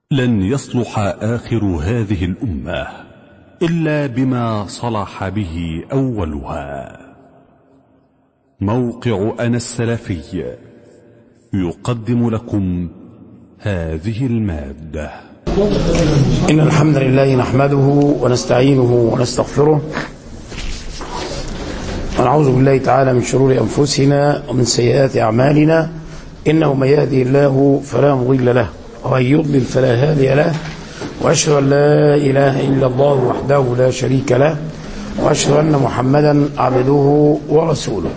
لن يصلح آخر هذه الأمة إلا بما صلح به أولها موقع أنا السلفي يقدم لكم هذه المادة إن الحمد لله نحمده ونستعينه ونستغفره ونعوذ بالله تعالى من شرور أنفسنا ومن سيئات أعمالنا إنه من يهدي الله فلا مضل له ومن يضلل فلا هادي له وأشهد أن لا إله إلا الله وحده لا شريك له وأشهد أن محمدا عبده ورسوله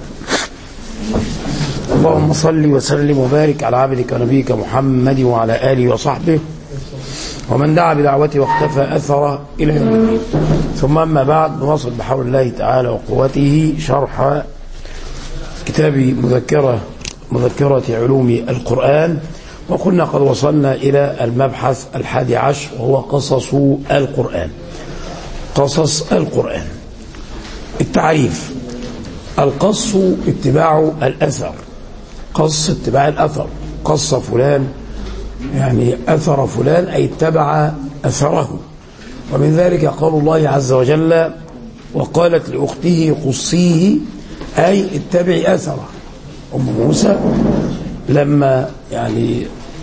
اللهم صل وسلم وبارك على عبدك ونبيك محمد وعلى آله وصحبه ومن دعا بدعوته واختفى أثره إلى يوم الدين ثم أما بعد نواصل بحول الله تعالى وقوته شرح كتاب مذكرة مذكرة علوم القرآن وقلنا قد وصلنا إلى المبحث الحادي عشر وهو قصص القرآن قصص القرآن التعريف القص اتباع الأثر قص اتباع الأثر قص فلان يعني أثر فلان أي اتبع أثره ومن ذلك قول الله عز وجل وقالت لأخته قصيه أي اتبعي أثره أم موسى لما يعني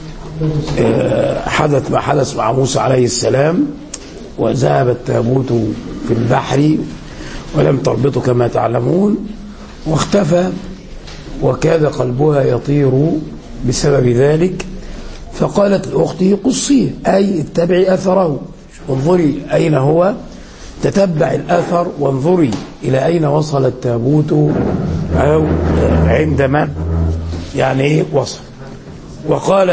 حدث ما حدث مع موسى عليه السلام وذهب التابوت في البحر ولم تربطه كما تعلمون واختفى وكاد قلبها يطير بسبب ذلك فقالت لأخته قصيه أي اتبعي أثره انظري أين هو تتبع الأثر وانظري إلى أين وصل التابوت أو عندما يعني إيه وصل وقال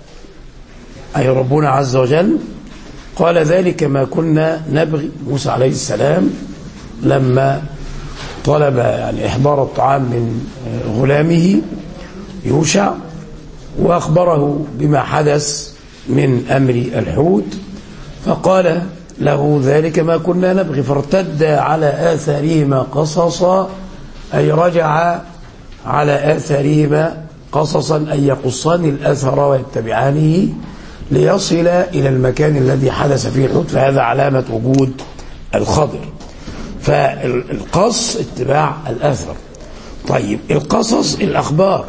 أي ربنا عز وجل قال ذلك ما كنا نبغي موسى عليه السلام لما طلب يعني إحضار الطعام من غلامه يوشع وأخبره بما حدث من أمر الحوت فقال له ذلك ما كنا نبغي فارتد على آثارهما قصصا أي رجع على آثارهما قصصا أن يقصان الأثر ويتبعانه ليصل إلى المكان الذي حدث فيه الحوت فهذا علامة وجود الخضر فالقص اتباع الأثر طيب القصص الأخبار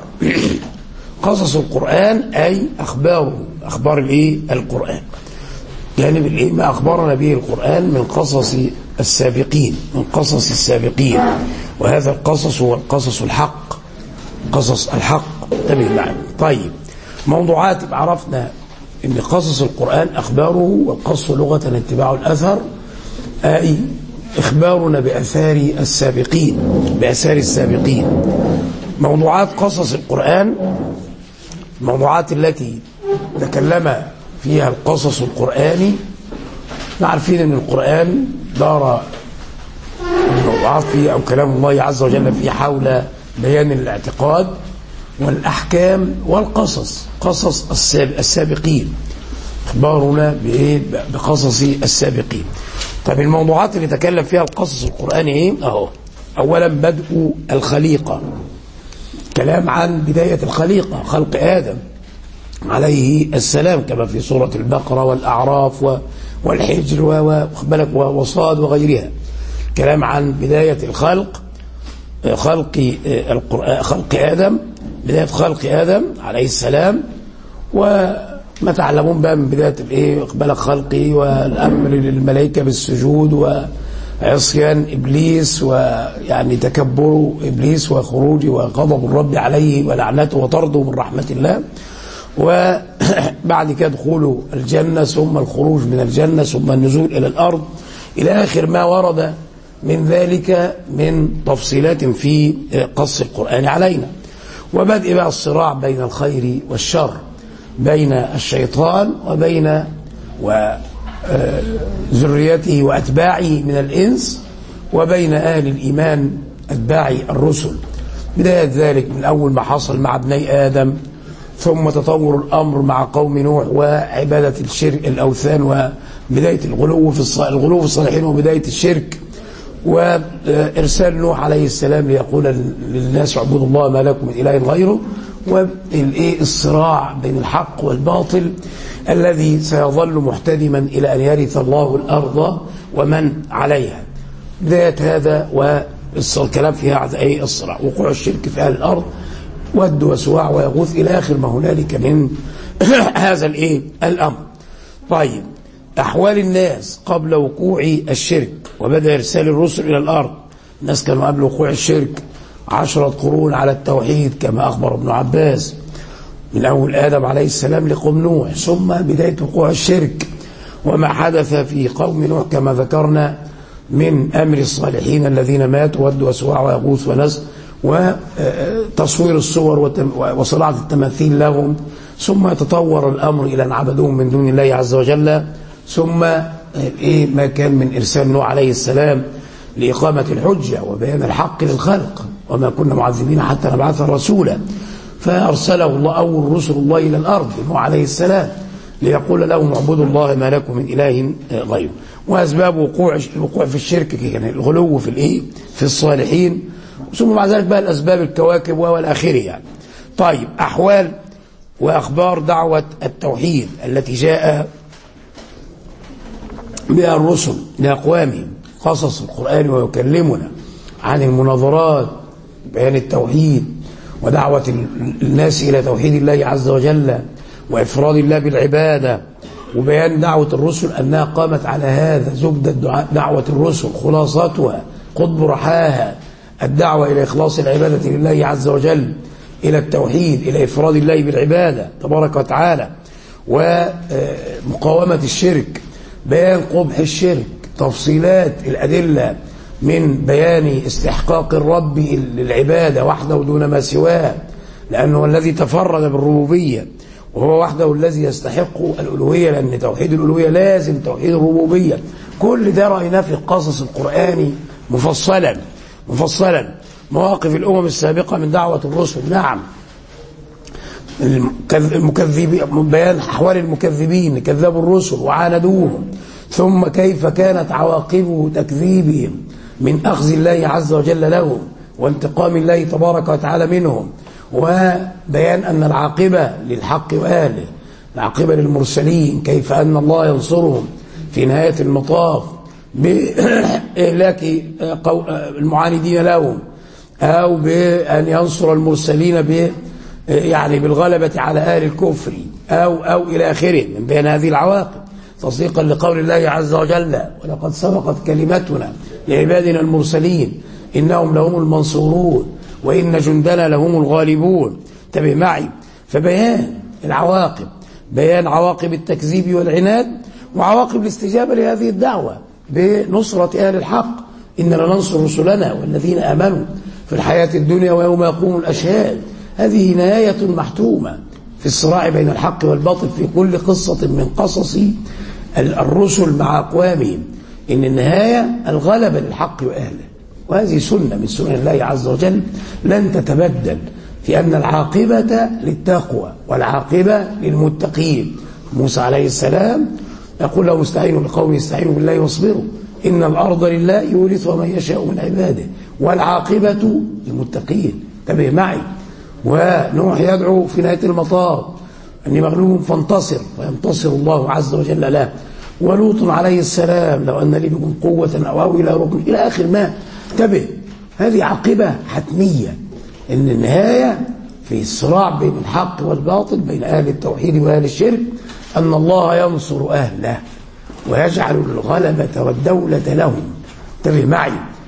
قصص القرآن أي أخباره أخبار الإيه القرآن يعني بالإيه ما أخبرنا به القرآن من قصص السابقين من قصص السابقين وهذا القصص هو القصص الحق قصص الحق انتبه معنا طيب موضوعات عرفنا ان قصص القرآن أخباره والقص لغة اتباع الأثر أي إخبارنا بأثار السابقين بأثار السابقين موضوعات قصص القرآن الموضوعات التي تكلم فيها القصص القرآني عارفين ان القرآن دار الموضوعات فيه أو كلام الله عز وجل فيه حول بيان الاعتقاد والأحكام والقصص قصص السابقين اخبارنا بايه بقصص السابقين طب الموضوعات اللي تكلم فيها القصص القرآني ايه اهو اولا بدء الخليقة كلام عن بداية الخليقة خلق آدم عليه السلام كما في سورة البقرة والأعراف والحجر وصاد وغيرها كلام عن بداية الخلق خلق القرآن خلق آدم بداية خلق آدم عليه السلام وما تعلمون بقى من بداية الايه اقبال خلقه والأمر للملائكة بالسجود وعصيان إبليس ويعني تكبر إبليس وخروجه وغضب الرب عليه ولعنته وطرده من رحمة الله وبعد كده دخوله الجنة ثم الخروج من الجنة ثم النزول إلى الأرض إلى آخر ما ورد من ذلك من تفصيلات في قص القرآن علينا وبدء بقى الصراع بين الخير والشر بين الشيطان وبين وذريته وأتباعه من الإنس وبين أهل الإيمان أتباع الرسل بداية ذلك من أول ما حصل مع ابني آدم ثم تطور الأمر مع قوم نوح وعبادة الشرك الأوثان وبداية الغلو في الغلو في الصالحين وبداية الشرك وإرسال نوح عليه السلام ليقول للناس اعبدوا الله ما لكم من إله غيره والايه الصراع بين الحق والباطل الذي سيظل محتدما إلى أن يرث الله الأرض ومن عليها بداية هذا والكلام في هذا أي الصراع وقوع الشرك في أهل الأرض ود وسواع ويغوث إلى آخر ما هنالك من هذا الإيه الأمر طيب أحوال الناس قبل وقوع الشرك وبدأ إرسال الرسل إلى الأرض الناس كانوا قبل وقوع الشرك عشرة قرون على التوحيد كما أخبر ابن عباس من أول آدم عليه السلام لقوم نوح ثم بداية وقوع الشرك وما حدث في قوم نوح كما ذكرنا من أمر الصالحين الذين ماتوا ود وسواع ويغوث ونسر وتصوير الصور وصناعة التماثيل لهم ثم يتطور الأمر إلى أن عبدوهم من دون الله عز وجل ثم إيه ما كان من إرسال نوح عليه السلام لإقامة الحجة وبيان الحق للخلق وما كنا معذبين حتى نبعث رسولا فأرسله الله أول رسل الله إلى الأرض نوح عليه السلام ليقول لهم اعبدوا الله ما لكم من إله غيره وأسباب وقوع الوقوع في الشرك كان الغلو في الإيه في الصالحين ثم بعد ذلك بقى الأسباب الكواكب والآخره يعني طيب أحوال وأخبار دعوة التوحيد التي جاء بها الرسل لأقوامهم قصص القرآن ويكلمنا عن المناظرات بيان التوحيد ودعوة الناس إلى توحيد الله عز وجل وإفراد الله بالعبادة وبيان دعوة الرسل أنها قامت على هذا زبدة دعوة الرسل خلاصتها قطب رحاها الدعوة إلى إخلاص العبادة لله عز وجل إلى التوحيد إلى إفراد الله بالعبادة تبارك وتعالى ومقاومة الشرك بيان قبح الشرك تفصيلات الأدلة من بيان استحقاق الرب للعبادة وحده دون ما سواه لأنه الذي تفرد بالربوبية وهو وحده الذي يستحق الألوهية لأن توحيد الألوهية لازم توحيد الربوبية كل ده رأيناه في القصص القرآني مفصلا مفصلا مواقف الأمم السابقة من دعوة الرسل نعم المكذبين بيان أحوال المكذبين كذبوا الرسل وعاندوهم ثم كيف كانت عواقبه تكذيبهم من أخذ الله عز وجل لهم وانتقام الله تبارك وتعالى منهم وبيان أن العاقبة للحق وأهله العاقبة للمرسلين كيف أن الله ينصرهم في نهاية المطاف بإهلاك المعاندين لهم أو بأن ينصر المرسلين ب يعني بالغلبة على أهل الكفر أو أو إلى آخره من بين هذه العواقب تصديقا لقول الله عز وجل ولقد سبقت كلمتنا لعبادنا المرسلين إنهم لهم المنصورون وإن جندنا لهم الغالبون انتبه معي فبيان العواقب بيان عواقب التكذيب والعناد وعواقب الاستجابة لهذه الدعوة بنصرة أهل الحق إننا ننصر رسلنا والذين آمنوا في الحياة الدنيا ويوم يقوم الأشهاد هذه نهاية محتومة في الصراع بين الحق والباطل في كل قصة من قصص الرسل مع أقوامهم إن النهاية الغلبة للحق وأهله وهذه سنة من سنن الله عز وجل لن تتبدل في أن العاقبة للتقوى والعاقبة للمتقين موسى عليه السلام يقول له استعينوا لقوم يستعينوا بالله واصبروا إن الأرض لله يورثها من يشاء من عباده والعاقبة للمتقين انتبه معي ونوح يدعو في نهاية المطاف أني مغلوب فانتصر فينتصر الله عز وجل له ولوط عليه السلام لو أن لي بكم قوة أو أو إلى ركن إلى آخر ما انتبه هذه عاقبة حتمية إن النهاية في الصراع بين الحق والباطل بين أهل التوحيد وأهل الشرك أن الله ينصر أهله ويجعل الغلبة والدولة لهم انتبه معي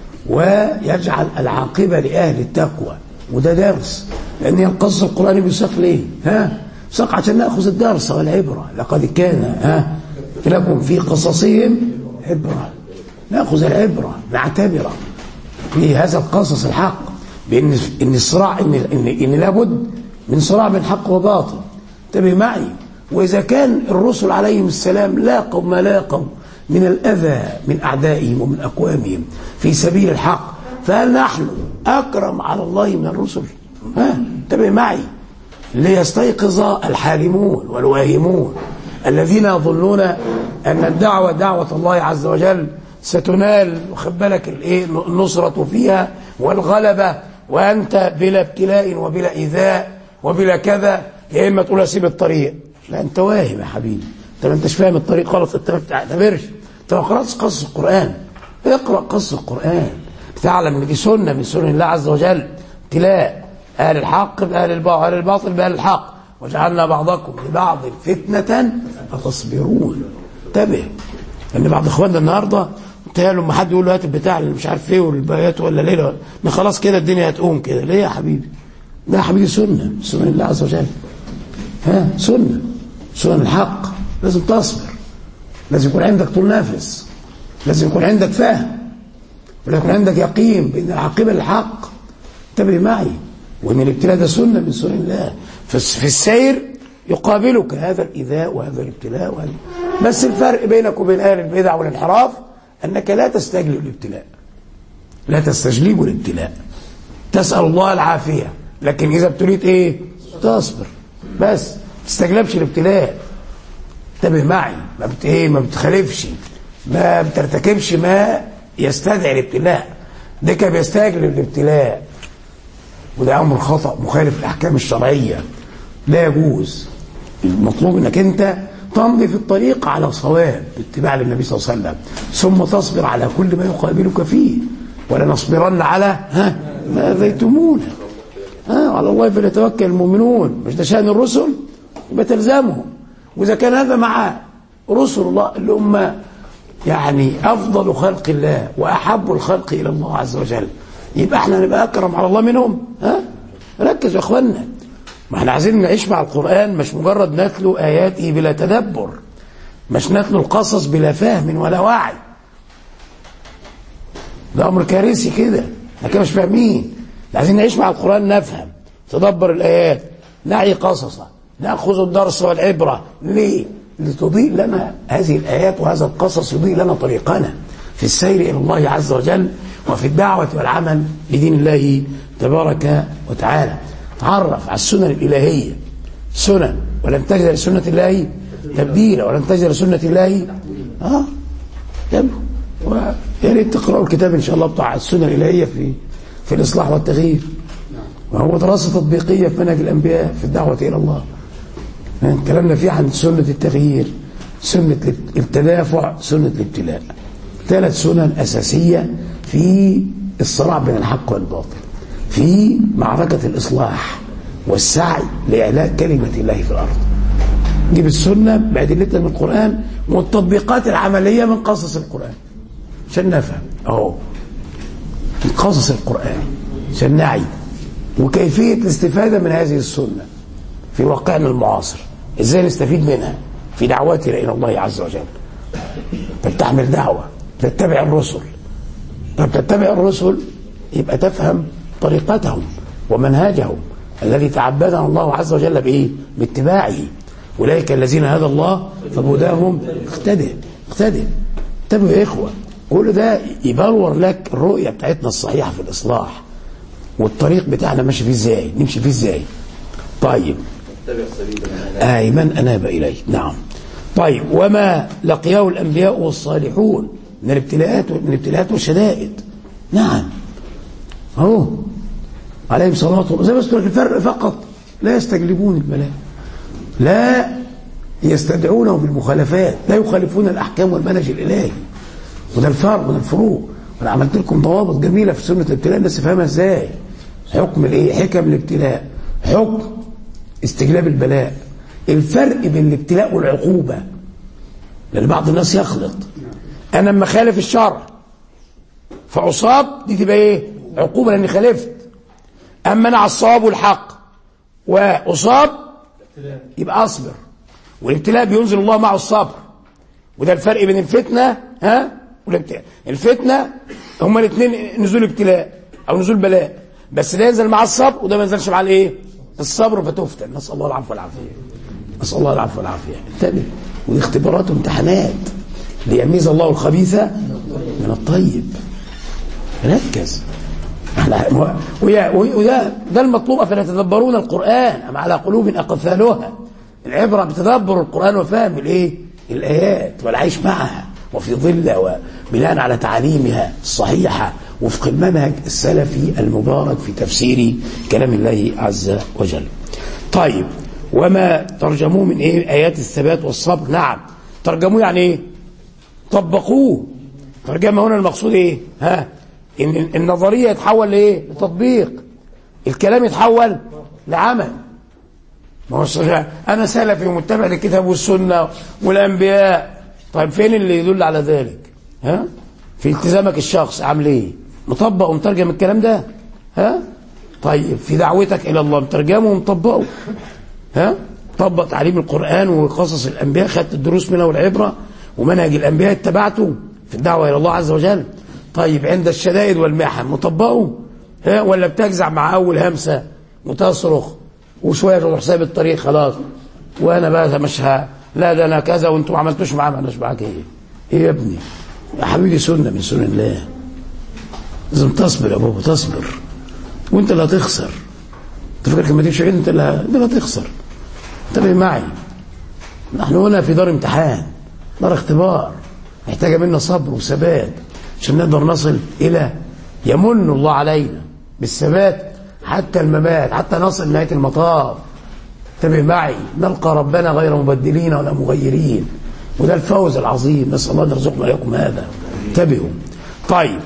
ويجعل العاقبة لأهل التقوى وده درس لأن القصة القرآني بيساق ليه ها ساق عشان نأخذ الدرس والعبرة لقد كان ها لكم في قصصهم عبرة نأخذ العبرة نعتبر في هذا القصص الحق بأن إن الصراع إن, إن, إن لابد من صراع بين حق وباطل انتبه معي وإذا كان الرسل عليهم السلام لاقوا ما لاقوا من الأذى من أعدائهم ومن أقوامهم في سبيل الحق فهل نحن أكرم على الله من الرسل ها انتبه معي ليستيقظ الحالمون والواهمون الذين يظنون أن الدعوة دعوة الله عز وجل ستنال وخد بالك النصرة فيها والغلبة وأنت بلا ابتلاء وبلا إيذاء وبلا كذا يا اما تقول اسيب الطريق لا انت واهم يا حبيبي انت ما انتش فاهم الطريق خالص انت ما بتعتبرش انت ما قراتش قصص القران اقرا قصص القران تعلم ان دي سنه من سنن الله عز وجل ابتلاء اهل الحق باهل الباطل اهل الباطل باهل الحق وجعلنا بعضكم لبعض فتنه اتصبرون انتبه ان بعض اخواننا النهارده تهيأ لما حد يقول له هات البتاع اللي مش عارف ايه والبيات ولا ليله ما خلاص كده الدنيا هتقوم كده ليه يا حبيبي؟ ده يا حبيبي سنه سنن الله عز وجل ها سنه سنن الحق لازم تصبر لازم يكون عندك طول نفس لازم يكون عندك فهم ولازم يكون عندك يقين بان العاقبه للحق انتبه معي وان الابتلاء ده سنه من سنن الله في السير يقابلك هذا الايذاء وهذا الابتلاء وهذا بس الفرق بينك وبين اهل البدع والانحراف انك لا تستجلب الابتلاء لا تستجلب الابتلاء تسال الله العافيه لكن اذا ابتليت ايه تصبر بس ما تستجلبش الابتلاء انتبه معي ما بت ايه ما بتخالفش ما بترتكبش ما يستدعي الابتلاء ده كان بيستجلب الابتلاء وده امر خطا مخالف للاحكام الشرعيه لا يجوز المطلوب انك انت تمضي في الطريق على صواب باتباع للنبي صلى الله عليه وسلم ثم تصبر على كل ما يقابلك فيه ولنصبرن على ها ما اذيتمونا ها على الله فليتوكل المؤمنون مش ده شان الرسل يبقى تلزمهم واذا كان هذا مع رسل الله اللي هم يعني افضل خلق الله واحب الخلق الى الله عز وجل يبقى احنا نبقى اكرم على الله منهم ها ركز يا اخوانا ما احنا عايزين نعيش مع القرآن مش مجرد نتلو آياته بلا تدبر مش نتلو القصص بلا فهم ولا وعي ده أمر كارثي كده احنا كده مش فاهمين عايزين نعيش مع القرآن نفهم تدبر الآيات نعي قصصه نأخذ الدرس والعبرة ليه؟ لتضيء لنا هذه الآيات وهذا القصص يضيء لنا طريقنا في السير إلى الله عز وجل وفي الدعوة والعمل لدين الله تبارك وتعالى تعرف على السنن الإلهية سنن ولن تجد لسنة الله تبديلا ولن تجد لسنة الله اه يا ريت تقرأوا الكتاب إن شاء الله بتاع السنن الإلهية في في الإصلاح والتغيير وهو دراسة تطبيقية في منهج الأنبياء في الدعوة إلى الله كلامنا فيه عن سنة التغيير سنة التدافع سنة الابتلاء ثلاث سنن أساسية في الصراع بين الحق والباطل في معركة الإصلاح والسعي لإعلاء كلمة الله في الأرض نجيب السنة بأدلتها من القرآن والتطبيقات العملية من قصص القرآن عشان نفهم أهو من قصص القرآن عشان نعي وكيفية الاستفادة من هذه السنة في واقعنا المعاصر ازاي نستفيد منها في دعوتنا إلى الله عز وجل فلتحمل دعوة تتبع الرسل طب تتبع الرسل يبقى تفهم طريقتهم ومنهجهم الذي تعبدنا الله عز وجل بايه؟ باتباعه اولئك الذين هدى الله فبهداهم اقتدى اقتدى انتبهوا يا اخوه كل ده يبلور لك الرؤيه بتاعتنا الصحيحه في الاصلاح والطريق بتاعنا ماشي فيه ازاي نمشي فيه ازاي طيب اي من اناب اليه نعم طيب وما لقيه الانبياء والصالحون من الابتلاءات من الابتلاءات والشدائد نعم اهو عليهم صلاه زي ما الفرق فقط لا يستجلبون البلاء لا يستدعونه بالمخالفات لا يخالفون الاحكام والمنهج الالهي وده الفرق وده الفروق انا عملت لكم ضوابط جميله في سنه الابتلاء الناس تفهمها ازاي حكم الايه حكم الابتلاء حكم استجلاب البلاء الفرق بين الابتلاء والعقوبه لان بعض الناس يخلط انا لما خالف الشرع فاصاب دي تبقى ايه عقوبه لاني خالفت اما انا على الصواب والحق واصاب يبقى اصبر والابتلاء بينزل الله معه الصبر وده الفرق بين الفتنه ها والابتلاء الفتنه هما الاثنين نزول ابتلاء او نزول بلاء بس ده ينزل مع الصبر وده ما ينزلش مع الايه الصبر فتفتن نسال الله العفو والعافيه نسال الله العفو والعافيه انتبه ودي اختبارات وامتحانات ليميز الله الخبيث من الطيب ركز احنا وده ده المطلوب افلا يتدبرون القران ام على قلوب اقفالها العبره بتدبر القران وفهم الايه الايات والعيش معها وفي ظلها وبناء على تعاليمها الصحيحه وفق المنهج السلفي المبارك في تفسير كلام الله عز وجل طيب وما ترجموه من ايه ايات الثبات والصبر نعم ترجموه يعني ايه طبقوه ترجمه هنا المقصود ايه ها ان النظريه يتحول لايه لتطبيق الكلام يتحول لعمل ما هو صحيح. انا سلفي ومتبع للكتاب والسنه والانبياء طيب فين اللي يدل على ذلك ها في التزامك الشخص عامل ايه مطبق ومترجم الكلام ده ها طيب في دعوتك الى الله مترجمه ومطبقه ها طبق تعليم القران وقصص الانبياء خدت الدروس منها والعبره ومنهج الانبياء اتبعته في الدعوه الى الله عز وجل طيب عند الشدائد والمحن مطبقه ها ولا بتجزع مع اول همسه وتصرخ وشويه تروح سايب الطريق خلاص وانا بقى مش ها لا ده انا كذا وانتوا ما عملتوش معاه ما عملناش معاك ايه ايه يا ابني يا حبيبي سنه من سنن الله لازم تصبر يا بابا تصبر وانت اللي هتخسر انت فاكر لما تمشي انت اللي انت اللي هتخسر انتبه معي نحن هنا في دار امتحان دار اختبار محتاجه منا صبر وثبات عشان نقدر نصل الى يمن الله علينا بالثبات حتى الممات حتى نصل نهايه المطاف انتبه معي نلقى ربنا غير مبدلين ولا مغيرين وده الفوز العظيم نسال الله ان يرزقنا اياكم هذا انتبهوا طيب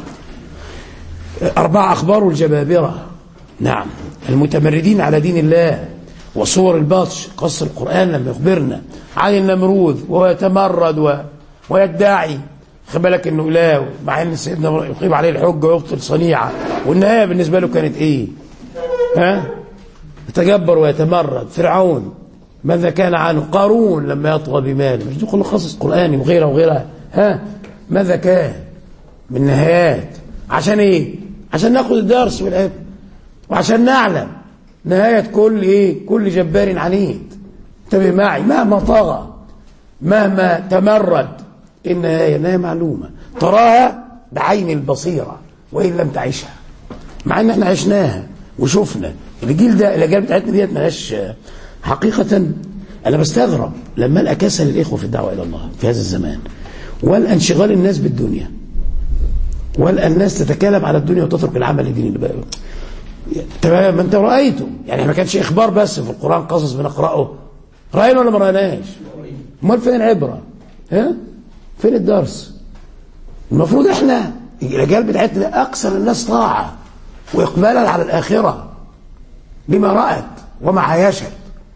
أربع أخبار الجبابرة نعم المتمردين على دين الله وصور البطش قص القرآن لما يخبرنا عن النمروذ وهو يتمرد و... ويدعي خد بالك انه اله مع ان سيدنا يقيم عليه الحجه ويبطل صنيعه والنهايه بالنسبه له كانت ايه؟ ها؟ يتجبر ويتمرد فرعون ماذا كان عنه؟ قارون لما يطغى بماله مش دي كله قصص قراني وغيرها وغيرها ها؟ ماذا كان؟ من نهايات عشان ايه؟ عشان ناخد الدرس والعبر وعشان نعلم نهاية كل ايه كل جبار عنيد انتبه معي مهما طغى مهما تمرد النهاية النهاية معلومة تراها بعين البصيرة وإن لم تعيشها مع ان احنا عشناها وشفنا الجيل ده الاجيال بتاعتنا ديت مالهاش حقيقة انا بستغرب لما القى كسل الاخوه في الدعوه الى الله في هذا الزمان والقى انشغال الناس بالدنيا والقى الناس تتكلم على الدنيا وتترك العمل لدين الله تمام ما انت رايته يعني ما كانش اخبار بس في القران قصص بنقراه راينا ولا ما رايناش امال فين العبره ها فين الدرس المفروض احنا الاجيال بتاعتنا اكثر الناس طاعه واقبالا على الاخره بما رات وما عايشت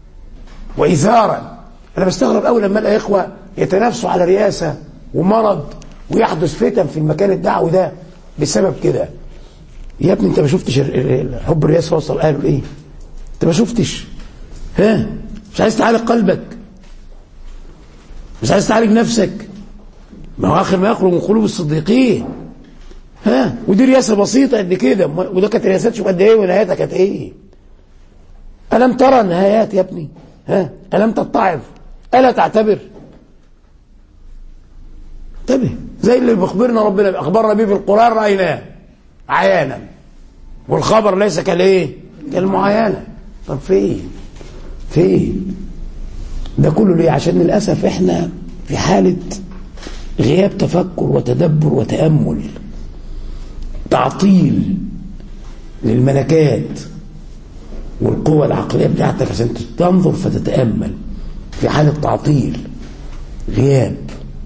وايثارا انا بستغرب قوي لما الاقي اخوه يتنافسوا على رئاسه ومرض ويحدث فتن في المكان الدعوي ده بسبب كده يا ابني انت ما شفتش حب الرئاسه وصل قالوا ايه انت ما شفتش ها مش عايز تعالج قلبك مش عايز تعالج نفسك ما هو اخر ما يخرج من قلوب الصديقين ها ودي رئاسه بسيطه قد كده وده كانت رئاسات شوف قد ايه ونهايتها كانت ايه الم ترى النهايات يا ابني ها الم تتعظ الا تعتبر انتبه زي اللي بيخبرنا ربنا اخبرنا بيه في القران رايناه عيانا والخبر ليس كالايه كالمعاينه طب فين فين ده كله ليه عشان للاسف احنا في حاله غياب تفكر وتدبر وتامل تعطيل للملكات والقوة العقلية بتاعتك عشان تنظر فتتأمل في حالة تعطيل غياب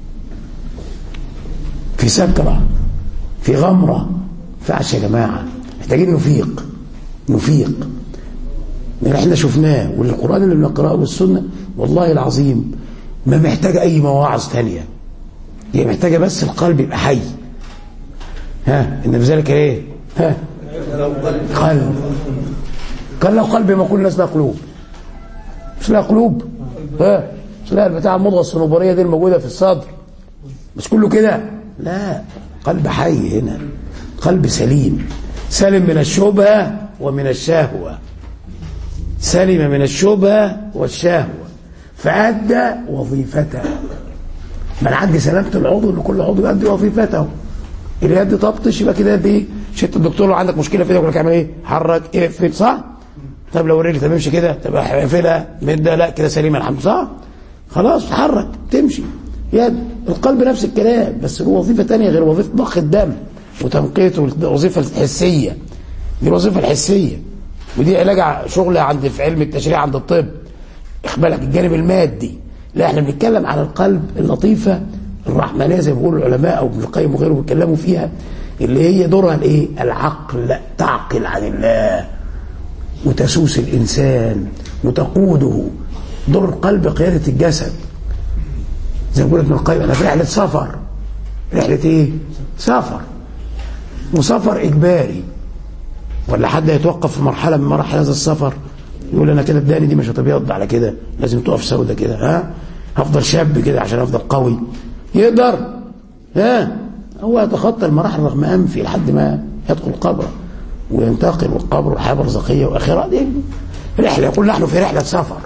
في سكرة في غمرة ينفعش يا جماعة محتاجين نفيق نفيق من احنا شفناه والقرآن اللي بنقرأه والسنة والله العظيم ما محتاجة أي مواعظ تانية هي محتاجة بس القلب يبقى حي ها إن بذلك إيه ها قلب قال لو قلبي ما كل الناس لها قلوب مش لها قلوب ها مش لها بتاع المضغة الصنوبرية دي الموجودة في الصدر مش كله كده لا قلب حي هنا قلب سليم سلم من الشبهة ومن الشهوة سلم من الشبهة والشهوة فأدى وظيفته من عندي سلامة العضو ان كل عضو يؤدي وظيفته اليد تبطش يبقى كده دي شت الدكتور لو عندك مشكله في ايدك يقول لك اعمل ايه؟ حرك اقفل صح؟ طب لو الرجل تمشي كده تبقى اقفلها مدة لا كده سليمه الحمد صح؟ خلاص تحرك تمشي يد القلب نفس الكلام بس له وظيفه ثانيه غير وظيفه ضخ الدم وتنقيته الوظيفه الحسيه دي الوظيفه الحسيه ودي علاج شغل عند في علم التشريع عند الطب اخبالك الجانب المادي لا احنا بنتكلم على القلب اللطيفة الرحمنية زي ما بيقولوا العلماء او ابن القيم وغيره بيتكلموا فيها اللي هي دورها الايه العقل تعقل عن الله وتسوس الانسان وتقوده دور القلب قيادة الجسد زي ما بيقول ابن القيم احنا في رحلة سفر رحلة ايه سفر وسفر اجباري ولا حد يتوقف في مرحلة من مراحل هذا السفر يقول انا كده بداني دي مش هتبيض على كده لازم تقف سودة كده ها هفضل شاب كده عشان افضل قوي يقدر ها هو يتخطى المراحل رغم انفي لحد ما يدخل قبره وينتقل والقبر والحياه برزخيه واخره دي رحله يقول نحن في رحله سفر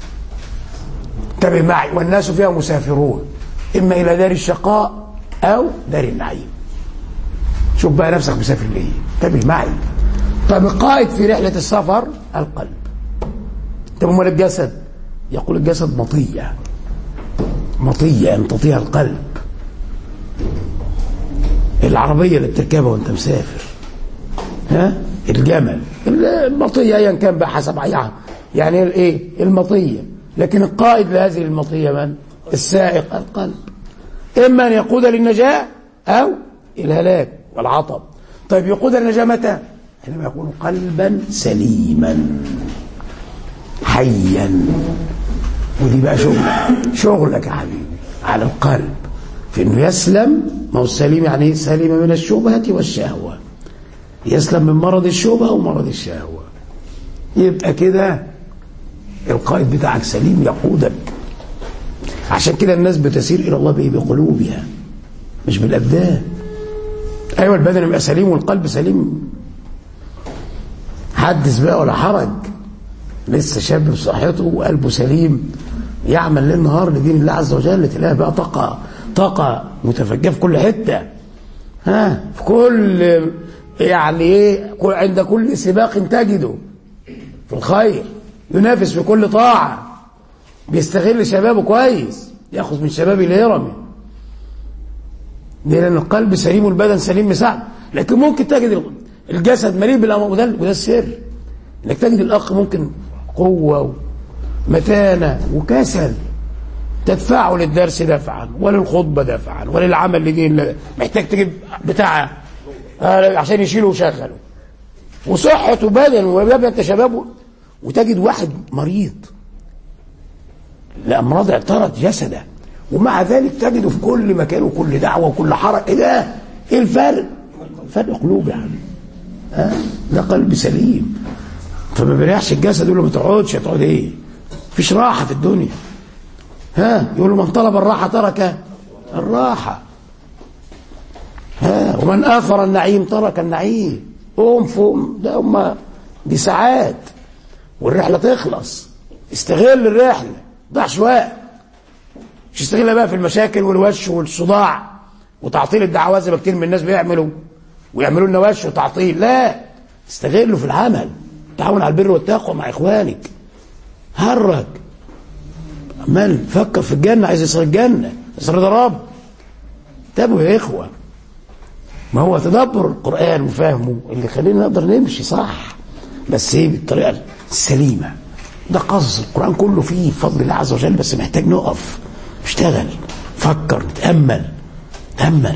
انتبه معي والناس فيها مسافرون اما الى دار الشقاء او دار النعيم شوف بقى نفسك مسافر ليه انتبه معي طب القائد في رحله السفر القلب طب امال الجسد يقول الجسد مطيه مطيه يمتطيها القلب العربيه اللي بتركبها وانت مسافر ها الجمل المطيه ايا كان بقى حسب عيها يعني الايه المطيه لكن القائد لهذه المطيه من السائق القلب اما ان يقود للنجاه او الهلاك والعطب طيب يقود للنجاه متى حينما يكون قلبا سليما حيا ودي بقى شغل شغلك يا حبيبي على القلب في انه يسلم ما هو السليم يعني ايه سليم من الشبهه والشهوه يسلم من مرض الشبهه ومرض الشهوه يبقى كده القائد بتاعك سليم يقودك عشان كده الناس بتسير الى الله بايه بقلوبها مش بالابدان ايوه البدن يبقى سليم والقلب سليم حدث بقى ولا حرج لسه شاب بصحته وقلبه سليم يعمل ليل نهار لدين الله عز وجل تلاقي بقى طاقة طاقة متفجرة في كل حتة ها في كل يعني ايه عند كل سباق تجده في الخير ينافس في كل طاعة بيستغل شبابه كويس ياخذ من شباب الهرم لأن القلب سليم والبدن سليم مساعد لكن ممكن تجد الجسد مليء بالأمر وده, وده السر انك تجد الأخ ممكن قوة ومتانة وكسل تدفعه للدرس دفعا وللخطبة دفعا وللعمل لدين الله محتاج تجيب بتاع عشان يشيله ويشغله وصحة وبدن ويبقى انت شبابه وتجد واحد مريض لأمراض اعترت جسده ومع ذلك تجده في كل مكان وكل دعوة وكل حركة ايه ده؟ ايه الفرق؟ فرق قلوب يعني ها؟ ده قلب سليم فما بيريحش الجسد يقول له ما تقعدش تقعد ايه مفيش راحه في الدنيا ها يقول له من طلب الراحه ترك الراحه ها ومن اثر النعيم ترك النعيم قوم فوق ده هم دي ساعات والرحله تخلص استغل الرحله ضيعش وقت مش استغلها بقى في المشاكل والوش والصداع وتعطيل الدعوات زي ما كتير من الناس بيعملوا ويعملوا لنا وش وتعطيل لا استغله في العمل تعاون على البر والتقوى مع اخوانك هرج عمال فكر في الجنه عايز يصل الجنه يصل رضا رب انتبهوا يا اخوه ما هو تدبر القران وفهمه اللي يخلينا نقدر نمشي صح بس ايه بالطريقه السليمه ده قصص القران كله فيه فضل الله عز وجل بس محتاج نقف نشتغل فكر نتامل تامل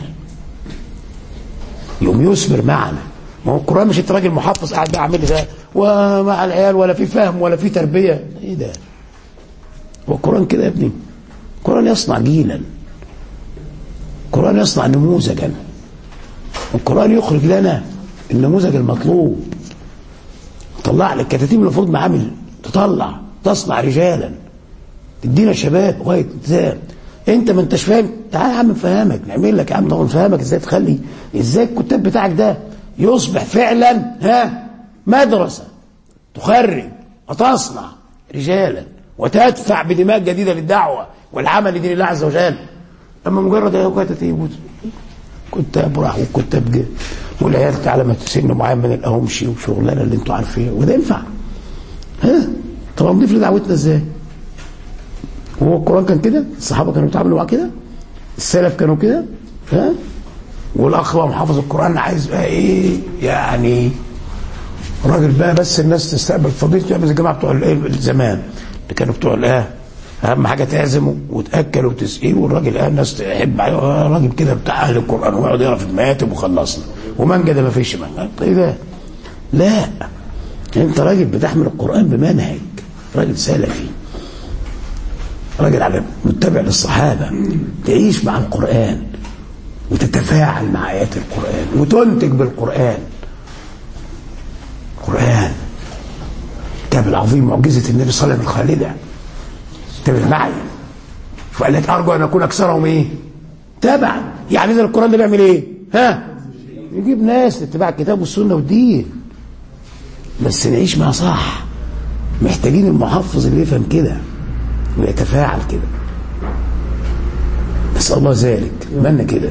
يوم يثمر معنا ما هو القرآن مش انت راجل محفظ قاعد بقى عامل ده ومع العيال ولا في فهم ولا في تربية ايه ده هو القرآن كده يا ابني القرآن يصنع جيلا القرآن يصنع نموذجا القرآن يخرج لنا النموذج المطلوب طلع لك كتاتيب المفروض معامل تطلع تصنع رجالا تدينا شباب لغايه التزام انت ما انتش فاهم تعال يا عم نفهمك نعمل لك يا عم نفهمك ازاي تخلي ازاي الكتاب بتاعك ده يصبح فعلا ها مدرسة تخرج وتصنع رجالا وتدفع بدماء جديدة للدعوة والعمل لدين الله عز وجل أما مجرد أوقات كتاب راح وكتاب جه والعيال تعالى ما سن معين من الأهمشي وشغلانة اللي انتوا عارفينها وده ينفع ها طب نضيف لدعوتنا ازاي؟ هو القرآن كان كده؟ الصحابة كانوا بيتعاملوا معاه كده؟ السلف كانوا كده؟ ها؟ والاخ بقى محافظ القران عايز بقى ايه يعني الراجل بقى بس الناس تستقبل فضيلته بس الجماعه بتوع الايه زمان اللي كانوا بتوع الايه اهم حاجه تعزمه وتاكل وتسقيه والراجل اه الناس تحب عليه آه، راجل كده بتاع اهل القران ويقعد يقرا في المكاتب وخلصنا ومانجا ده ما فيش مانجا ايه ده؟ لا انت راجل بتحمل القران بمنهج راجل سلفي راجل على متبع للصحابه تعيش مع القران وتتفاعل مع ايات القران وتنتج بالقران القران الكتاب العظيم معجزه النبي صلى الله عليه وسلم الخالده انتبه معي فقال لك ارجو ان اكون اكثرهم ايه تبعا يعني اذا القران ده بيعمل ايه ها يجيب ناس لاتباع الكتاب والسنه والدين بس نعيش معاه صح محتاجين المحفظ اللي يفهم كده ويتفاعل كده نسال الله ذلك من كده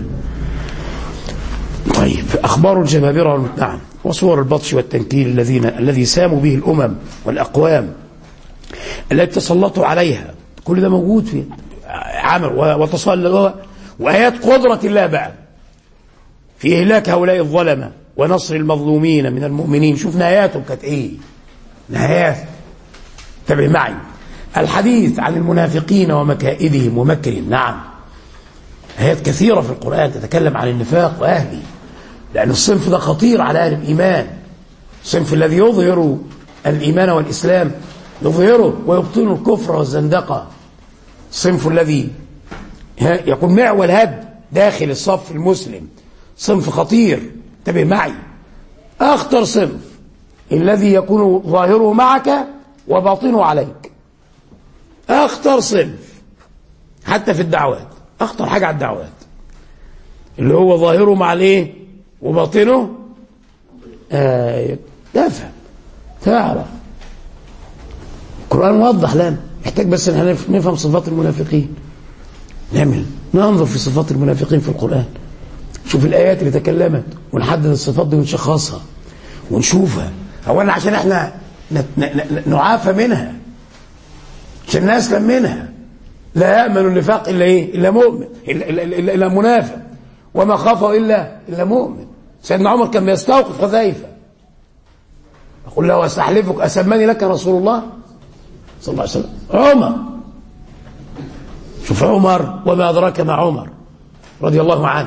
طيب اخبار الجبابره نعم وصور البطش والتنكيل الذين الذي ساموا به الامم والاقوام التي تسلطوا عليها كل ده موجود في عمل وتصل وايات قدره الله بقى في اهلاك هؤلاء الظلمه ونصر المظلومين من المؤمنين شوف نهاياتهم كانت ايه نهايات تابع معي الحديث عن المنافقين ومكائدهم ومكرهم نعم آيات كثيرة في القرآن تتكلم عن النفاق وأهله لأن الصنف ده خطير على أهل الإيمان الصنف الذي يظهر الإيمان والإسلام يظهره ويبطن الكفر والزندقة الصنف الذي يكون معول هد داخل الصف المسلم صنف خطير انتبه معي أخطر صنف الذي يكون ظاهره معك وباطنه عليك أخطر صنف حتى في الدعوات أخطر حاجة على الدعوات اللي هو ظاهره مع الايه وباطنه آه تفهم تعرف القرآن وضح لنا محتاج بس ان احنا نفهم صفات المنافقين نعمل ننظر في صفات المنافقين في القرآن شوف الآيات اللي تكلمت ونحدد الصفات دي ونشخصها ونشوفها أولا عشان احنا نعافى منها عشان نسلم منها لا يأمن النفاق إلا إيه إلا مؤمن إلا, إلا, إلا, إلا منافق وما خافه إلا إلا مؤمن سيدنا عمر كان بيستوقف حذيفة يقول له استحلفك أسماني لك رسول الله صلى الله عليه وسلم عمر شوف عمر وما أدراك ما عمر رضي الله عنه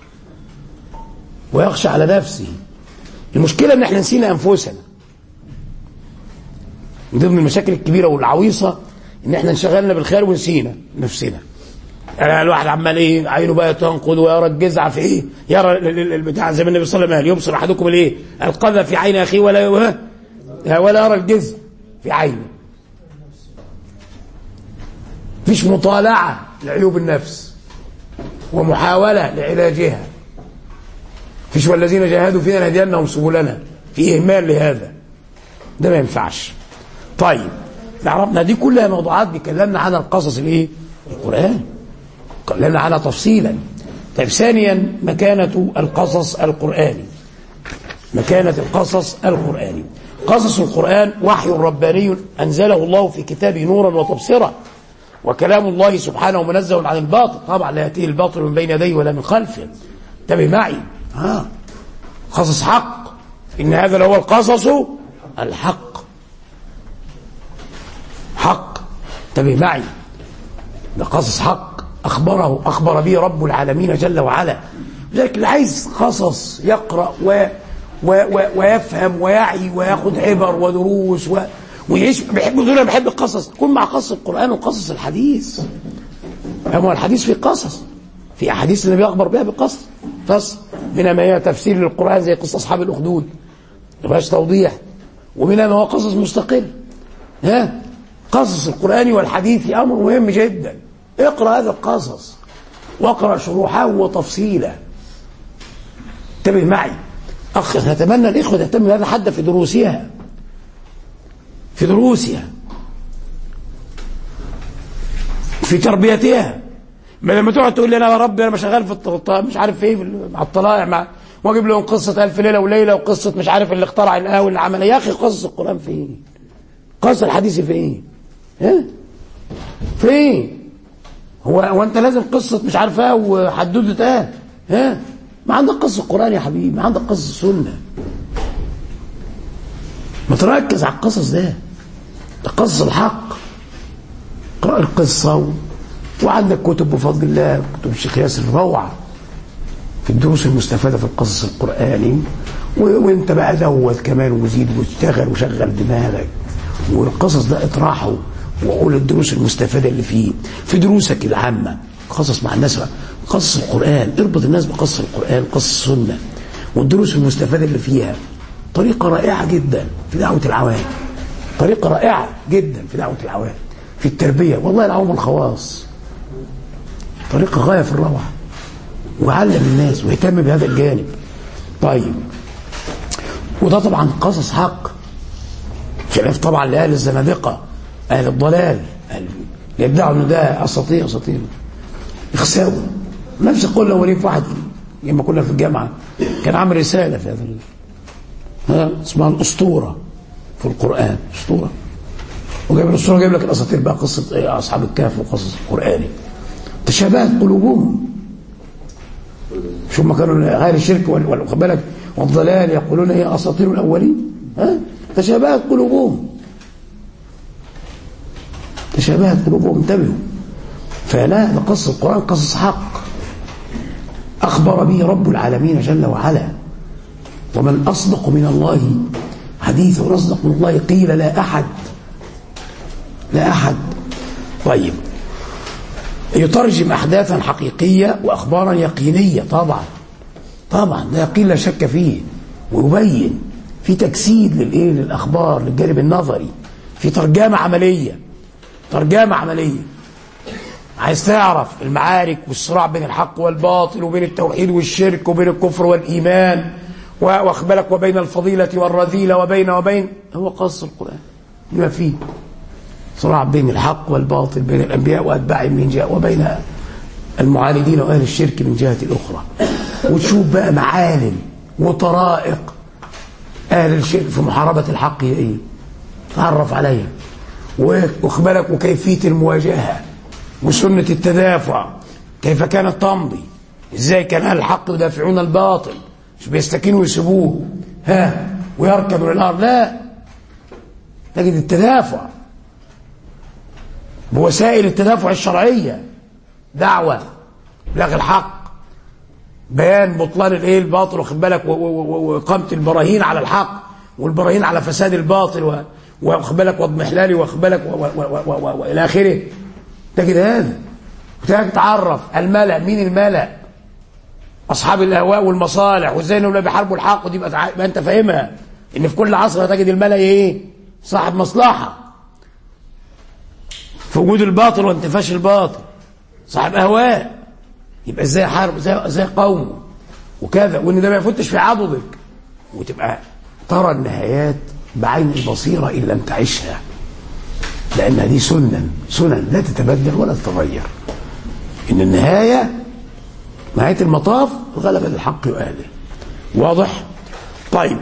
ويخشى على نفسه المشكلة ان احنا نسينا انفسنا من ضمن المشاكل الكبيرة والعويصة ان احنا انشغلنا بالخير ونسينا نفسنا يعني الواحد عمال ايه عينه بقى تنقض ويرى الجزع في ايه يرى البتاع زي ما النبي صلى الله عليه وسلم يبصر احدكم الايه القذى في عين اخيه ولا ولا يرى الجزع في عينه فيش مطالعة لعيوب النفس ومحاولة لعلاجها فيش والذين جاهدوا فينا لهدينهم سبلنا في إهمال لهذا ده ما ينفعش طيب عرفنا دي كلها موضوعات بيكلمنا عنها القصص الايه القرآن كلمنا عنها تفصيلا طيب ثانيا مكانة القصص القرآني مكانة القصص القرآني قصص القرآن وحي رباني أنزله الله في كتابه نورا وتبصرة وكلام الله سبحانه منزه عن الباطل طبعا لا يأتيه الباطل من بين يديه ولا من خلفه انتبه معي ها قصص حق إن هذا لهو القصص الحق حق انتبه معي ده قصص حق أخبره أخبر به رب العالمين جل وعلا لذلك اللي عايز قصص يقرأ و و و ويفهم ويعي وياخد عبر ودروس و ويعيش بحب دول انا بحب القصص كن مع قصص القرآن وقصص الحديث أما الحديث في قصص في أحاديث النبي أخبر بها بقصص قصص منها ما هي تفسير للقرآن زي قصة أصحاب الأخدود ما فيهاش توضيح ومنها ما هو قصص مستقل ها قصص القرآن والحديث أمر مهم جدا اقرأ هذا القصص واقرأ شروحه وتفصيله انتبه معي أخ نتمنى الإخوة تهتم بهذا حتى في دروسها في دروسها في تربيتها ما لما تقعد تقول لي انا يا رب انا شغال في مش عارف ايه مع الطلائع مع واجيب لهم قصه الف ليله وليله وقصه مش عارف اللي اخترع القهوه اللي عمل يا اخي قصص القران فين؟ قصص الحديث فين؟ ها؟ فين؟ هو هو انت لازم قصه مش عارف ايه وحدوته ايه؟ ها؟ ما عندك قصه القران يا حبيبي ما عندك قصه السنه ما تركز على القصص ده ده قصص الحق اقرأ القصة و... وعندك كتب بفضل الله كتب الشيخ ياسر روعة في الدروس المستفادة في القصص القرآني و... وانت بقى زود كمان وزيد واشتغل وشغل دماغك والقصص ده اطرحه وقول الدروس المستفادة اللي فيه في دروسك العامة قصص مع الناس قصص القرآن اربط الناس بقصص القرآن قصص السنة والدروس المستفادة اللي فيها طريقة رائعة جدا في دعوة العوام طريقة رائعة جدا في دعوة العوام في التربية والله العوام الخواص طريقة غاية في الروعة وعلم الناس ويهتم بهذا الجانب طيب وده طبعا قصص حق خلاف طبعا لأهل الزنادقة أهل الضلال أهل يدعوا أنه ده أساطير أساطير يخسروا نفس القول الأولين في واحد لما كنا في الجامعة كان عامل رسالة في هذا ها اسمها الأسطورة في القرآن أسطورة وجايب الأسطورة جايب لك الأساطير بقى قصة إيه أصحاب الكهف وقصص القرآني تشابهت قلوبهم شو ما كانوا غير الشرك واخد بالك والضلال يقولون هي أساطير الأولين ها تشابهت قلوبهم تشابهت قلوبهم انتبهوا فلا ده قصة القرآن قصص حق أخبر به رب العالمين جل وعلا ومن أصدق من الله حديث أصدق من الله قيل لا أحد لا أحد طيب يترجم أحداثا حقيقية وأخبارا يقينية طبعا طبعا لا يقين لا شك فيه ويبين في تجسيد للإيه للأخبار للجانب النظري في ترجمة عملية ترجمة عملية عايز تعرف المعارك والصراع بين الحق والباطل وبين التوحيد والشرك وبين الكفر والإيمان واخد بالك وبين الفضيلة والرذيلة وبين وبين هو قص القرآن بما فيه صراع بين الحق والباطل بين الأنبياء وأتباعهم من جهة وبين المعاندين وأهل الشرك من جهة الأخرى وتشوف بقى معالم وطرائق أهل الشرك في محاربة الحق هي إيه تعرف عليها واخد بالك وكيفية المواجهة وسنة التدافع كيف كانت تمضي ازاي كان اهل الحق يدافعون الباطل مش بيستكينوا ويسيبوه ها ويركبوا للارض لا تجد التدافع بوسائل التدافع الشرعية دعوة بلاغ الحق بيان بطلان الايه الباطل واخد بالك واقامه البراهين على الحق والبراهين على فساد الباطل واخد بالك واضمحلاله واخد بالك والى اخره تجد هذا وتجد تعرف الملأ مين الملأ أصحاب الأهواء والمصالح وإزاي إنهم بيحاربوا الحق ودي يبقى أنت فاهمها إن في كل عصر هتجد الملأ إيه؟ صاحب مصلحة في وجود الباطل وانتفاش الباطل صاحب أهواء يبقى إزاي حارب إزاي, إزاي قومه وكذا وإن ده ما يفوتش في عضدك وتبقى ترى النهايات بعين البصيرة إن لم تعيشها لأن دي سنن سنن لا تتبدل ولا تتغير إن النهاية نهاية المطاف غلبة الحق وأهله واضح طيب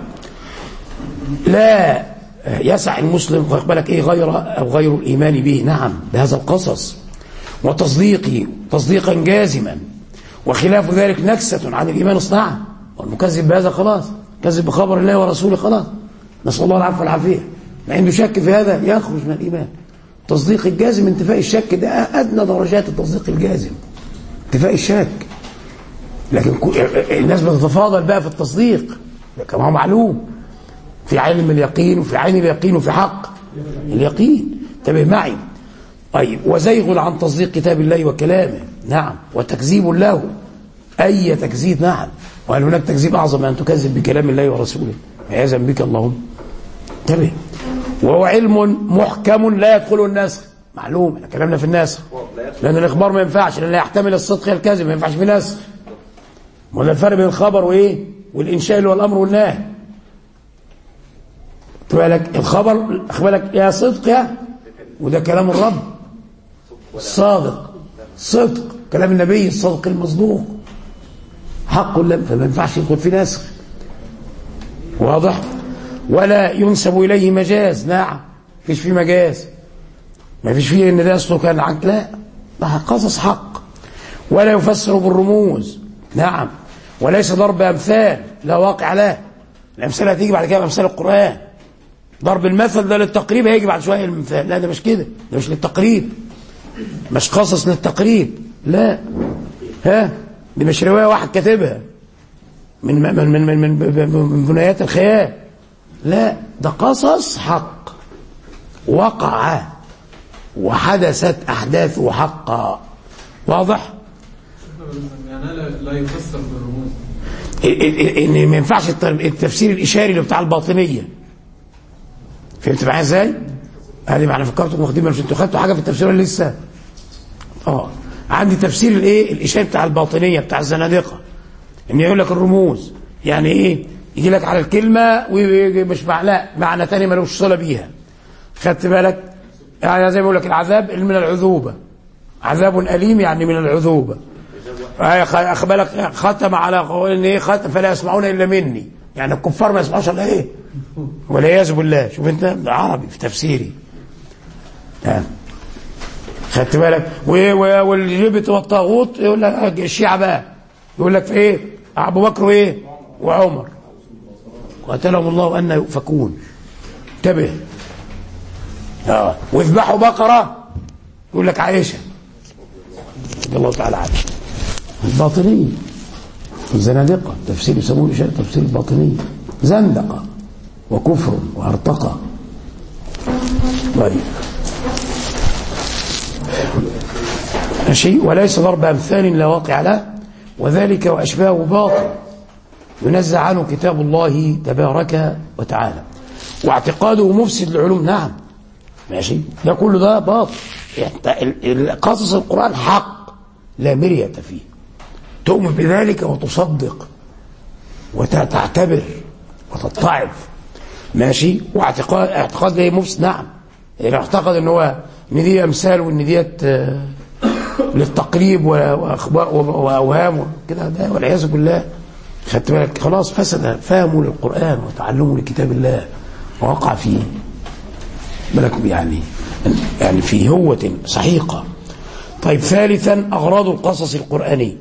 لا يسع المسلم واخد بالك ايه غير او غير الايمان به نعم بهذا القصص وتصديقه تصديقا جازما وخلاف ذلك نكسة عن الايمان اصنعا والمكذب بهذا خلاص كذب بخبر الله ورسوله خلاص نسال الله العفو والعافيه ما عنده شك في هذا يخرج من الايمان تصديق الجازم انتفاء الشك ده ادنى درجات التصديق الجازم انتفاء الشك لكن الناس بتتفاضل بقى في التصديق كما هو معلوم في علم اليقين وفي عين اليقين وفي حق اليقين انتبه معي طيب وزيغ عن تصديق كتاب الله وكلامه نعم وتكذيب له أي تكذيب نعم وهل هناك تكذيب أعظم أن تكذب بكلام الله ورسوله عياذا بك اللهم انتبه وهو علم محكم لا يدخله النسخ معلوم احنا كلامنا في النسخ لأن الإخبار ما ينفعش لأن لا يحتمل الصدق والكذب ما ينفعش في نسخ ولا الفرق بين الخبر وإيه والإنشاء اللي هو الأمر والنهي بالك الخبر بالك يا صدق يا وده كلام الرب الصادق صدق كلام النبي الصادق المصدوق حق لم فما ينفعش يدخل في نسخ واضح ولا ينسب اليه مجاز نعم فيش فيه مجاز ما فيش فيه ان ده اصله كان عنك لا ده قصص حق ولا يفسر بالرموز نعم وليس ضرب امثال لا واقع له الامثله هتيجي بعد كده امثال القران ضرب المثل ده للتقريب هيجي بعد شويه المثال لا ده مش كده ده مش للتقريب مش قصص للتقريب لا ها دي مش روايه واحد كاتبها من من من من من, من بنيات الخيال لا ده قصص حق وقع وحدثت احداثه حقا واضح يعني لا لا يفسر بالرموز ان ما ينفعش الت- التفسير الاشاري اللي بتاع الباطنيه فهمت معايا ازاي؟ هذه معنى فكرتكم واخدين بالكم انتوا خدتوا حاجه في التفسير ولا لسه؟ اه عندي تفسير الايه؟ الاشاري بتاع الباطنيه بتاع الزنادقه ان يقول لك الرموز يعني ايه؟ يجي لك على الكلمه ويجي مش مع لا معنى تاني ملوش صله بيها خدت بالك؟ يعني زي ما بقول لك العذاب من العذوبه عذاب اليم يعني من العذوبه آه، خ- أخ بالك ختم على قول ان ايه ختم فلا يسمعون الا مني يعني الكفار ما يسمعوش الا ايه والعياذ بالله شوف انت ده عربي في تفسيري آه. خدت بالك و- و- والجبت والطاغوت يقول لك الشيعة بقى يقول لك في ايه ابو بكر وايه وعمر قاتلهم الله ان يؤفكون انتبه اه واذبحوا بقره يقول لك عائشه رضي الله تعالى عنها الباطنية الزنادقة تفسير يسموه الإشارة تفسير الباطنية زندقة وكفر وارتقى طيب ماشي وليس ضرب أمثال لا واقع له وذلك وأشباه باطل ينزع عنه كتاب الله تبارك وتعالى واعتقاده مفسد للعلوم نعم ماشي ده كله ده باطل يعني ال- ال- قصص القرآن حق لا مرية فيه تؤمن بذلك وتصدق وتعتبر وتتعظ ماشي واعتقاد اعتقاد ده مفسد نعم يعني اعتقد ان هو ان دي امثال وان ديت آه، للتقريب و- واخبار و- واوهام كده ده والعياذ بالله خدت بالك خلاص فسد فهمه للقران وتعلمه لكتاب الله ووقع فيه بالك يعني يعني في هوة سحيقة طيب ثالثا أغراض القصص القرآني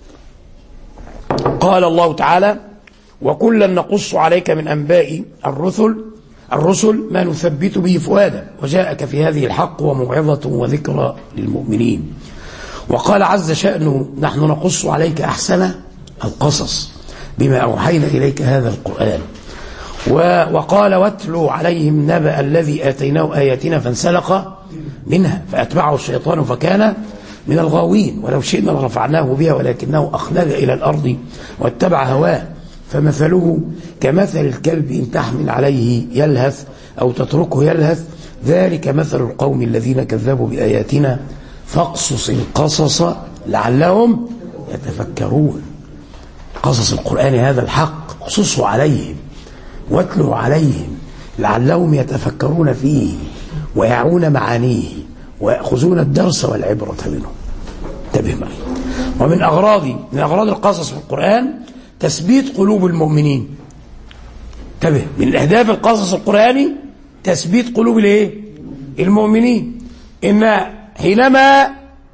قال الله تعالى وكلا نقص عليك من أنباء الرسل الرسل ما نثبت به فؤادا وجاءك في هذه الحق وموعظة وذكرى للمؤمنين وقال عز شأنه نحن نقص عليك أحسن القصص بما أوحينا إليك هذا القرآن و- وقال واتلوا عليهم نبأ الذي آتيناه آياتنا فانسلق منها فأتبعه الشيطان فكان من الغاوين ولو شئنا لرفعناه بها ولكنه أخلد إلى الأرض واتبع هواه فمثله كمثل الكلب إن تحمل عليه يلهث أو تتركه يلهث ذلك مثل القوم الذين كذبوا بآياتنا فاقصص القصص لعلهم يتفكرون قصص القرآن هذا الحق قصصه عليهم واتلوا عليهم لعلهم يتفكرون فيه ويعون معانيه ويأخذون الدرس والعبرة منه انتبه معي ومن أغراض من أغراض القصص في القرآن تثبيت قلوب المؤمنين انتبه من أهداف القصص القرآني تثبيت قلوب الايه المؤمنين إن حينما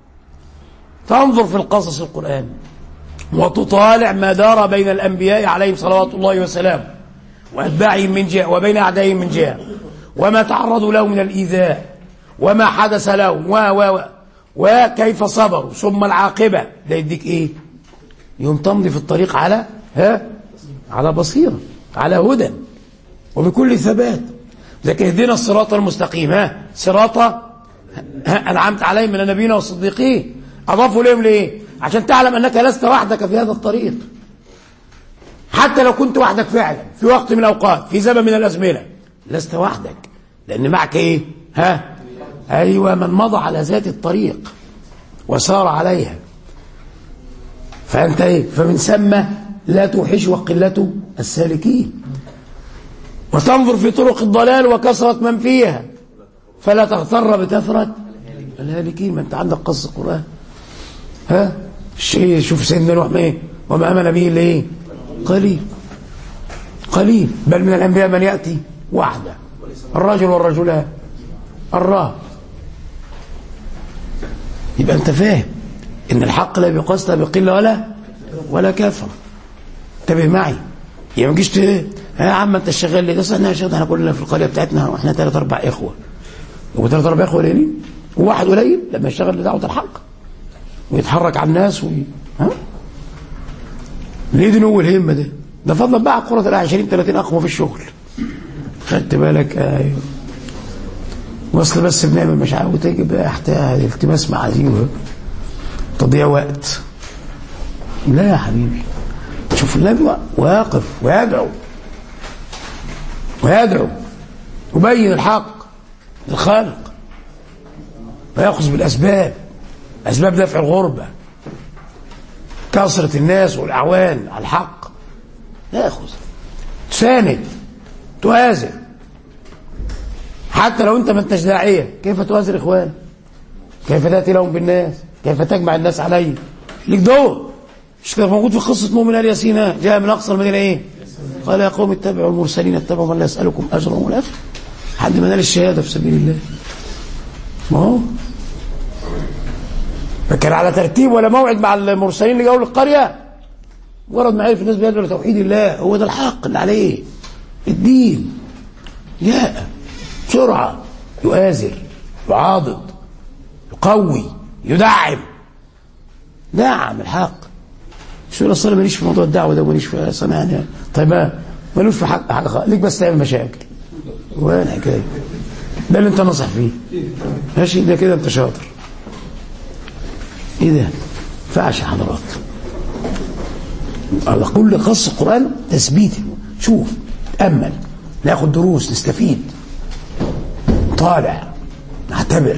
تنظر في القصص القرآني وتطالع ما دار بين الأنبياء عليهم صلوات الله وسلامه وأتباعهم من جهة وبين أعدائهم من جهة وما تعرضوا له من الإيذاء وما حدث لهم و و و وكيف صبروا ثم العاقبة ده يديك إيه يوم تمضي في الطريق على ها على بصيرة على هدى وبكل ثبات ذلك اهدنا الصراط المستقيم ها صراط ها أنعمت عليهم من النبيين والصديقين أضافوا لهم ليه عشان تعلم أنك لست وحدك في هذا الطريق حتى لو كنت وحدك فعلا في وقت من الأوقات في زمن من الأزمنة لست وحدك لأن معك إيه ها أيوة من مضى على ذات الطريق وسار عليها فأنت إيه فمن ثم لا توحش وقلة السالكين وتنظر في طرق الضلال وكثرة من فيها فلا تغتر بكثرة الهالكين ما أنت عندك قصة القرآن ها الشيء شوف سيدنا نوح ما ايه وما امن به الا ايه قليل قليل بل من الانبياء من ياتي وحده الرجل والرجلان الراهب يبقى انت فاهم ان الحق لا بيقاس لا بقله ولا ولا كثره انتبه معي يا ما تجيش ت- ها يا عم انت شغال ليه ده أصل احنا يا شيخ ده احنا كلنا في القريه بتاعتنا واحنا ثلاث اربع اخوه وثلاث اربع اخوه قليلين وواحد قليل لما يشتغل لدعوه الحق ويتحرك على الناس وي... ها ليه دي نو الهمه ده ده فضلا بقى على القرى تلاقي 20 30 اخ في الشغل خدت بالك ايوه وصل بس بنعمل مش عارف وتيجي بقى احتاج التماس معاذير تضييع وقت لا يا حبيبي شوف النبي واقف ويدعو ويدعو وبين الحق للخلق ويأخذ بالأسباب أسباب دفع الغربة كثرة الناس والأعوان على الحق يأخذ تساند توازن حتى لو أنت ما انتش داعية كيف توازن إخوان كيف تأتي لهم بالناس كيف تجمع الناس عليه ليك دور مش كان موجود في قصة مؤمن آل ياسين جاء من أقصى المدينة إيه قال يا قوم اتبعوا المرسلين اتبعوا من لا يسألكم أجرا ولا أجر حد ما نال الشهادة في سبيل الله ما هو فكان على ترتيب ولا موعد مع المرسلين اللي جاوا للقرية مجرد ما عرف الناس بيدعوا لتوحيد الله هو ده الحق اللي عليه الدين جاء بسرعة يؤازر يعاضد يقوي يدعم دعم الحق مش يقول اصل أنا ماليش في موضوع الدعوه ده وماليش في اصل أنا يعني طيب ما مالوش في حق حاجه خالص. ليك بس تعمل مشاكل وين الحكايه ده اللي انت نصح فيه ماشي ده كده انت شاطر ايه ده ما ينفعش يا حضرات على كل قص القران تثبيت شوف تامل ناخد دروس نستفيد طالع نعتبر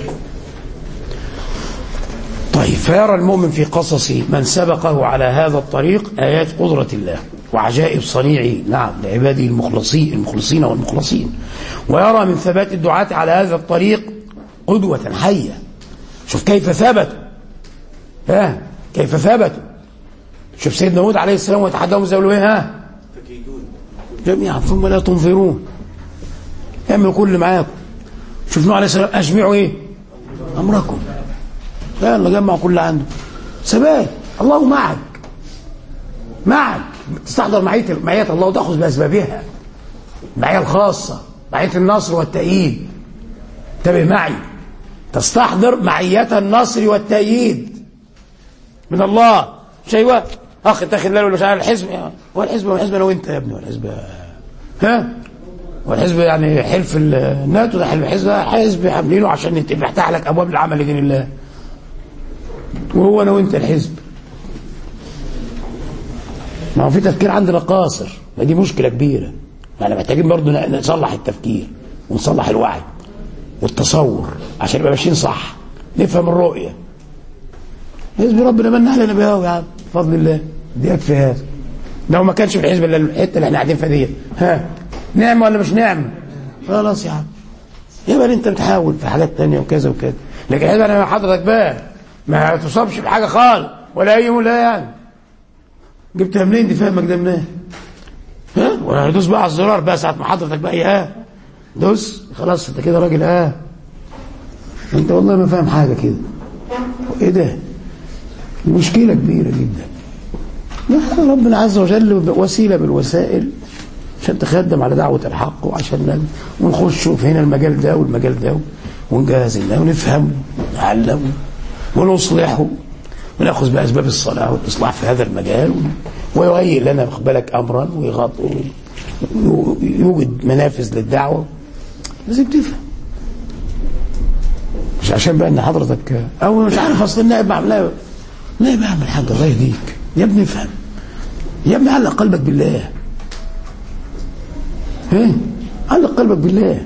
طيب فيرى المؤمن في قصص من سبقه على هذا الطريق آيات قدرة الله وعجائب صنيعه نعم لعباده المخلصين المخلصين والمخلصين ويرى من ثبات الدعاة على هذا الطريق قدوة حية شوف كيف ثبتوا ها كيف ثبتوا شوف سيدنا هود عليه السلام ويتحداهم ازاي يقولوا ايه ها جميعا ثم لا تنظرون اعملوا كل معاكم شوف نوح عليه السلام اجمعوا ايه امركم يلا جمع كل عنده ثبات الله معك معك تستحضر معية معية الله وتأخذ بأسبابها المعية الخاصة معية النصر والتأييد انتبه معي تستحضر معية النصر والتأييد من الله مش ايوه اخ تاخد باله مش عارف الحزب هو الحزب هو الحزب انا وانت يا ابني هو الحزب ها هو الحزب يعني حلف الناتو ده حلف الحزب حزب عاملينه عشان يفتح لك ابواب العمل لدين الله وهو انا وانت الحزب ما هو في تفكير عندنا قاصر ما دي مشكله كبيره يعني محتاجين برضه نصلح التفكير ونصلح الوعي والتصور عشان نبقى ماشيين صح نفهم الرؤيه حزب ربنا من علينا بها يا عم بفضل الله دي يكفي هذا لو ما كانش في الحزب الا الحته اللي احنا قاعدين فيها ديت ها نعمه ولا مش نعمه خلاص يا عم يبقى انت بتحاول في حاجات تانية وكذا وكذا لكن هذا انا حضرتك بقى ما تصابش بحاجه خالص ولا اي ولا يعني جبتها منين دي فهمك ده منين ها ولا دوس بقى على الزرار بقى ساعه ما حضرتك بقى اه دوس خلاص انت كده راجل اه انت والله ما فاهم حاجه كده ايه ده مشكله كبيره جدا لا ربنا عز وجل وسيله بالوسائل عشان تخدم على دعوه الحق وعشان ونخش في هنا المجال ده والمجال ده ونجهز الله ونفهم ونتعلم ونصلحه وناخذ باسباب الصلاح والاصلاح في هذا المجال ويهيئ لنا واخد بالك امرا ويغطي يوجد منافذ للدعوه لازم تفهم مش عشان بقى ان حضرتك او مش عارف اصل النائب بعمل لا لا بعمل حاجه الله يهديك يا ابني افهم يا ابني علق قلبك بالله ها علق قلبك بالله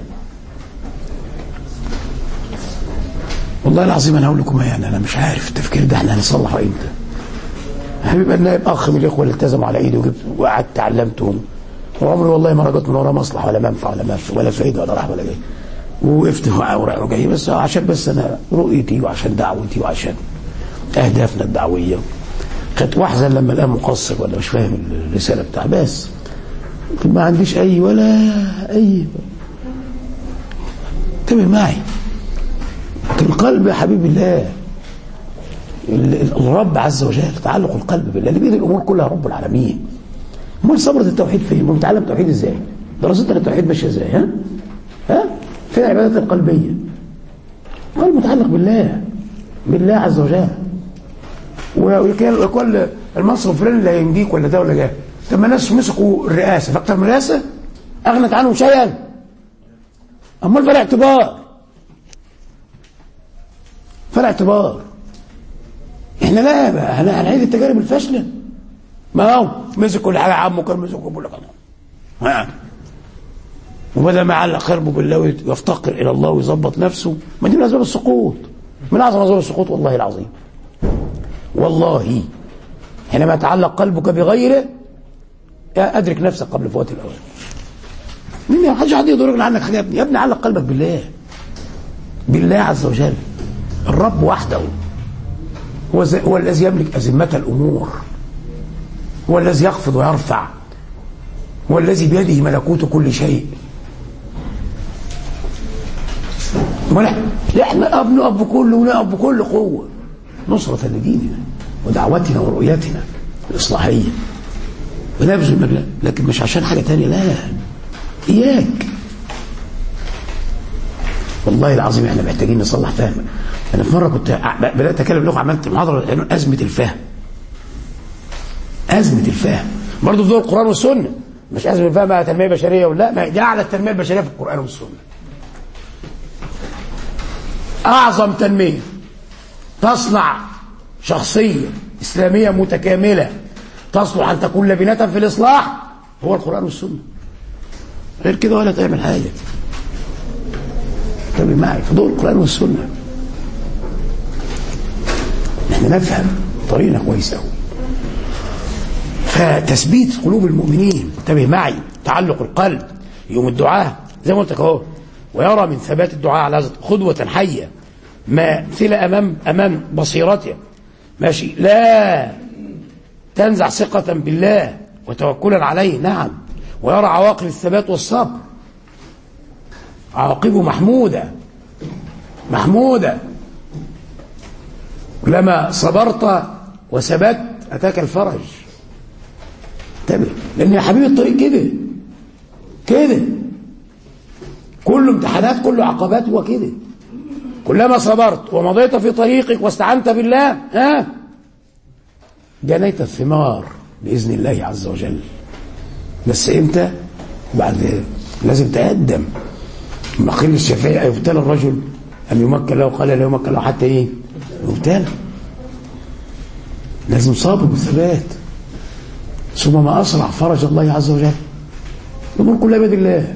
والله العظيم انا هقول لكم يعني انا مش عارف التفكير ده احنا هنصلحه امتى هيبقى النائب اخ من الاخوه اللي التزموا على ايدي وجبت وقعدت علمتهم وعمري والله ما رجعت من وراه مصلحه ولا منفعه ولا منفعه ولا فايده ولا راح ولا جاي ووقفت اوراق وجاي بس عشان بس انا رؤيتي وعشان دعوتي وعشان اهدافنا الدعويه كانت واحزن لما الان مقصر ولا مش فاهم الرساله بتاع بس ما عنديش اي ولا اي انتبه معي القلب يا حبيب الله الرب عز وجل تعلق القلب بالله اللي بيد الامور كلها رب العالمين امال ثمره التوحيد فين؟ امال بنتعلم التوحيد ازاي؟ دراستنا التوحيد ماشيه ازاي؟ ها؟ ها؟ فين العبادات القلبيه؟ قلب متعلق بالله بالله عز وجل وكان وكل المنصب الفلاني اللي هينجيك ولا ده ولا ده طب ما ناس مسكوا الرئاسه فاكتر من الرئاسه اغنت عنهم شيئا امال فلا اعتبار فلا اعتبار احنا لا بقى هن- هنعيد التجارب الفاشله ما هو مسك كل حاجه عمه كان مسك بيقول لك أنا. ها وبدل ما يعلق قلبه بالله ويفتقر الى الله ويظبط نفسه ما دي من اسباب السقوط من اعظم اسباب السقوط والله العظيم والله حينما يتعلق قلبك بغيره ادرك نفسك قبل فوات الاوان مين ما حدش حد يدرك عنك حاجه يا ابني يا ابني علق قلبك بالله بالله عز وجل الرب وحده هو, زي هو الذي يملك أزمة الأمور هو الذي يخفض ويرفع هو الذي بيده ملكوت كل شيء ونحن احنا ابن اب كل ونقف بكل قوه نصرة لديننا ودعوتنا ورؤيتنا الإصلاحية ونبذل مجلة لكن مش عشان حاجة تانية لا إياك والله العظيم احنا محتاجين نصلح فهم انا في مره كنت ع- بدات اتكلم لغه عملت محاضره عنوان ازمه الفهم ازمه الفهم برضه في دور القران والسنه مش ازمه الفهم بقى تنميه بشريه ولا ما دي اعلى التنميه البشريه في القران والسنه اعظم تنميه تصنع شخصيه اسلاميه متكامله تصلح ان تكون لبنه في الاصلاح هو القران والسنه غير كده ولا تعمل حاجه انتبه معي في ضوء القرآن والسنة احنا نفهم طريقنا كويس قوي فتثبيت قلوب المؤمنين انتبه معي تعلق القلب يوم الدعاء زي ما قلت لك اهو ويرى من ثبات الدعاء على هذا قدوة حية ماثلة أمام أمام بصيرته ماشي لا تنزع ثقة بالله وتوكلا عليه نعم ويرى عواقب الثبات والصبر عواقبه محمودة محمودة كلما صبرت وثبت أتاك الفرج انتبه لأن يا حبيبي الطريق كده كده كل امتحانات كل عقبات هو كده كلما صبرت ومضيت في طريقك واستعنت بالله ها جنيت الثمار بإذن الله عز وجل بس امتى بعد لازم تقدم ما قيل الشافعي يبتلى الرجل أن يمكن له قال لا يمكن له حتى إيه يبتلى لازم صبر وثبات ثم ما أسرع فرج الله عز وجل الأمور كلها بيد الله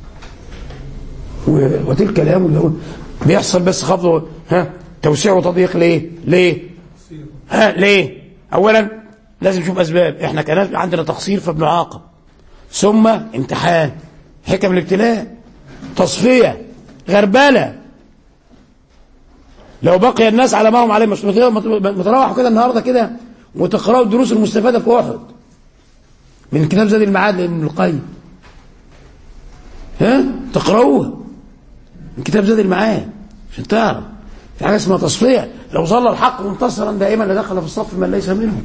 و- وتلك الأيام اللي يقول بيحصل بس خفض ها توسيع وتضييق ليه؟ ليه؟ ها ليه؟ أولا لازم نشوف أسباب احنا كان عندنا تقصير فبنعاقب ثم امتحان حكم الابتلاء تصفية غربلة لو بقي الناس على ما هم عليه مش متروحوا كده النهارده كده وتقرأوا الدروس المستفادة في أحد من كتاب زاد المعاد لابن القيم ها تقرأوها من كتاب زاد المعاد عشان تعرف في حاجة اسمها تصفية لو ظل الحق منتصرا دائما لدخل في الصف من ليس منهم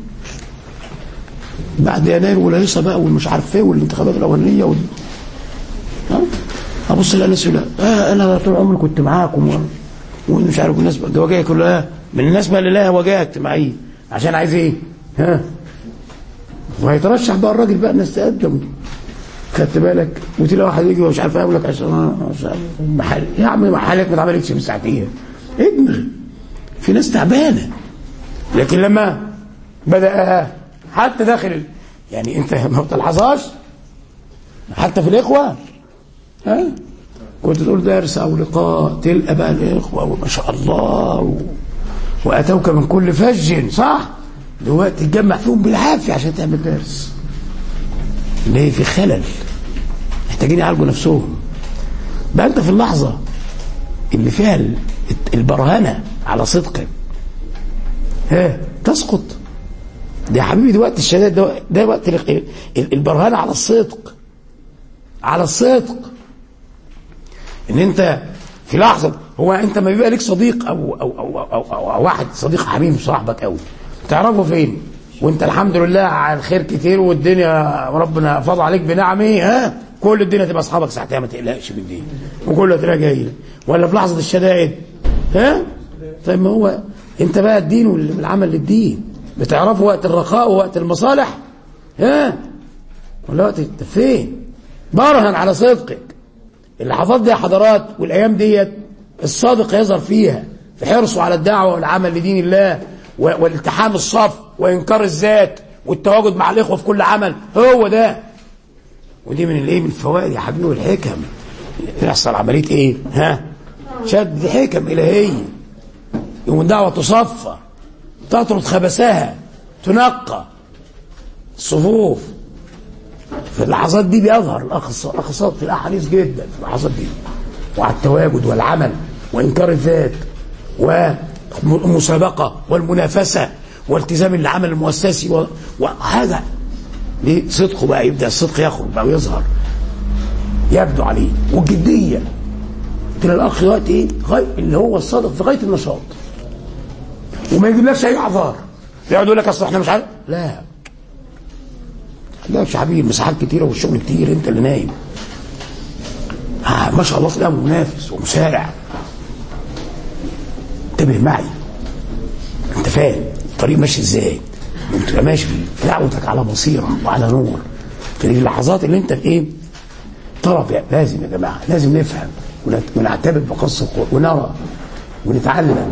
بعد يناير والهيصة بقى والمش عارف ايه والانتخابات الأولانية وال... ها؟ ابص الاقي الناس يقول اه انا طول عمري كنت معاكم و- ومش عارف الناس ده وجايه كلها من الناس بقى اللي لها وجايه اجتماعيه عشان عايز ايه؟ ها وهيترشح بقى الراجل بقى الناس تقدم خدت بالك وتلاقي واحد يجي ومش عارف يقول لك عشان أنا- عشان محل يا عم محلك ما اتعملتش من ساعتين ادمغ في ناس تعبانه لكن لما بدا حتى داخل ال- يعني انت ما بتلحظهاش حتى في الاخوه ها كنت تقول درس او لقاء تلقى بقى الاخوه وما شاء الله و... واتوك من كل فج صح دلوقتي تتجمع فيهم بالعافيه عشان تعمل درس ليه في خلل محتاجين يعالجوا نفسهم بقى انت في اللحظه اللي فيها ال- البرهنه على صدقك ها تسقط ده يا حبيبي ده وقت الشدائد ده, ده وقت ال- ال- البرهنه على الصدق على الصدق ان انت في لحظه هو انت ما بيبقى لك صديق او او او او, أو, أو واحد صديق حبيب صاحبك قوي تعرفه فين وانت الحمد لله على الخير كتير والدنيا ربنا فضل عليك بنعمه ها كل الدنيا تبقى اصحابك ساعتها ما تقلقش من دي وكله تلاقي جاي لك. ولا في لحظه الشدائد ها طيب ما هو انت بقى الدين والعمل للدين بتعرفه وقت الرخاء ووقت المصالح ها ولا وقت انت فين برهن على صدقك اللحظات دي يا حضرات والايام ديت الصادق يظهر فيها في حرصه على الدعوه والعمل لدين الله و- والالتحام الصف وانكار الذات والتواجد مع الاخوه في كل عمل هو ده ودي من الايه من الفوائد يا حبيبي والحكم يحصل عمليه ايه ها شد حكم الهيه يوم الدعوه تصفى تطرد خبثها تنقى الصفوف في اللحظات دي بيظهر الاخ الص- الاخ الصادق في الاحاديث جدا في اللحظات دي وعلى التواجد والعمل وانكار الذات والمسابقه والمنافسه والتزام العمل المؤسسي و- وهذا ليه صدقه بقى يبدا الصدق يخرج بقى ويظهر يبدو عليه والجديه تلاقي الاخ دلوقتي ايه غاية اللي هو الصادق في غايه النشاط وما يجيبلكش اي اعذار يقعد يقول لك اصل احنا مش عارف لا لا يا حبيبي المساحات كتيره والشغل كتير انت اللي نايم آه ما شاء الله تلاقيه منافس ومسارع انتبه معي انت فاهم الطريق ماشي ازاي وانت ماشي في دعوتك على بصيره وعلى نور في اللحظات اللي انت في ايه طرف يعني لازم يا جماعه لازم نفهم ونت- ونعتبر بقص القرآن ونرى ونتعلم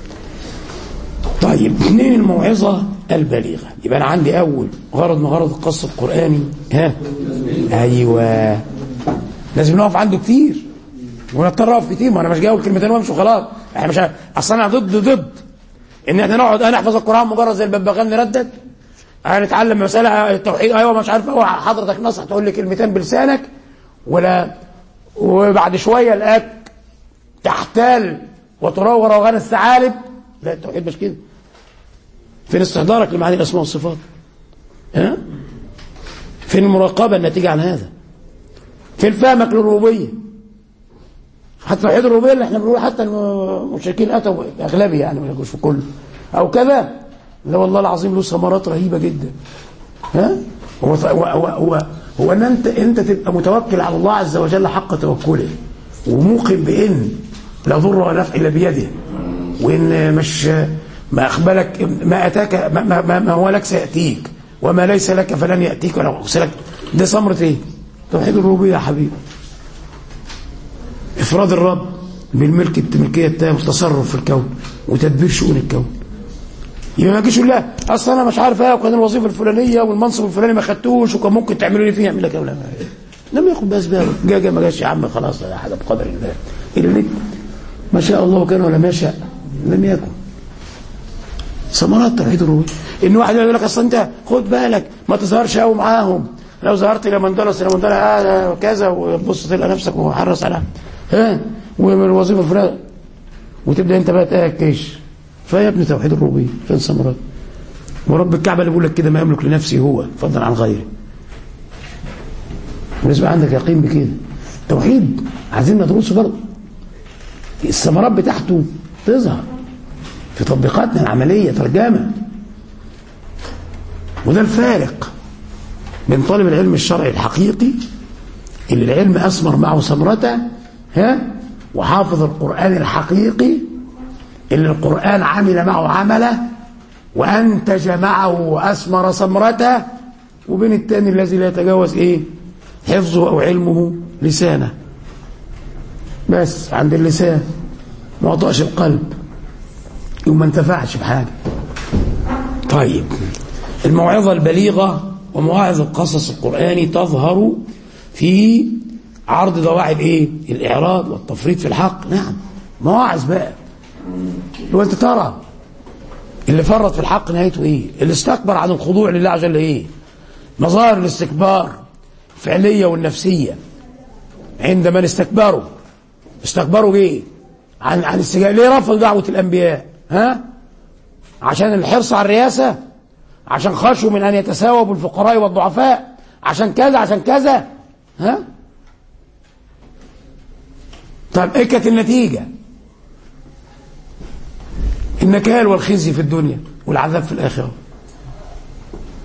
طيب اثنين الموعظة البليغة يبقى أنا عندي أول غرض من غرض القص القرآني ها أيوة لازم نقف عنده كتير ونضطر نقف كتير ما أنا مش جاي أقول كلمتين وأمشي وخلاص إحنا مش ه- أصل أنا ضد ضد إن إحنا نقعد أنا أحفظ القرآن مجرد زي الببغان نردد هنتعلم مسألة التوحيد أيوة مش عارف هو حضرتك نصح تقول لي كلمتين بلسانك ولا وبعد شوية الآك تحتال وتروغ روغان الثعالب لا التوحيد مش كده فين استحضارك لمعاني الاسماء والصفات ها فين المراقبه الناتجه عن هذا فين فهمك للربوبيه حتى توحيد الربوبيه اللي احنا بنقول حتى المشركين اتوا اغلبي يعني ما يقولش في كله او كذا لا والله العظيم له ثمرات رهيبه جدا ها هو هو هو, هو, هو ان انت انت تبقى متوكل على الله عز وجل حق توكله وموقن بان لا ضر ولا نفع الا بيده وان مش ما اقبلك ما اتاك ما, ما, ما, ما هو لك سياتيك وما ليس لك فلن ياتيك ولا لك ده ثمره ايه؟ توحيد الربوبيه يا حبيبي افراد الرب بالملك الملكيه التامه والتصرف في الكون وتدبير شؤون الكون يبقى ما يجيش يقول لا اصل انا مش عارف ايه وكان الوظيفه الفلانيه والمنصب الفلاني ما خدتوش وكان ممكن تعملوا لي فيه يعمل لك ولا لم ياخد باسبابه جا جا ما جاش يا عم خلاص ده حاجه بقدر الله اللي ما شاء الله كان ولا ما شاء لم يكن ثمرات توحيد الربوبيه ان واحد يقول لك اصل انت خد بالك ما تظهرش قوي معاهم لو ظهرت الى مندلس الى مندلس آه كذا وتبص تلقى نفسك وحرص على ها ومن الوظيفه الفلانيه وتبدا انت بقى تاكش فيا ابن توحيد الربوبيه فين ثمرات ورب الكعبه اللي بيقول لك كده ما يملك لنفسه هو فضلا عن غيره لازم عندك يقين بكده توحيد عايزين ندرسه برضه الثمرات بتاعته تظهر في تطبيقاتنا العملية ترجمة وده الفارق بين طالب العلم الشرعي الحقيقي اللي العلم أثمر معه ثمرته ها وحافظ القرآن الحقيقي اللي القرآن عمل معه عمله وأنتج معه وأثمر ثمرته وبين التاني الذي لا يتجاوز إيه حفظه أو علمه لسانه بس عند اللسان ما وطأش القلب وما انتفعش بحاجة طيب الموعظة البليغة ومواعظ القصص القرآني تظهر في عرض دواعي الايه الاعراض والتفريط في الحق نعم مواعظ بقى لو انت ترى اللي فرط في الحق نهايته ايه اللي استكبر عن الخضوع لله عز وجل ايه مظاهر الاستكبار الفعليه والنفسيه عند من استكبروا استكبروا ايه عن عن استجابه ليه رفضوا دعوه الانبياء ها عشان الحرص على الرئاسه عشان خشوا من ان يتساووا بالفقراء والضعفاء عشان كذا عشان كذا ها طيب ايه كانت النتيجه النكال والخزي في الدنيا والعذاب في الاخره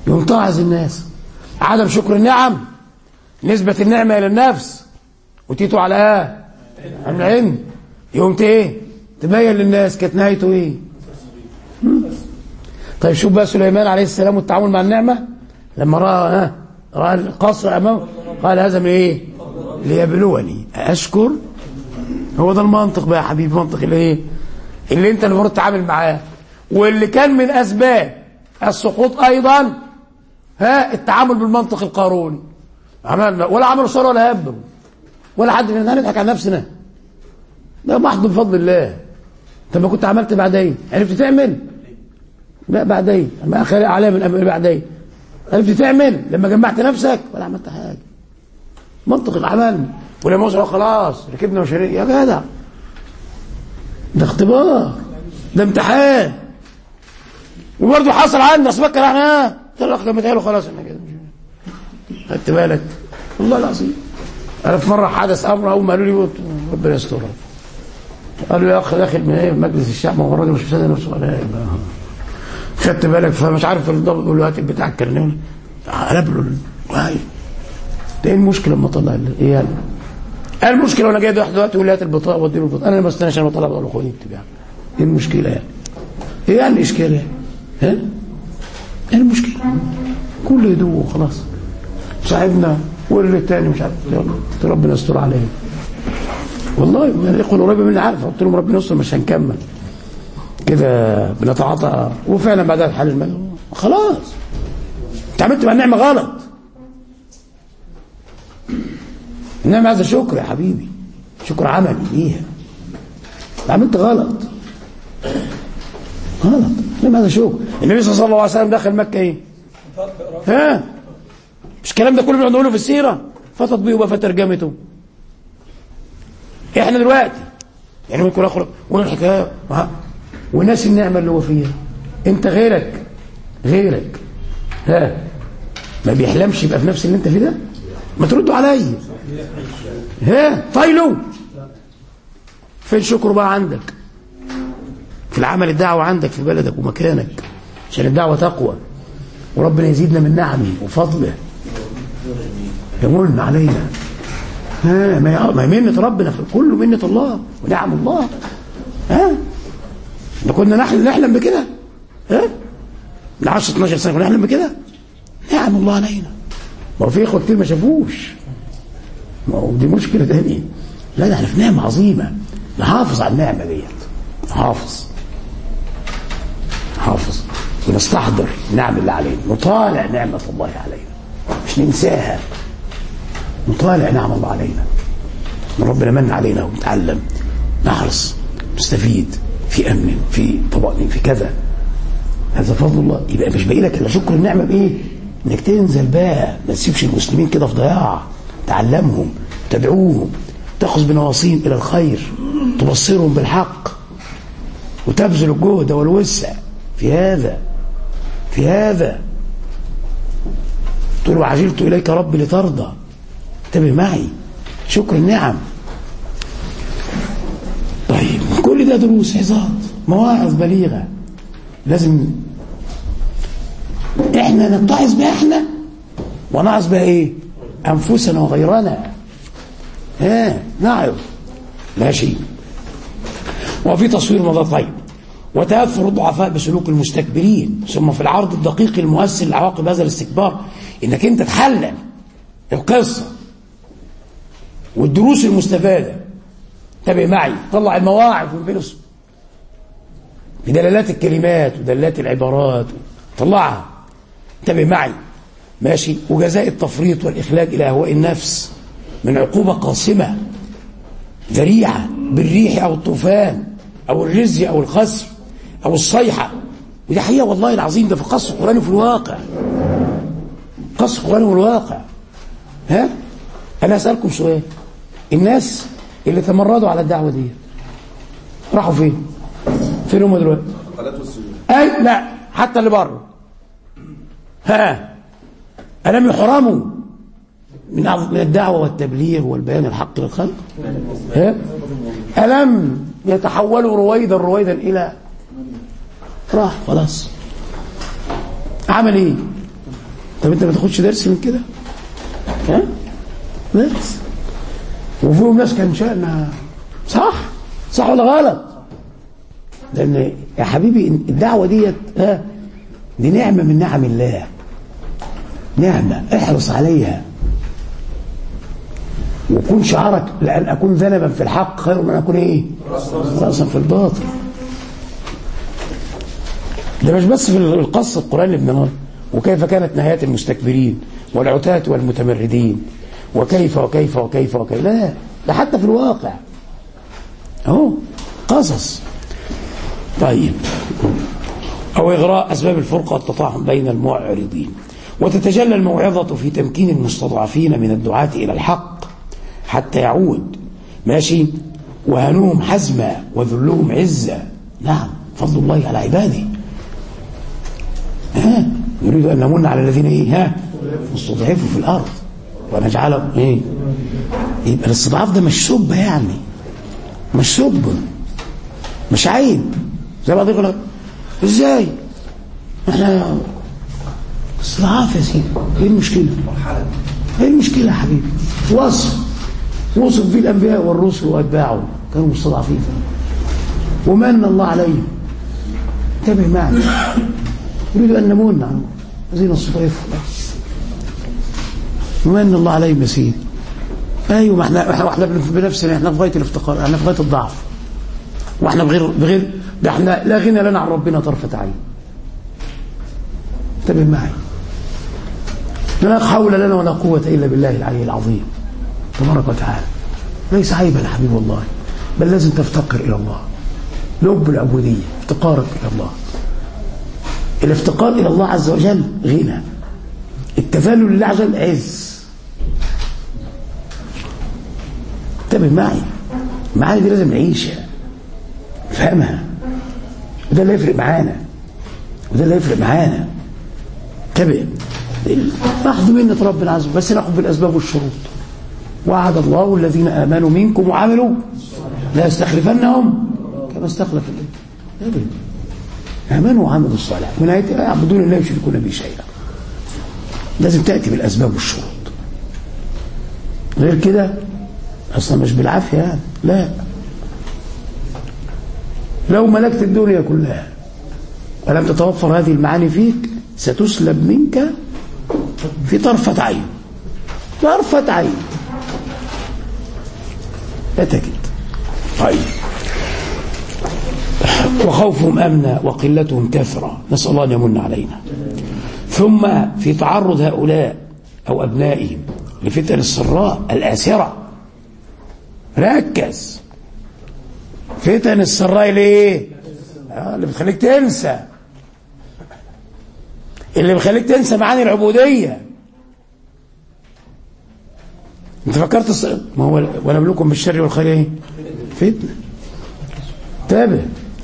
يوم تعظ الناس عدم شكر النعم نسبة النعمة إلى النفس وتيتوا على ايه على العلم يوم ايه تبين للناس كانت نهايته ايه هم؟ طيب شوف بقى سليمان عليه السلام والتعامل مع النعمة لما رأى ها رأى القصر أمامه قال هذا من ايه ليبلوني أشكر هو ده المنطق بقى يا حبيبي منطق الايه اللي انت المفروض تتعامل معاه واللي كان من اسباب السقوط ايضا ها التعامل بالمنطق القاروني عملنا ولا عملوا صار ولا هبوا ولا حد مننا نضحك على نفسنا ده محض بفضل الله انت ما كنت عملت بعدين عرفت تعمل لا بعدين ما خلق عليها من أمر بعدين عرفت تعمل لما جمعت نفسك ولا عملت حاجه منطق العمل ولما وصلوا خلاص ركبنا مشاريع يا جدع ده اختبار ده امتحان وبرضه حصل عندنا اصل فكر احنا طلع لما له خلاص احنا كده خدت بالك والله العظيم انا في مره حدث امر اول ما قالوا لي ربنا يسترها قالوا يا اخ داخل من ايه مجلس الشعب هو الراجل مش مصدق نفسه ولا ايه خدت بالك فمش عارف الضابط بيقول له هات بتاع الكرنيه قلب له هاي ده ايه المشكله لما طلع ايه يعني قال المشكله وانا جاي واحد دلوقتي يقول لي هات البطاقه ودي له البطاقه انا ما استناش انا بطلع بقول له خد اكتب يعني ايه المشكله يعني ايه يعني الاشكال يعني ها ايه المشكله كل هدوء وخلاص صاحبنا واللي التاني مش عارف يلا ربنا يستر عليه والله الاخوه القريبه مني عارف قلت لهم ربنا يستر مش هنكمل كده بنتعاطى وفعلا بعدها الحل المال خلاص انت عملت مع النعمه غلط النعمه عايزه شكر يا حبيبي شكر عملي ليها عملت غلط غلط النعمه عايزه شكر النبي صلى الله عليه وسلم دخل مكه ايه ها مش الكلام ده كله بنقعد نقوله في السيره فتطبيقه بقى فترجمته احنا دلوقتي يعني ممكن اخرج ونقول الحكايه وناس النعمه اللي هو فيها انت غيرك غيرك ها ما بيحلمش يبقى في نفس اللي انت فيه ده ما تردوا عليا ها طايلو فين شكره بقى عندك في العمل الدعوه عندك في بلدك ومكانك عشان الدعوه تقوى وربنا يزيدنا من نعمه وفضله يمن علينا ها ما منة ربنا في كله منة الله ونعم الله ها ده كنا نحلم نحلم بكده ها من 10 12 سنه كنا نحلم بكده نعم الله علينا ما هو في اخوه كتير ما شافوش ما هو دي مشكله تانية لا ده احنا في نعمه عظيمه نحافظ على النعمه ديت نحافظ نحافظ ونستحضر النعم اللي علينا نطالع نعمه الله علينا مش ننساها نطالع نعم الله علينا من ربنا من علينا ونتعلم نحرص نستفيد في امن في طمأنينة في كذا هذا فضل الله يبقى مش باقي لك الا شكر النعمه بايه؟ انك تنزل بقى ما تسيبش المسلمين كده في ضياع تعلمهم تدعوهم تاخذ بنواصيهم الى الخير تبصرهم بالحق وتبذل الجهد والوسع في هذا في هذا تقول وعجلت اليك ربي لترضى انتبه معي شكر النعم طيب كل ده دروس عظات مواعظ بليغه لازم احنا نتعظ بها احنا ونعظ بها ايه انفسنا وغيرنا ها نعظ ماشي وفي تصوير مضى طيب وتأثر الضعفاء بسلوك المستكبرين ثم في العرض الدقيق المؤثر لعواقب هذا الاستكبار انك انت تحلل القصه والدروس المستفاده تابع معي طلع المواعظ من بين بدلالات الكلمات ودلالات العبارات طلعها انتبه معي ماشي وجزاء التفريط والإخلاج إلى أهواء النفس من عقوبة قاصمة ذريعة بالريح أو الطوفان أو الرزي أو الخسر أو الصيحة ودي حقيقة والله العظيم ده في قص القرآن في الواقع قص القرآن في الواقع ها أنا أسألكم سؤال الناس اللي تمردوا على الدعوة دي راحوا فين فين هم دلوقتي اي لا حتى اللي بره ها ألم يحرموا من من الدعوة والتبليغ والبيان الحق للخلق ها ألم يتحولوا رويدا رويدا إلى راح خلاص عمل ايه طب انت ما تاخدش درس من كده ها درس وفيهم ناس كان شأنها صح صح ولا غلط لان يا حبيبي الدعوه ديت ها دي نعمه من نعم الله نعمه احرص عليها وكن شعارك لان اكون ذنبا في الحق خير من ان اكون ايه راسا في الباطل ده مش بس في القص القرآني ابن نار وكيف كانت نهايات المستكبرين والعتاة والمتمردين وكيف وكيف وكيف وكيف لا ده حتى في الواقع اهو قصص طيب أو إغراء أسباب الفرقة والتطاحن بين المعرضين وتتجلى الموعظة في تمكين المستضعفين من الدعاة إلى الحق حتى يعود ماشي وهنوهم حزما وذلهم عزة نعم فضل الله على عباده ها يريد أن نمن على الذين إيه ها استضعفوا في الأرض ونجعلهم إيه يبقى الاستضعاف ده مش سب يعني مش سب مش عيب زي بعض يقول لك ازاي احنا استضعاف يا سيدي ايه المشكله ايه المشكله يا حبيبي وصف وصف فيه الانبياء والرسل واتباعهم كانوا مستضعفين ومن الله عليهم انتبه معي يريد ان نمون عنهم عايزين نستضعفهم ومن الله عليهم يا سيدي ايوه ما احنا احنا احنا بنفسنا احنا في غايه الافتقار احنا في غايه الضعف واحنا بغير بغير ده احنا لا غنى لنا عن ربنا طرفة عين انتبه معي لا حول لنا ولا قوة إلا بالله العلي العظيم تبارك وتعالى ليس عيبا يا حبيب الله بل لازم تفتقر إلى الله لب العبودية افتقارك إلى الله الافتقار إلى الله عز وجل غنى التذلل لله عز وجل عز انتبه معي المعاني دي لازم نعيشها نفهمها وده اللي يفرق معانا وده اللي يفرق معانا انتبه ناخذ منة ربنا عز وجل بس ناخذ بالاسباب والشروط وعد الله الذين امنوا منكم وعملوا لا يستخلفنهم كما استخلف الله امنوا وعملوا الصالحات من ايه يعبدون الله يشركون به شيئا لازم تاتي بالاسباب والشروط غير كده اصلا مش بالعافيه يعني لا لو ملكت الدنيا كلها ولم تتوفر هذه المعاني فيك ستسلب منك في طرفة عين طرفة عين لا تجد طيب وخوفهم أمنا وقلتهم كثرة نسأل الله أن يمن علينا ثم في تعرض هؤلاء أو أبنائهم لفتن السراء الآسرة ركز فتن السراء ليه آه اللي بتخليك تنسى اللي بيخليك تنسى معاني العبودية انت فكرت الص... ما هو ونبلوكم بالشر والخير ايه فتنة تابع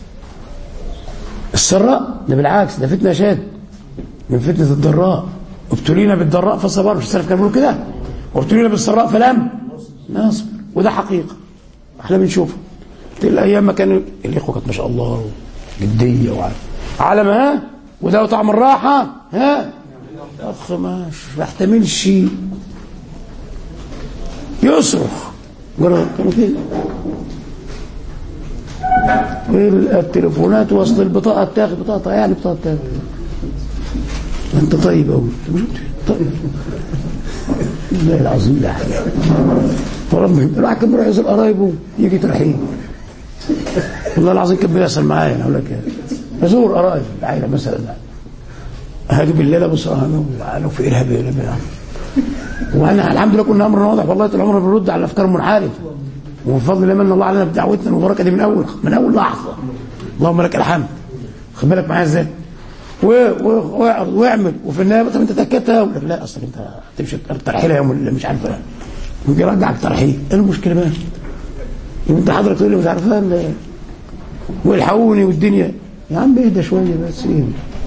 السراء ده بالعكس ده فتنة شاد من فتنة الضراء ابتلينا بالضراء فصبر مش السلف كانوا بيقولوا كده وابتلينا بالسراء فلم نصبر وده حقيقة احنا بنشوفه الايام ما كانوا الاخوه كانت ما شاء الله جديه وعلى على ما وده طعم الراحه ها اخ ما يحتملش يصرخ كانوا كده التليفونات وصل البطاقه تاخد بطاقه يعني بطاقه تاخد انت طيب قوي طيب والله العظيم لا حاجه فربنا الواحد كان بيروح يزور قرايبه يجي ترحيب والله العظيم كان بيحصل معايا انا اقول لك ازور قرايب العائله مثلا هاجي بالليل ابص لو في ارهاب وانا الحمد لله كنا امرنا واضح والله طول عمرنا بنرد على الافكار المنحرفه ومن فضل الله من الله علينا بدعوتنا والبركه دي من اول من اول لحظه اللهم لك الحمد خد بالك معايا ازاي واعمل وفي النهايه طب انت تاكدتها ولا لا اصلا انت هتمشي الترحيل يوم اللي مش عارف ويجي يرجعك ترحيل ايه المشكله بقى؟ انت حضرتك تقول لي مش عارفها والحقوني والدنيا يا عم اهدى شويه بس ايه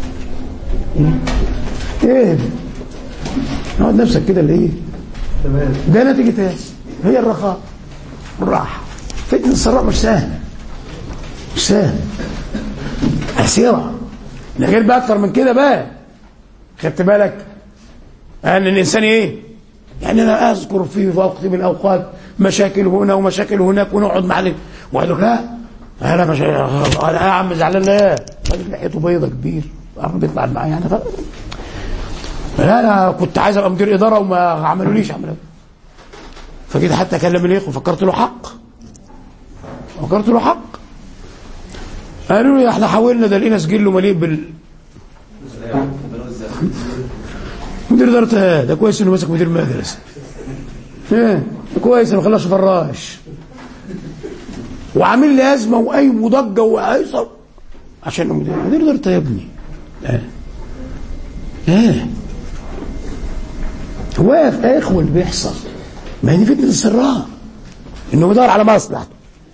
ايه اقعد نفسك كده اللي ايه ده نتيجه ايه هي الرخاء الراحه فتنه السراء مش سهله مش سهله اسيره ده غير بقى اكتر من كده بقى خدت بالك أن الإنسان إيه يعني أنا أذكر في وقت من الأوقات مشاكل هنا ومشاكل هناك ونقعد مع ال- واحد يقول لا أنا مش أنا يا عم زعلان لا راجل لحيته بيضة كبير قرب يطلع معايا يعني ف... لا انا كنت عايز ابقى مدير اداره وما عملوليش عمل فجيت حتى اكلم الاخ وفكرت له حق فكرت له حق قالوا لي احنا حاولنا ده لقينا سجله مليء بال مدير اداره ايه ده كويس انه ماسك مدير مدرسه ايه ده كويس انه ما خلاش فراش وعامل لي ازمه واي وضجه وهيصه عشان مدير مدير اداره إيه يا ابني ايه ايه واقف يا اخوه اللي بيحصل ما هي دي فتنه السراء انه بيدور على مصلحته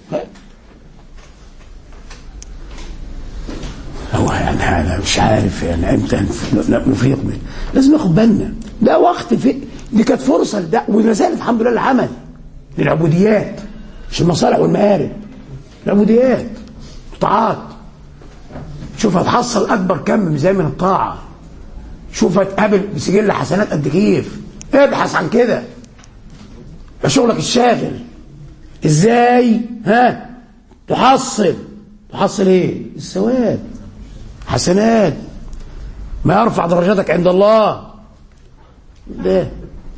هو يعني انا مش عارف يعني امتى نف- نفيق من لازم ناخد بالنا ده وقت في دي كانت فرصه لده وما زالت الحمد لله العمل للعبوديات مش المصالح والمآرب العبوديات الطاعات شوف هتحصل اكبر كم ميزان من الطاعه شوف هتقابل بسجل حسنات قد كيف ابحث عن كده ده شغلك الشاغل ازاي ها تحصل تحصل ايه الثواب حسنات ما يرفع درجاتك عند الله ده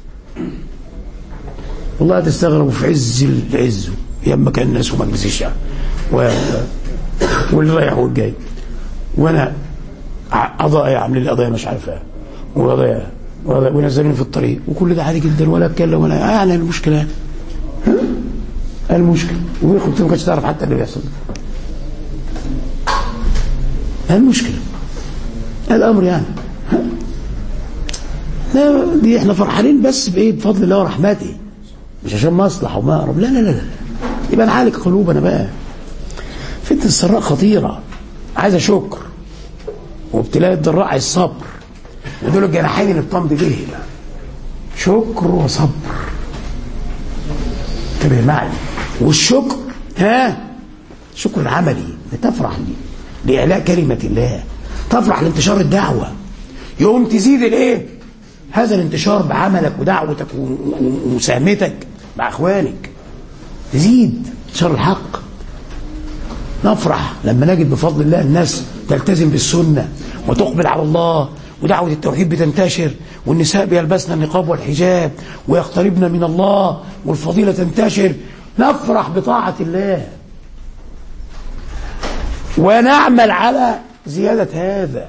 والله هتستغربوا في عز العز ياما كان الناس ومجلس الشعب و... واللي رايح والجاي وانا قضايا عاملين لي قضايا مش عارف ايه وقضايا وقضايا ونزلوني في الطريق وكل ده عادي جدا ولا اتكلم ولا يعني المشكله ها؟ المشكله وقلت له ما كنتش تعرف حتى اللي بيحصل المشكله الامر يعني ها؟ لا دي احنا فرحانين بس بايه بفضل الله ورحمته مش عشان مصلحه ومقرب لا لا لا لا يبقى نعالج قلوبنا بقى فتنه السراء خطيره عايزه شكر وابتلاء الضراء عايز صبر ودول الجناحين اللي بتمضي به شكر وصبر انتبه معي والشكر ها شكر العملي لتفرح لي لإعلاء كلمة الله تفرح لانتشار الدعوة يوم تزيد الايه هذا الانتشار بعملك ودعوتك و- و- ومساهمتك مع اخوانك تزيد انتشار الحق نفرح لما نجد بفضل الله الناس تلتزم بالسنة وتقبل على الله ودعوة التوحيد بتنتشر والنساء بيلبسن النقاب والحجاب ويقتربن من الله والفضيلة تنتشر نفرح بطاعة الله ونعمل على زيادة هذا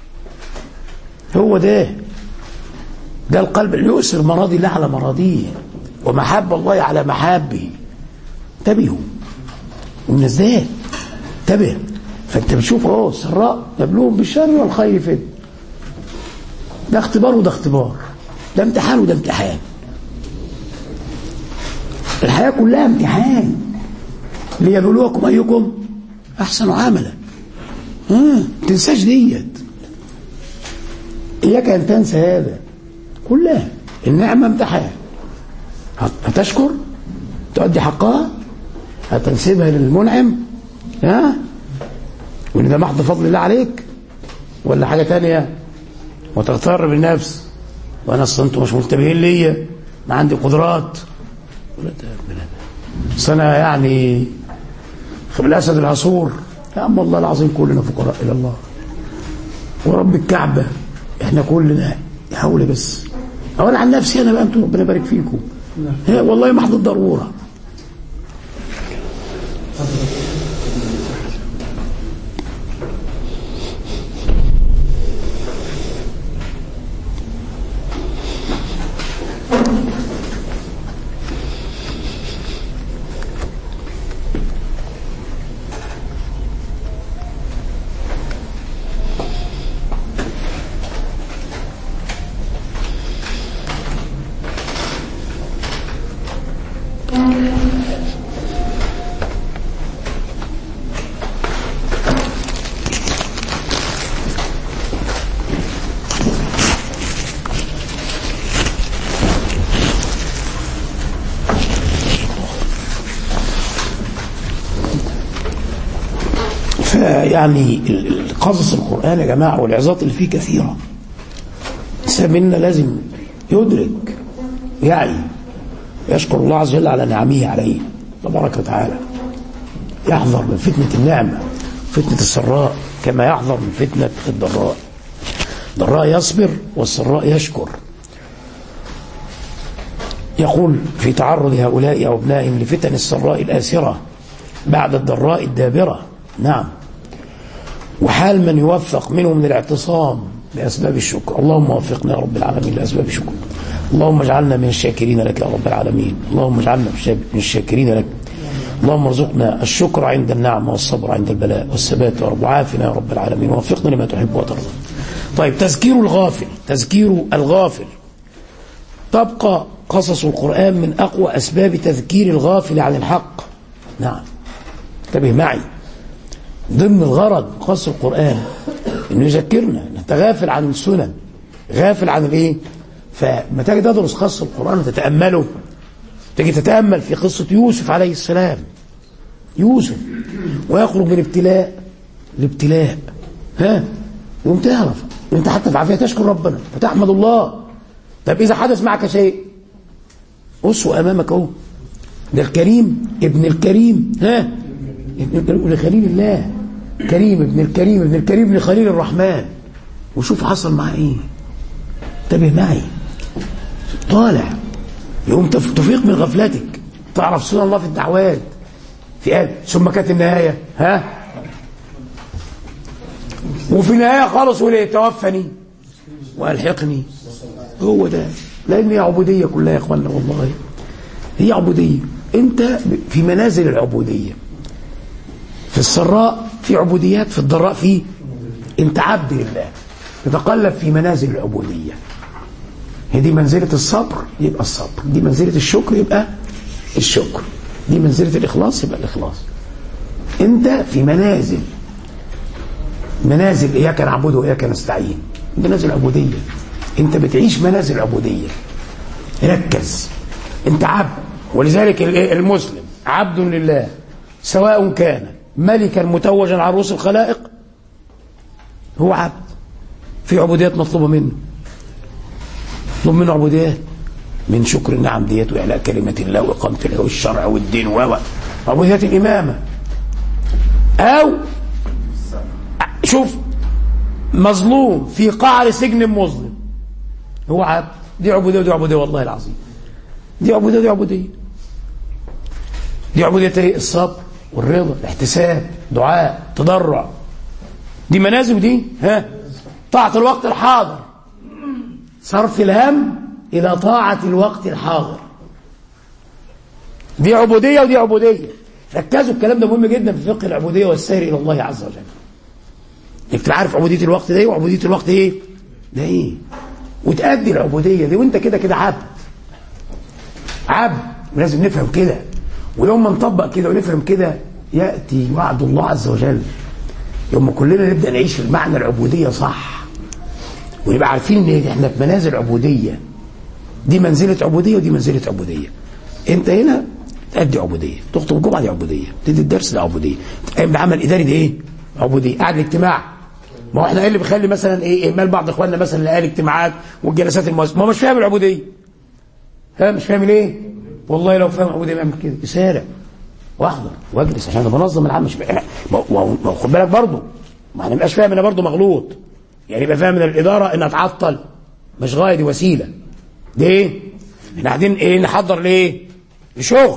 هو ده ده القلب اللي يؤثر مراضي الله على مراضيه ومحاب الله على محابه انتبهوا ونزداد انتبه فانت بتشوف اهو السراء يبلوهم بالشر والخير فتن ده اختبار وده اختبار ده امتحان وده امتحان الحياة كلها امتحان ليبلوكم أيكم أحسن عملا ما تنساش ديت إياك أن تنسى هذا كلها النعمة امتحان هت- هتشكر تؤدي حقها هتنسبها للمنعم ها وان ده محض فضل الله عليك ولا حاجه تانية وتغتر بالنفس وانا اصل انتم مش منتبهين ليا ما عندي قدرات ولا ده ولا ده. اصل انا يعني خب الاسد العصور يا عم والله العظيم كلنا فقراء الى الله ورب الكعبه احنا كلنا حول بس اولا عن نفسي انا بقى انتم ربنا يبارك فيكم ها، والله محض الضروره فيعني ال- ال- قصص القرآن يا جماعة والعظات اللي فيه كثيرة الإنسان منا لازم يدرك يعي يشكر الله عز وجل على نعمه عليه تبارك وتعالى يحذر من فتنة النعمة فتنة السراء كما يحذر من فتنة الضراء الضراء يصبر والسراء يشكر يقول في تعرض هؤلاء أو ابنائهم لفتن السراء الآسرة بعد الضراء الدابرة نعم وحال من يوفق منهم من الاعتصام بأسباب الشكر اللهم وفقنا يا رب العالمين لأسباب الشكر اللهم اجعلنا من الشاكرين لك يا رب العالمين اللهم اجعلنا من الشاكرين لك اللهم ارزقنا الشكر عند النعمة والصبر عند البلاء والثبات يا رب وعافنا يا رب العالمين ووفقنا لما تحب وترضى طيب تذكير الغافل تذكير الغافل تبقى قصص القرآن من أقوى أسباب تذكير الغافل عن الحق نعم انتبه معي ضمن الغرض قصص القرآن انه يذكرنا انت غافل عن السنن غافل عن الايه فما تيجي تدرس قصص القرآن وتتأمله تيجي تتأمل في قصة يوسف عليه السلام يوسف ويخرج من ابتلاء لابتلاء ها يقوم تعرف انت حتى في عافية تشكر ربنا وتحمد الله طب إذا حدث معك شيء أسوأ أمامك أهو ده الكريم ابن الكريم ها ابن خليل الله كريم ابن الكريم ابن الكريم ابن خليل الرحمن وشوف حصل معاه ايه انتبه معي طالع يقوم تفيق من غفلتك تعرف سنن الله في الدعوات في آية ثم كانت النهاية ها وفي النهاية خالص يقول ايه توفني والحقني هو ده لان هي عبودية كلها يا اخوانا والله هي عبودية انت في منازل العبودية في السراء في عبوديات في الضراء في انت عبد لله تتقلب في منازل العبودية هي دي منزلة الصبر يبقى الصبر دي منزلة الشكر يبقى الشكر دي منزلة الإخلاص يبقى الإخلاص انت في منازل منازل إياك نعبد وإياك نستعين منازل عبودية انت بتعيش منازل عبودية ركز انت عبد ولذلك المسلم عبد لله سواء كان ملكا متوجا على رؤوس الخلائق هو عبد في عبوديات مطلوبة منه مطلوب منه عبوديات من شكر النعم ديت وإعلاء كلمة الله وإقامة الله والشرع والدين و عبوديات الإمامة أو شوف مظلوم في قعر سجن مظلم هو عبد دي عبودية ودي عبودية والله العظيم دي عبودية ودي عبودية دي عبودية ايه الصبر والرضا الاحتساب دعاء تضرع دي منازل ودي ها طاعة الوقت الحاضر صرف الهم إلى طاعة الوقت الحاضر دي عبودية ودي عبودية ركزوا الكلام ده مهم جدا في فقه العبودية والسير إلى الله عز وجل انك تبقى عارف عبودية الوقت ده ايه وعبودية الوقت ايه ده ايه وتأدي العبودية دي وانت كده كده عبد عبد لازم نفهم كده ويوم ما نطبق كده ونفهم كده يأتي وعد الله عز وجل يوم ما كلنا نبدأ نعيش في المعنى العبودية صح ونبقى عارفين ان احنا في منازل عبودية دي منزلة عبودية ودي منزلة عبودية انت هنا تأدي عبودية تخطب الجمعة دي عبودية تدي الدرس ده عبودية تقيم بعمل إداري ده ايه عبودية قاعد الاجتماع ما هو احنا ايه اللي بيخلي مثلا ايه اهمال بعض اخواننا مثلا اللي قال اجتماعات والجلسات المؤسسة ما هو مش فاهم العبودية ها مش فاهم ليه والله لو فاهم عبودية ما يعمل كده يسارع واحضر واجلس عشان انا بنظم العام مش بقى. ما ما خد بالك برضه ما احنا نبقاش فاهم ان برضه مغلوط يعني يبقى فاهم ان الاداره انها تعطل مش غايه دي وسيله دي ايه احنا قاعدين ايه نحضر ليه لشغل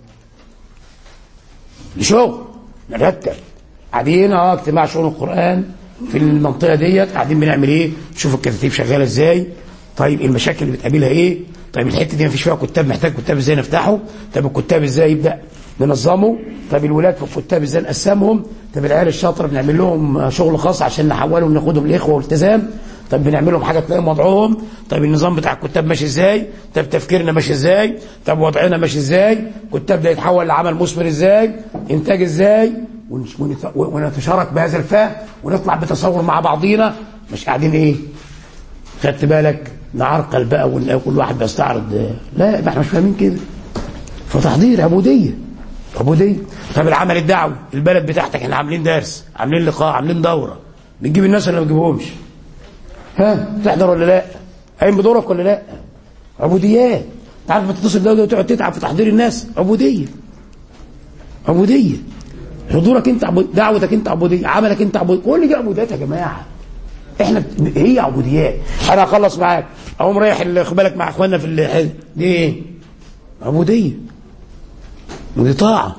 لشغل نرتب قاعدين اه اجتماع شؤون القران في المنطقه ديت قاعدين بنعمل ايه نشوف الكتاتيب شغاله ازاي طيب المشاكل اللي بتقابلها ايه طيب الحته دي ما فيش فيها كتاب محتاج كتاب ازاي نفتحه طب الكتاب ازاي يبدا ننظمه طب الولاد في الكتاب ازاي نقسمهم طب العيال الشاطره بنعمل لهم شغل خاص عشان نحولهم ناخدهم الاخوه والالتزام طب بنعمل لهم حاجه تلاقيهم وضعهم طب النظام بتاع الكتاب ماشي ازاي طب تفكيرنا ماشي ازاي طب وضعنا ماشي ازاي الكتاب ده يتحول لعمل مثمر ازاي انتاج ازاي ونتشارك بهذا الفهم ونطلع بتصور مع بعضينا مش قاعدين ايه خدت بالك نعرقل بقى وكل واحد بيستعرض لا ما احنا مش فاهمين كده فتحضير عبوديه عبوديه طب العمل الدعوي البلد بتاعتك احنا عاملين درس عاملين لقاء عاملين دوره بنجيب الناس اللي ما بنجيبهمش ها تحضر ولا لا قايم بدورك ولا لا عبوديات تعرف ما تتصل ده وتقعد تتعب في تحضير الناس عبوديه عبوديه حضورك انت عبود دعوتك انت عبوديه عملك انت عبوديه كل دي عبوديات يا جماعه احنا بت- هي عبوديات انا اخلص معاك اقوم رايح ال- خد بالك مع اخواننا في الحزب دي ايه عبوديه ودي طاعه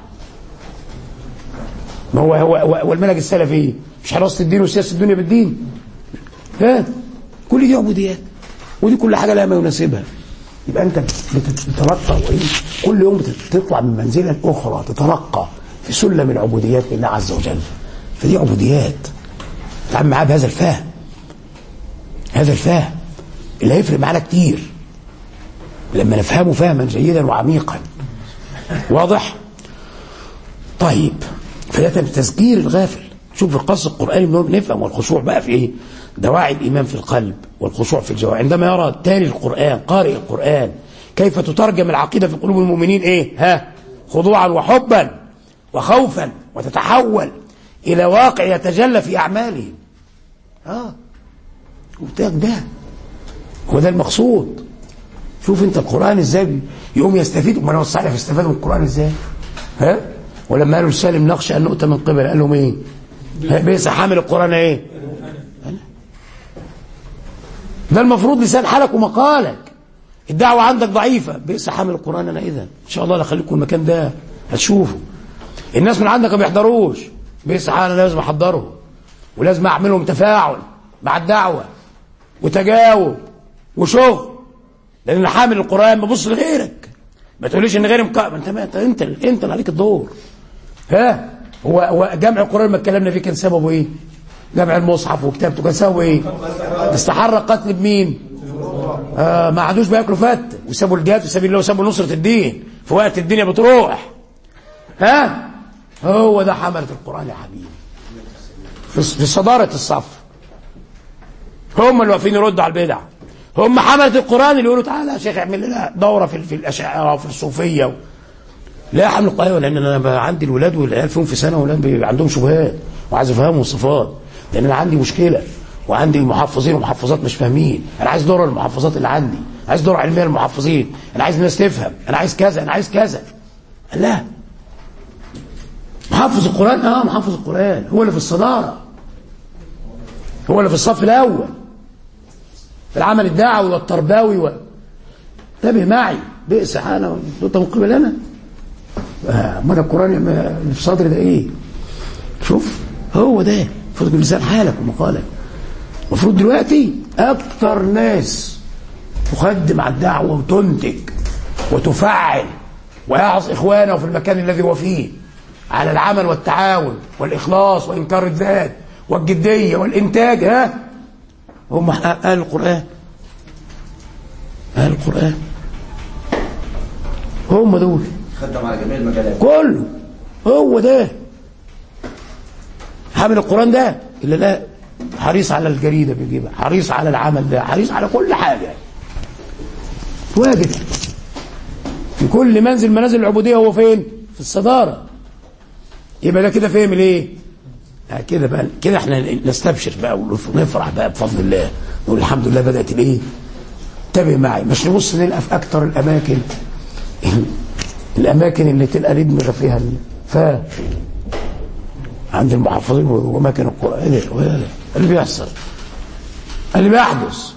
ما هو هو هو هو المنهج السلفي ايه؟ مش حراسه الدين وسياسه الدنيا بالدين ها كل دي عبوديات ودي كل حاجه لها ما يناسبها يبقى انت بتترقى وايه كل يوم بتطلع من منزله اخرى تترقى في سلم العبوديات لله عز وجل فدي عبوديات تعامل معاه بهذا الفهم هذا الفهم اللي هيفرق معانا كتير لما نفهمه فهما جيدا وعميقا واضح طيب فده تذكير الغافل شوف القص القرآني بنقول نفهم والخشوع بقى في ايه دواعي الإيمان في القلب والخشوع في الجوارح عندما يرى تالي القرآن قارئ القرآن كيف تترجم العقيدة في قلوب المؤمنين ايه ها خضوعا وحبا وخوفا وتتحول إلى واقع يتجلى في أعمالهم اه وبتاعك ده هو ده المقصود شوف انت القرآن ازاي بي- يقوم يستفيد ما انا الصالح يستفادوا من القرآن ازاي ها ولما قالوا لسالم نخشى ان نؤتى من قبل قال لهم ايه ها، بئس حامل القرآن ايه ده المفروض لسان حالك ومقالك الدعوة عندك ضعيفة بئس حامل القرآن انا اذا ان شاء الله لخليكم المكان ده هتشوفوا الناس من عندك ما بيحضروش بئس حال انا لازم احضرهم ولازم اعملهم تفاعل مع الدعوة وتجاوب وشغل لان اللي حامل القران ببص لغيرك ما تقوليش ان غيري مقام انت ما انت انت انت اللي عليك الدور ها هو هو جمع القران ما اتكلمنا فيه كان سببه ايه جمع المصحف وكتابته كان سببه ايه استحر قتل بمين آه ما عادوش بياكلوا فت وسابوا الجهاد في سبيل الله وسابوا نصره الدين في وقت الدنيا بتروح ها هو ده حمله القران يا حبيبي في في صداره الصف هم اللي واقفين يردوا على البدع هم حملة القرآن اللي يقولوا تعالى يا شيخ اعمل لنا دورة في, في الأشاعرة وفي الصوفية و... لا حمل القرآن لأن أنا بقى عندي الولاد والعيال فيهم في سنة ولاد بيبقى عندهم شبهات وعايز أفهمهم الصفات لأن أنا عندي مشكلة وعندي محفظين ومحفظات مش فاهمين أنا عايز دورة المحفظات اللي عندي عايز دورة علمية للمحفظين أنا عايز الناس تفهم أنا عايز كذا أنا عايز كذا لا محفظ القرآن اه محفظ القرآن هو اللي في الصدارة هو اللي في الصف الأول في العمل الدعوي والتربوي و... انتبه معي بئس حانا انت من قبل انا آه، ما انا القران ما- اللي في صدري ده ايه شوف هو ده المفروض يكون لسان حالك ومقالك المفروض دلوقتي اكتر ناس تخدم على الدعوه وتنتج وتفعل ويعظ اخوانه في المكان الذي هو فيه على العمل والتعاون والاخلاص وانكار الذات والجديه والانتاج ها هم اهل القران اهل القران هم دول خدم على جميع المجالات كله هو ده حامل القرآن ده اللي لا حريص على الجريدة بيجيبها حريص على العمل ده حريص على كل حاجة واجب في كل منزل منازل العبودية هو فين في الصدارة يبقى ده كده فهم ليه آه كده بقى كده احنا نستبشر بقى ونفرح بقى بفضل الله نقول الحمد لله بدأت الايه انتبه معي مش نبص نلقى في اكتر الاماكن الاماكن اللي تلقى ندمغ فيها ف عند المحافظين واماكن القران ايه ده؟ إيه ده؟ اللي بيحصل اللي بيحدث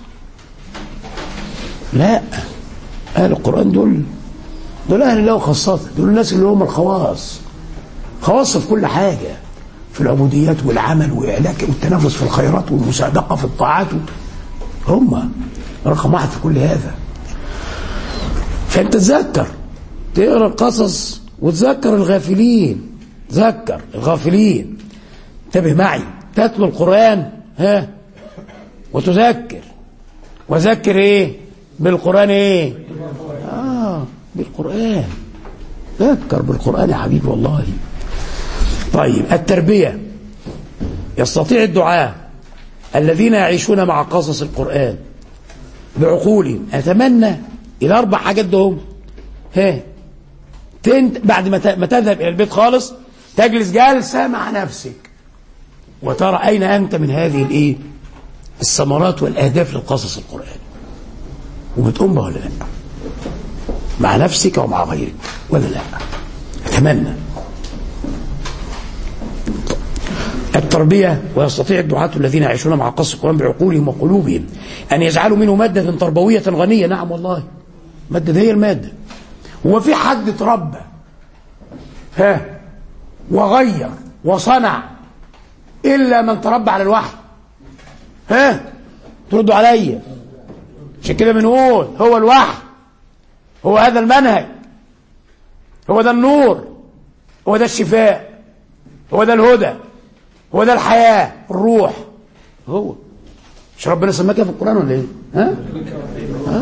لا اهل القران دول دول اهل الله خاصه دول الناس اللي هم الخواص خواص في كل حاجه في العبوديات والعمل واعلاك والتنافس في الخيرات والمسابقه في الطاعات هم رقم واحد في كل هذا فانت تذكر تقرا القصص وتذكر الغافلين تذكر الغافلين انتبه معي تتلو القرآن ها وتذكر وذكر ايه بالقرآن ايه اه بالقرآن ذكر بالقرآن يا حبيبي والله طيب التربية يستطيع الدعاء الذين يعيشون مع قصص القرآن بعقولهم أتمنى الأربع حاجات دهم ها تنت بعد ما ت- ما تذهب إلى البيت خالص تجلس جلسة مع نفسك وترى أين أنت من هذه الإيه الثمرات والأهداف للقصص القرآني وبتقوم بها ولا لا مع نفسك ومع غيرك ولا لا اتمنى التربية ويستطيع الدعاة الذين يعيشون مع قص القرآن بعقولهم وقلوبهم أن يجعلوا منه مادة تربوية غنية نعم والله مادة هي المادة هو في حد تربى ها وغير وصنع إلا من تربى على الوحي ها تردوا عليا عشان كده بنقول هو الوحي هو هذا المنهج هو ده النور هو ده الشفاء هو ده الهدى هو ده الحياة الروح هو مش ربنا سماه كده في القرآن ولا ايه ها ها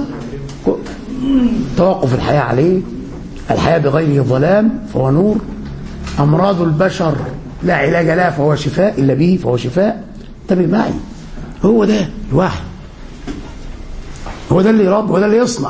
توقف الحياة عليه الحياة بغيره ظلام فهو نور أمراض البشر لا علاج لها فهو شفاء إلا به فهو شفاء انتبه معي هو ده الواحد هو ده اللي يربي هو ده اللي يصنع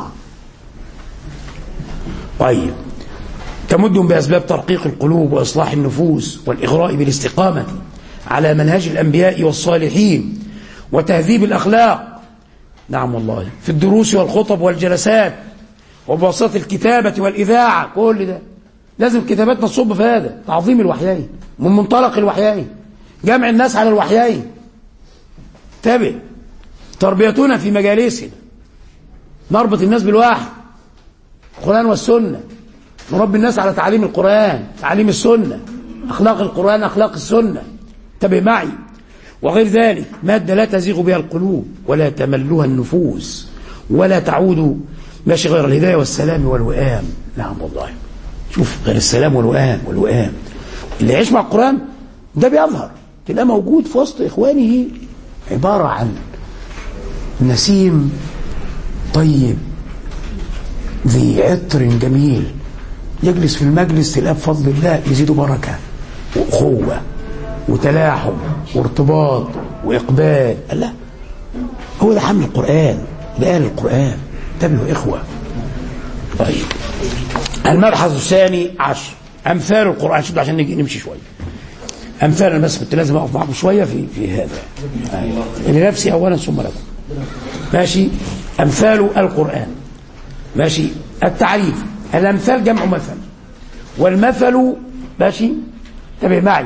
طيب تمدهم بأسباب ترقيق القلوب وإصلاح النفوس والإغراء بالاستقامة على منهج الأنبياء والصالحين وتهذيب الأخلاق نعم والله في الدروس والخطب والجلسات وبواسطة الكتابة والإذاعة كل ده لازم كتاباتنا تصب في هذا تعظيم الوحيين من منطلق الوحيين جمع الناس على الوحيين تابع تربيتنا في مجالسنا نربط الناس بالواحد القرآن والسنة نربي الناس على تعليم القرآن تعليم السنة أخلاق القرآن أخلاق السنة انتبه معي وغير ذلك مادة لا تزيغ بها القلوب ولا تملها النفوس ولا تعود ماشي غير الهداية والسلام والوئام نعم والله شوف غير السلام والوئام والوئام اللي يعيش مع القرآن ده بيظهر تلاقيه موجود في وسط إخوانه عبارة عن نسيم طيب ذي عطر جميل يجلس في المجلس تلاقيه بفضل الله يزيد بركة وأخوة وتلاحم وارتباط وإقبال لا هو ده حمل القرآن ده أهل القرآن انتبهوا إخوة طيب المبحث الثاني عشر أمثال القرآن شوف عشان نجي نمشي شوية أمثال أنا بس كنت لازم أقف معكم شوية في في هذا أيوة. لنفسي أولا ثم لكم ماشي أمثال القرآن ماشي التعريف الأمثال جمع مثل والمثل ماشي انتبه معي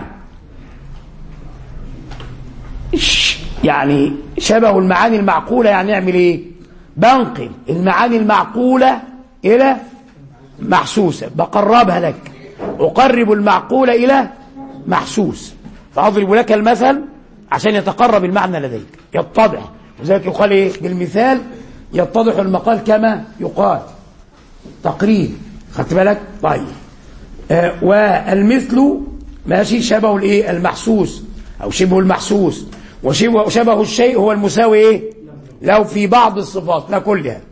يعني شبه المعاني المعقولة يعني نعمل ايه بنقل المعاني المعقولة إلى محسوسة بقربها لك أقرب المعقولة إلى محسوس فأضرب لك المثل عشان يتقرب المعنى لديك يتضح وذلك يقال إيه بالمثال يتضح المقال كما يقال تقريب خدت بالك طيب آه والمثل ماشي شبه الايه المحسوس او شبه المحسوس وشبه شبه الشيء هو المساوي ايه له في بعض الصفات لا كلها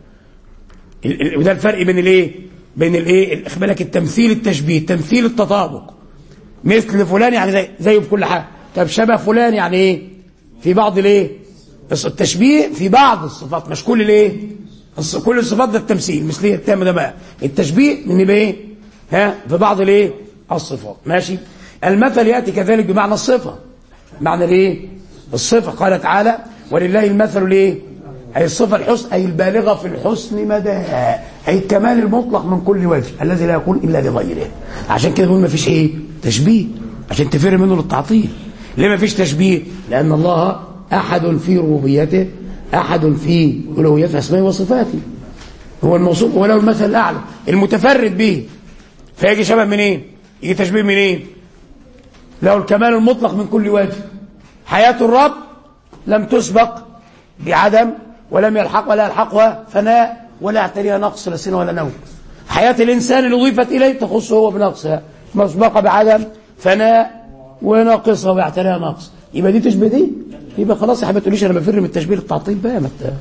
وده الفرق بين الايه بين الايه بالك التمثيل التشبيه تمثيل التطابق مثل فلان يعني زي زيه في كل حاجه طب شبه فلان يعني ايه في بعض الايه التشبيه في بعض الصفات مش كل الايه كل الصفات ده التمثيل مثليه التام ده بقى التشبيه ان يبقى ايه ها في بعض الايه الصفات ماشي المثل ياتي كذلك بمعنى الصفه معنى الايه الصفه قال تعالى ولله المثل الايه اي الصفه الحسن اي البالغه في الحسن مدى اي الكمال المطلق من كل وجه الذي لا يكون الا لغيره عشان كده نقول ما فيش ايه تشبيه عشان تفر منه للتعطيل ليه ما فيش تشبيه لان الله احد في ربوبيته أحد في ألوهيته أسمائه وصفاته هو الموصوف وله المثل الأعلى المتفرد به فيجي شبه منين يجي تشبيه منين له الكمال المطلق من كل وجه حياة الرب لم تسبق بعدم ولم يلحق ولا يلحقها فناء ولا يعتريها نقص لا سنة ولا نوم حياة الإنسان اللي أضيفت إليه تخصه هو بنقصها مسبقة بعدم فناء وناقصها ويعتريها نقص يبقى دي تشبه دي يبقى خلاص يا حبيبي تقوليش انا بفر من التشبيه للتعطيل بقى ما انت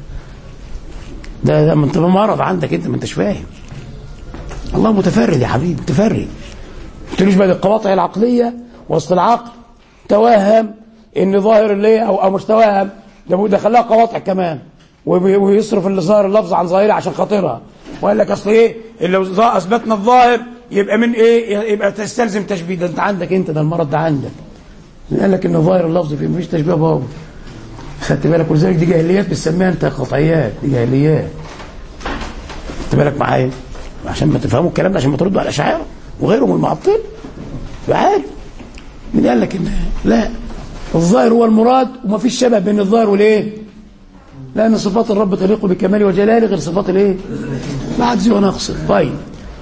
ده ده انت مرض عندك انت ما انتش فاهم الله متفرد يا حبيبي متفرد ما تقوليش بقى القواطع العقليه وسط العقل توهم ان ظاهر اللي او او مش توهم ده ده خلاها قواطع كمان ويصرف اللي ظاهر اللفظ عن ظاهره عشان خاطرها وقال لك اصل ايه لو اثبتنا الظاهر يبقى من ايه يبقى تستلزم تشبيه ده انت عندك انت ده المرض ده عندك قال لك ان ظاهر اللفظ فيه مفيش تشبيه بابا خدت بالك ولذلك دي جاهليات بتسميها انت قطعيات دي جاهليات خدت بالك معايا عشان ما تفهموا الكلام ده عشان ما تردوا على الاشاعره وغيرهم المعطل عادي مين قال لك ان لا الظاهر هو المراد وما فيش شبه بين الظاهر والايه لان صفات الرب تليق بكماله وجلاله غير صفات الايه ما عاد زي ونقص طيب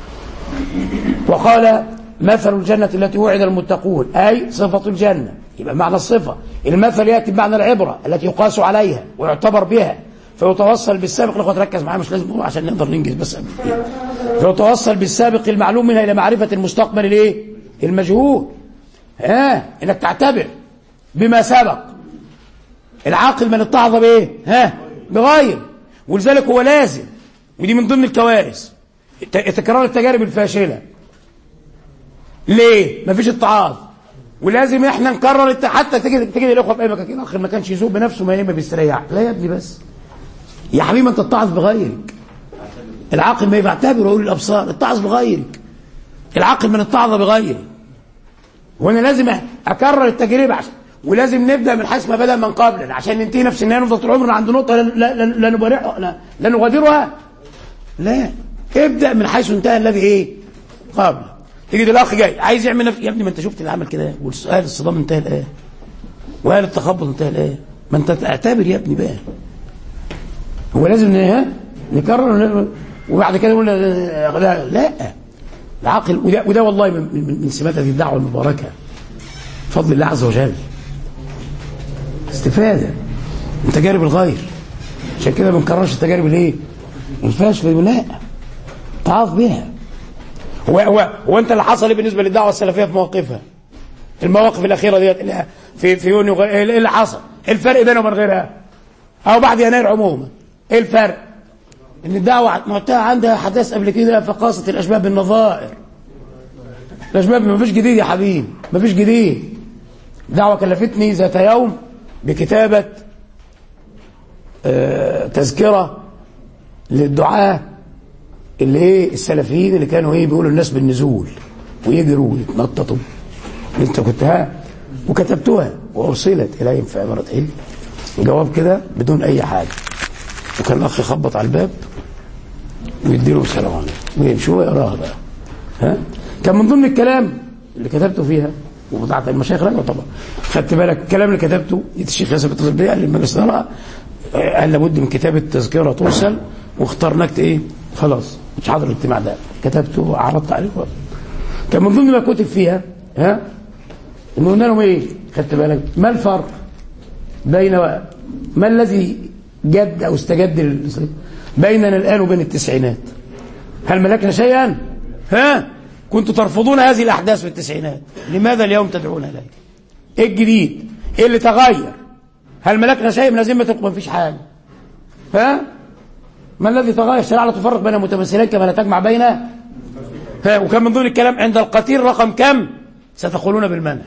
وقال مثل الجنة التي وعد المتقون أي صفة الجنة يبقى معنى الصفة المثل يأتي بمعنى العبرة التي يقاس عليها ويعتبر بها فيتوصل بالسابق الأخوة تركز معايا مش لازم عشان نقدر ننجز بس فيتوصل بالسابق المعلوم منها إلى معرفة المستقبل الايه المجهول ها انك تعتبر بما سبق العاقل من اتعظ بايه ها بغير ولذلك هو لازم ودي من ضمن الكوارث تكرار التجارب الفاشله ليه مفيش اتعاظ ولازم احنا نكرر الت... حتى تيجي تيجي الاخوه في اي مكان كده اخر ما كانش يسوق بنفسه ما ما بيستريح لا يا ابني بس يا حبيبي انت اتعظ بغيرك العاقل ما يعتبر ويقول الابصار اتعظ بغيرك العاقل من اتعظ بغيره وانا لازم اكرر التجربه عشان ولازم نبدا من حيث ما بدا من قبل عشان ننتهي نفس النهايه نفضل طول عمرنا عند نقطه لا لا لا نبارعها لا, لا نغادرها لا ابدا من حيث انتهى الذي ايه قبل تيجي الاخ جاي عايز يعمل نفس يا ابني ما انت شفت اللي عمل كده والسؤال الصدام انتهى الايه وقال التخبط انتهى الايه ما انت اعتبر يا ابني بقى هو لازم ها نكرر وبعد كده نقول لا لا العقل وده, وده والله من, من, من سمات هذه الدعوه المباركه بفضل الله عز وجل استفاده من تجارب الغير عشان كده ما بنكررش التجارب الايه الفاشله لا تعاف بها هو هو هو انت اللي حصل بالنسبه للدعوه السلفيه في مواقفها المواقف الاخيره ديت في في يونيو ايه اللي حصل الفرق بينه وبين غيرها او بعد يناير عموما ايه الفرق ان الدعوه معتها عندها حداث قبل كده فقاصه الاشباب بالنظائر الاشباب ما فيش جديد يا حبيبي ما فيش جديد دعوه كلفتني ذات يوم بكتابه آه تذكره للدعاه اللي ايه السلفيين اللي كانوا ايه بيقولوا الناس بالنزول ويجروا ويتنططوا انت كنت ها وكتبتها وارسلت اليهم في عباره علم جواب كده بدون اي حاجه وكان الاخ يخبط على الباب ويديله السلام عليكم ويمشي ويقراها بقى ها كان من ضمن الكلام اللي كتبته فيها وبتاعت المشايخ لا طبعا خدت بالك الكلام اللي كتبته الشيخ ياسر اتصل بيا قال لي المجلس الاداره قال لابد من كتابه تذكره توصل واخترناك ايه خلاص مش حاضر الاجتماع ده كتبته وعرضت عليه كان من ضمن ما كتب فيها ها انه قلنا لهم ايه خدت بالك ما الفرق بين ما الذي جد او استجد بيننا الان وبين التسعينات هل ملكنا شيئا ها كنتوا ترفضون هذه الاحداث في التسعينات لماذا اليوم تدعون اليه ايه الجديد ايه اللي تغير هل ملكنا شيء من ذمتكم ما فيش حاجه ها ما الذي تغير الشريعه لا تفرق بين متمثلين كما لا تجمع بين ها وكان من ضمن الكلام عند القتيل رقم كم ستقولون بالمنع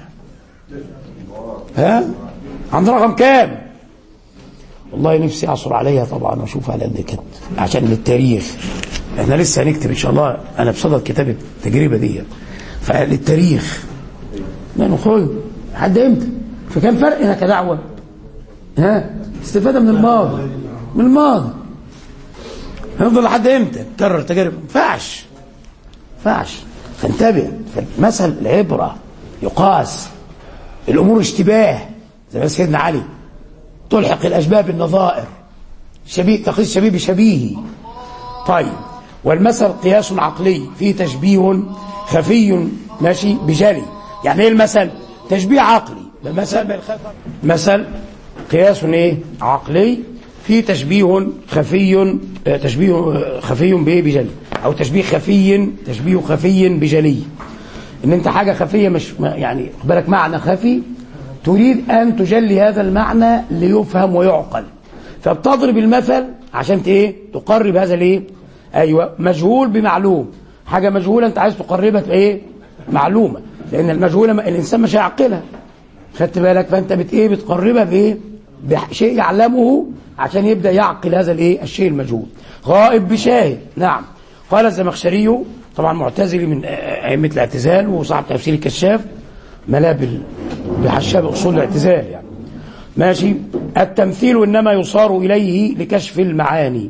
ها عند رقم كام والله نفسي اعصر عليها طبعا واشوف على قد كده عشان للتاريخ احنا لسه هنكتب ان شاء الله انا بصدد كتابه التجربه دي فللتاريخ ما نخوي حد امتى فكان فرقنا كدعوه ها استفاده من الماضي من الماضي هنفضل لحد امتى تكرر تجارب ما ينفعش ما ينفعش فانتبه فالمثل العبره يقاس الامور اشتباه زي ما سيدنا علي تلحق الاشباه بالنظائر شبيه تقيس شبيه بشبيه طيب والمثل قياس عقلي فيه تشبيه خفي ماشي بجلي يعني ايه المثل تشبيه عقلي مثل مثل قياس ايه عقلي في تشبيه خفي تشبيه خفي بايه بجلي او تشبيه خفي تشبيه خفي بجلي ان انت حاجه خفيه مش يعني بالك معنى خفي تريد ان تجلي هذا المعنى ليفهم ويعقل فبتضرب المثل عشان ايه تقرب هذا الايه ايوه مجهول بمعلوم حاجه مجهوله انت عايز تقربها بايه معلومه لان المجهوله الانسان مش هيعقلها خدت بالك فانت بت ايه بتقربها بايه بشيء يعلمه عشان يبدا يعقل هذا الايه الشيء المجهول غائب بشاهد نعم قال الزمخشري طبعا معتزلي من ائمه الاعتزال وصاحب تفسير الكشاف ملابل بحشاب اصول الاعتزال يعني ماشي التمثيل انما يصار اليه لكشف المعاني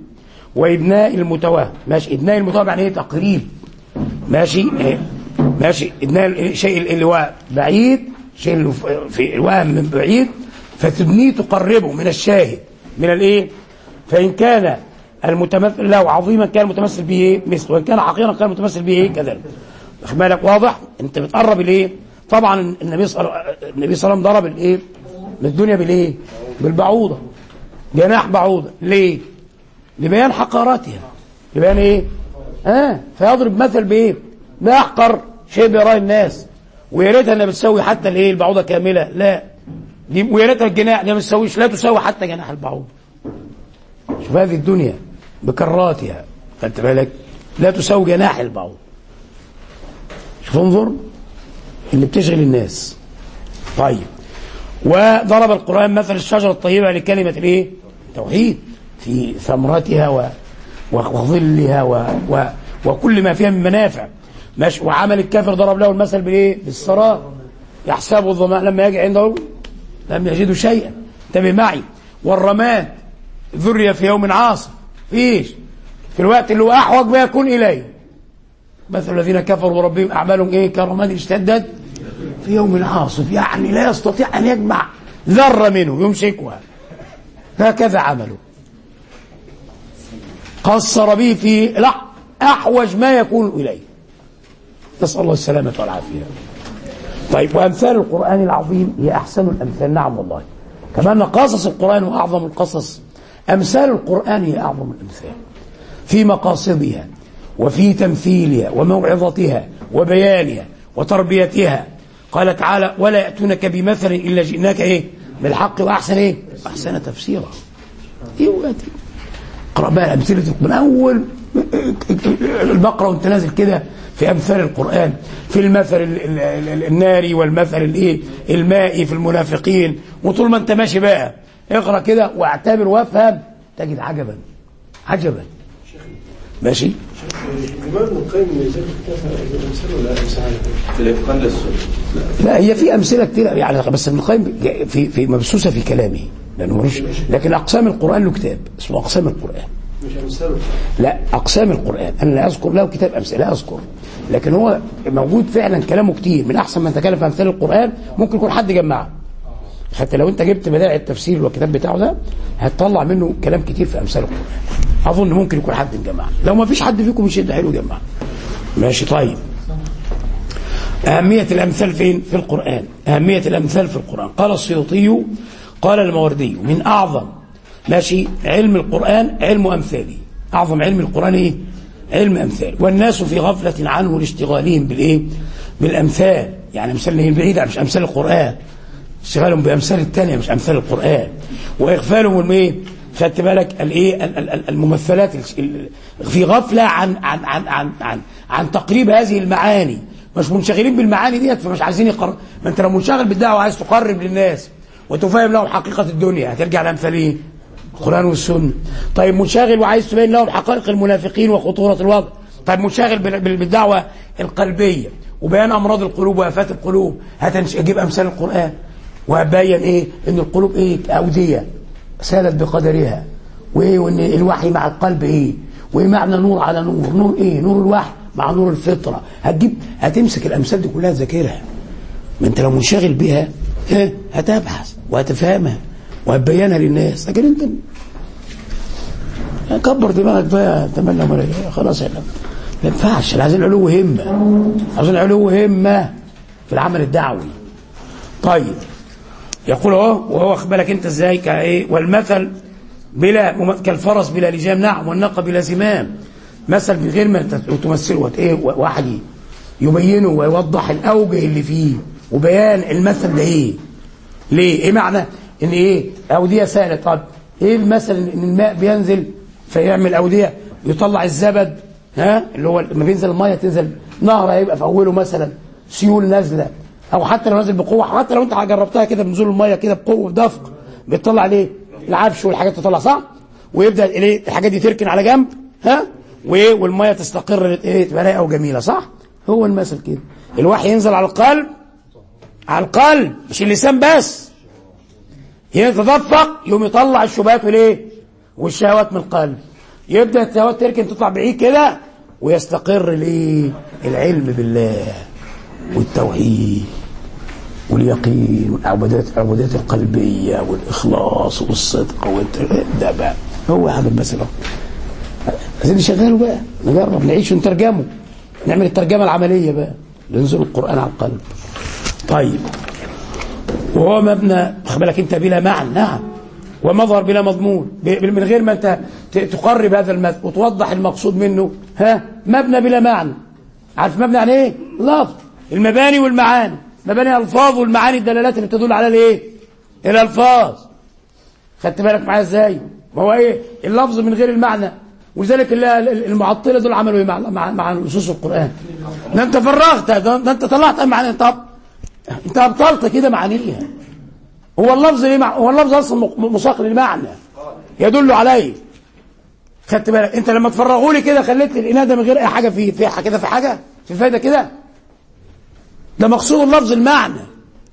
وابناء المتوهم ماشي ابناء المتوهم يعني ايه تقريب ماشي إيه؟ ماشي ابناء الشيء اللي هو بعيد شيء اللي في الوهم من بعيد فتبنيه تقربه من الشاهد من الايه فان كان المتمثل له عظيما كان المتمثل به ايه مثله وان كان حقيرا كان المتمثل به ايه كذلك واخد بالك واضح انت بتقرب الايه طبعا النبي صلى النبي صلى الله عليه وسلم ضرب الايه من الدنيا بالايه بالبعوضه جناح بعوضه ليه لبيان حقارتها لبيان ايه اه فيضرب مثل بايه ما احقر شيء بيراه الناس ويا ريتها انها بتسوي حتى الايه البعوضه كامله لا دي ويا ريتها الجناح دي ما بتسويش لا تساوي حتى جناح البعوضه شوف هذه الدنيا بكراتها خدت بالك لا تساوي جناح البعوض شوف انظر اللي بتشغل الناس طيب وضرب القرآن مثل الشجرة الطيبة لكلمة الايه توحيد في ثمرتها و... وظلها و... و... وكل ما فيها من منافع ماشي وعمل الكافر ضرب له المثل بالايه بالسراب يحسبه الظماء لما يجي عنده لم يجدوا شيئا انتبه معي والرماد ذري في يوم عاصف فيش في الوقت اللي هو احوج ما يكون اليه مثل الذين كفروا بربهم اعمالهم ايه كرماد اشتدت في يوم عاصف يعني لا يستطيع ان يجمع ذره منه يمسكها هكذا عمله قصر به في لا احوج ما يكون اليه نسال الله السلامه والعافيه طيب وامثال القران العظيم هي احسن الامثال نعم والله كما ان قصص القران هو اعظم القصص امثال القران هي اعظم الامثال في مقاصدها وفي تمثيلها وموعظتها وبيانها وتربيتها قال تعالى ولا يأتونك بمثل إلا جئناك إيه بالحق وأحسن إيه أحسن تفسيرا إيه وقتي اقرأ بقى أمثلة من أول البقرة وانت نازل كده في أمثال القرآن في المثل الناري والمثل الإيه المائي في المنافقين وطول ما انت ماشي بقى اقرأ كده واعتبر وافهم تجد عجبا عجبا ماشي الإمام ابن القيم يزال اكتفى بالأمثال ولا أمثال في الإتقان للسنة لا هي في امثله كتير يعني بس ابن القيم في في مبسوسه في كلامه لانه ملوش لكن اقسام القران له كتاب اسمه اقسام القران مش أمثال لا اقسام القران انا لا اذكر له كتاب امثله لا اذكر لكن هو موجود فعلا كلامه كتير من احسن من تكلم في امثال القران ممكن يكون حد جمعه حتى لو انت جبت بدائع التفسير والكتاب بتاعه ده هتطلع منه كلام كتير في امثال القران اظن ممكن يكون حد مجمعه لو ما فيش حد فيكم يشد حلو جمعه ماشي طيب أهمية الأمثال فين؟ في القرآن أهمية الأمثال في القرآن قال السيوطي قال الموردي من أعظم ماشي علم القرآن علم أمثاله أعظم علم القرآن إيه؟ علم أمثال والناس في غفلة عنه لاشتغالهم بالإيه؟ بالأمثال يعني أمثال هي بعيدة مش أمثال القرآن اشتغالهم بأمثال التانية مش أمثال القرآن وإغفالهم إيه؟ خدت بالك الايه الممثلات في غفله عن عن عن عن عن, عن تقريب هذه المعاني مش منشغلين بالمعاني ديت فمش عايزين يقرب ما انت لو منشغل بالدعوه وعايز تقرب للناس وتفهم لهم حقيقه الدنيا هترجع لامثال ايه؟ القران والسنه طيب منشغل وعايز تبين لهم حقائق المنافقين وخطوره الوضع طيب منشغل بالدعوه القلبيه وبيان امراض القلوب وافات القلوب هتجيب امثال القران وابين ايه ان القلوب ايه اوديه سالت بقدرها وايه وان الوحي مع القلب ايه وايه معنى نور على نور نور ايه نور الوحي مع نور الفطره هتجيب هتمسك الامثال دي كلها تذاكرها ما انت لو منشغل بيها ها هتبحث وهتفهمها وهتبينها للناس لكن انت كبر دماغك بقى تمنى ملايين خلاص احنا ما ينفعش عايزين علو همه عايزين علو همه في العمل الدعوي طيب يقول اهو وهو واخد بالك انت ازاي كايه والمثل بلا كالفرس بلا لجام نعم والناقه بلا زمام مثل بغير ما تمثله ايه واحد يبينه ويوضح الاوجه اللي فيه وبيان المثل ده ايه ليه ايه معنى ان ايه اوديه سالت طب ايه المثل ان الماء بينزل فيعمل اوديه يطلع الزبد ها اللي هو لما بينزل الميه تنزل نهر هيبقى في اوله مثلا سيول نازله او حتى لو نازل بقوه حتى لو انت جربتها كده بنزول الميه كده بقوه بدفق بتطلع ليه العفش والحاجات تطلع صح ويبدا الايه الحاجات دي تركن على جنب ها وايه والميه تستقر ايه تبقى رايقه وجميله صح هو المثل كده الوحي ينزل على القلب على القلب مش اللسان بس يتدفق يوم يطلع الشبهات والايه والشهوات من القلب يبدا التهوات تركن تطلع بعيد كده ويستقر ليه العلم بالله والتوحيد واليقين والعبودات العبودات القلبيه والاخلاص والصدق والت- ده بقى هو هذا المثل أهو. عايزين نشغله بقى نجرب نعيش ونترجمه نعمل الترجمه العمليه بقى ننزل القران على القلب طيب وهو مبنى خد بالك انت بلا معنى نعم ومظهر بلا مضمون ب- من غير ما انت ت- تقرب هذا المثل وتوضح المقصود منه ها مبنى بلا معنى عارف مبنى يعني ايه لفظ المباني والمعاني مباني الفاظ والمعاني الدلالات اللي بتدل على الايه الالفاظ خدت بالك معايا ازاي ما هو ايه اللفظ من غير المعنى ولذلك ال- ال- المعطله دول عملوا ايه مع مع, مع نصوص القران ده انت فرغت ده, ده انت طلعت معنى انت انت ابطلت كده معانيها هو اللفظ ليه مع... هو اللفظ اصلا م- مساق للمعنى يدل عليه خدت بالك انت لما تفرغوا لي كده خليت الاناء ده من غير اي حاجه فيه في كده في حاجه في فايده كده ده مقصود اللفظ المعنى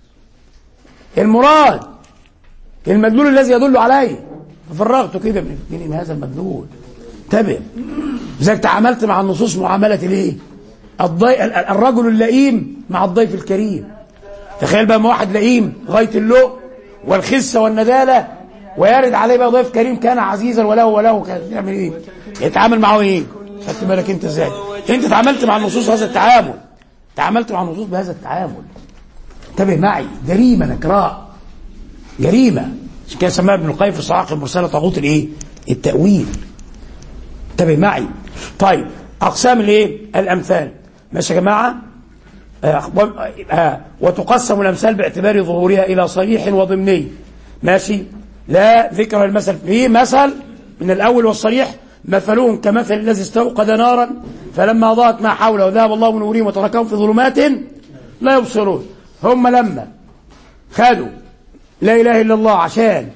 المراد المدلول الذي يدل عليه ففرغته كده من من هذا المدلول انتبه لذلك تعاملت مع النصوص معامله الايه الضي... ال- ال- الرجل اللئيم مع الضيف الكريم تخيل بقى ما واحد لئيم غايه اللؤم والخسه والنداله ويرد عليه بقى ضيف كريم كان عزيزا وله وله كان يعمل ايه يتعامل معه ايه خدت بالك انت ازاي انت تعاملت مع النصوص هذا التعامل تعاملت مع النصوص بهذا التعامل انتبه معي جريمه نكراء جريمه عشان كده سماها ابن القيم في الصواعق المرسله طاغوت الايه التاويل انتبه معي طيب اقسام الايه الامثال ماشي يا جماعه آه، أخبار- آه، وتقسم الامثال باعتبار ظهورها الى صريح وضمني ماشي لا ذكر المثل فيه مثل من الاول والصريح مثلهم كمثل الذي استوقد نارا فلما اضاءت ما حوله ذهب الله بنورهم وتركهم في ظلمات لا يبصرون هم لما خدوا لا اله الا الله عشان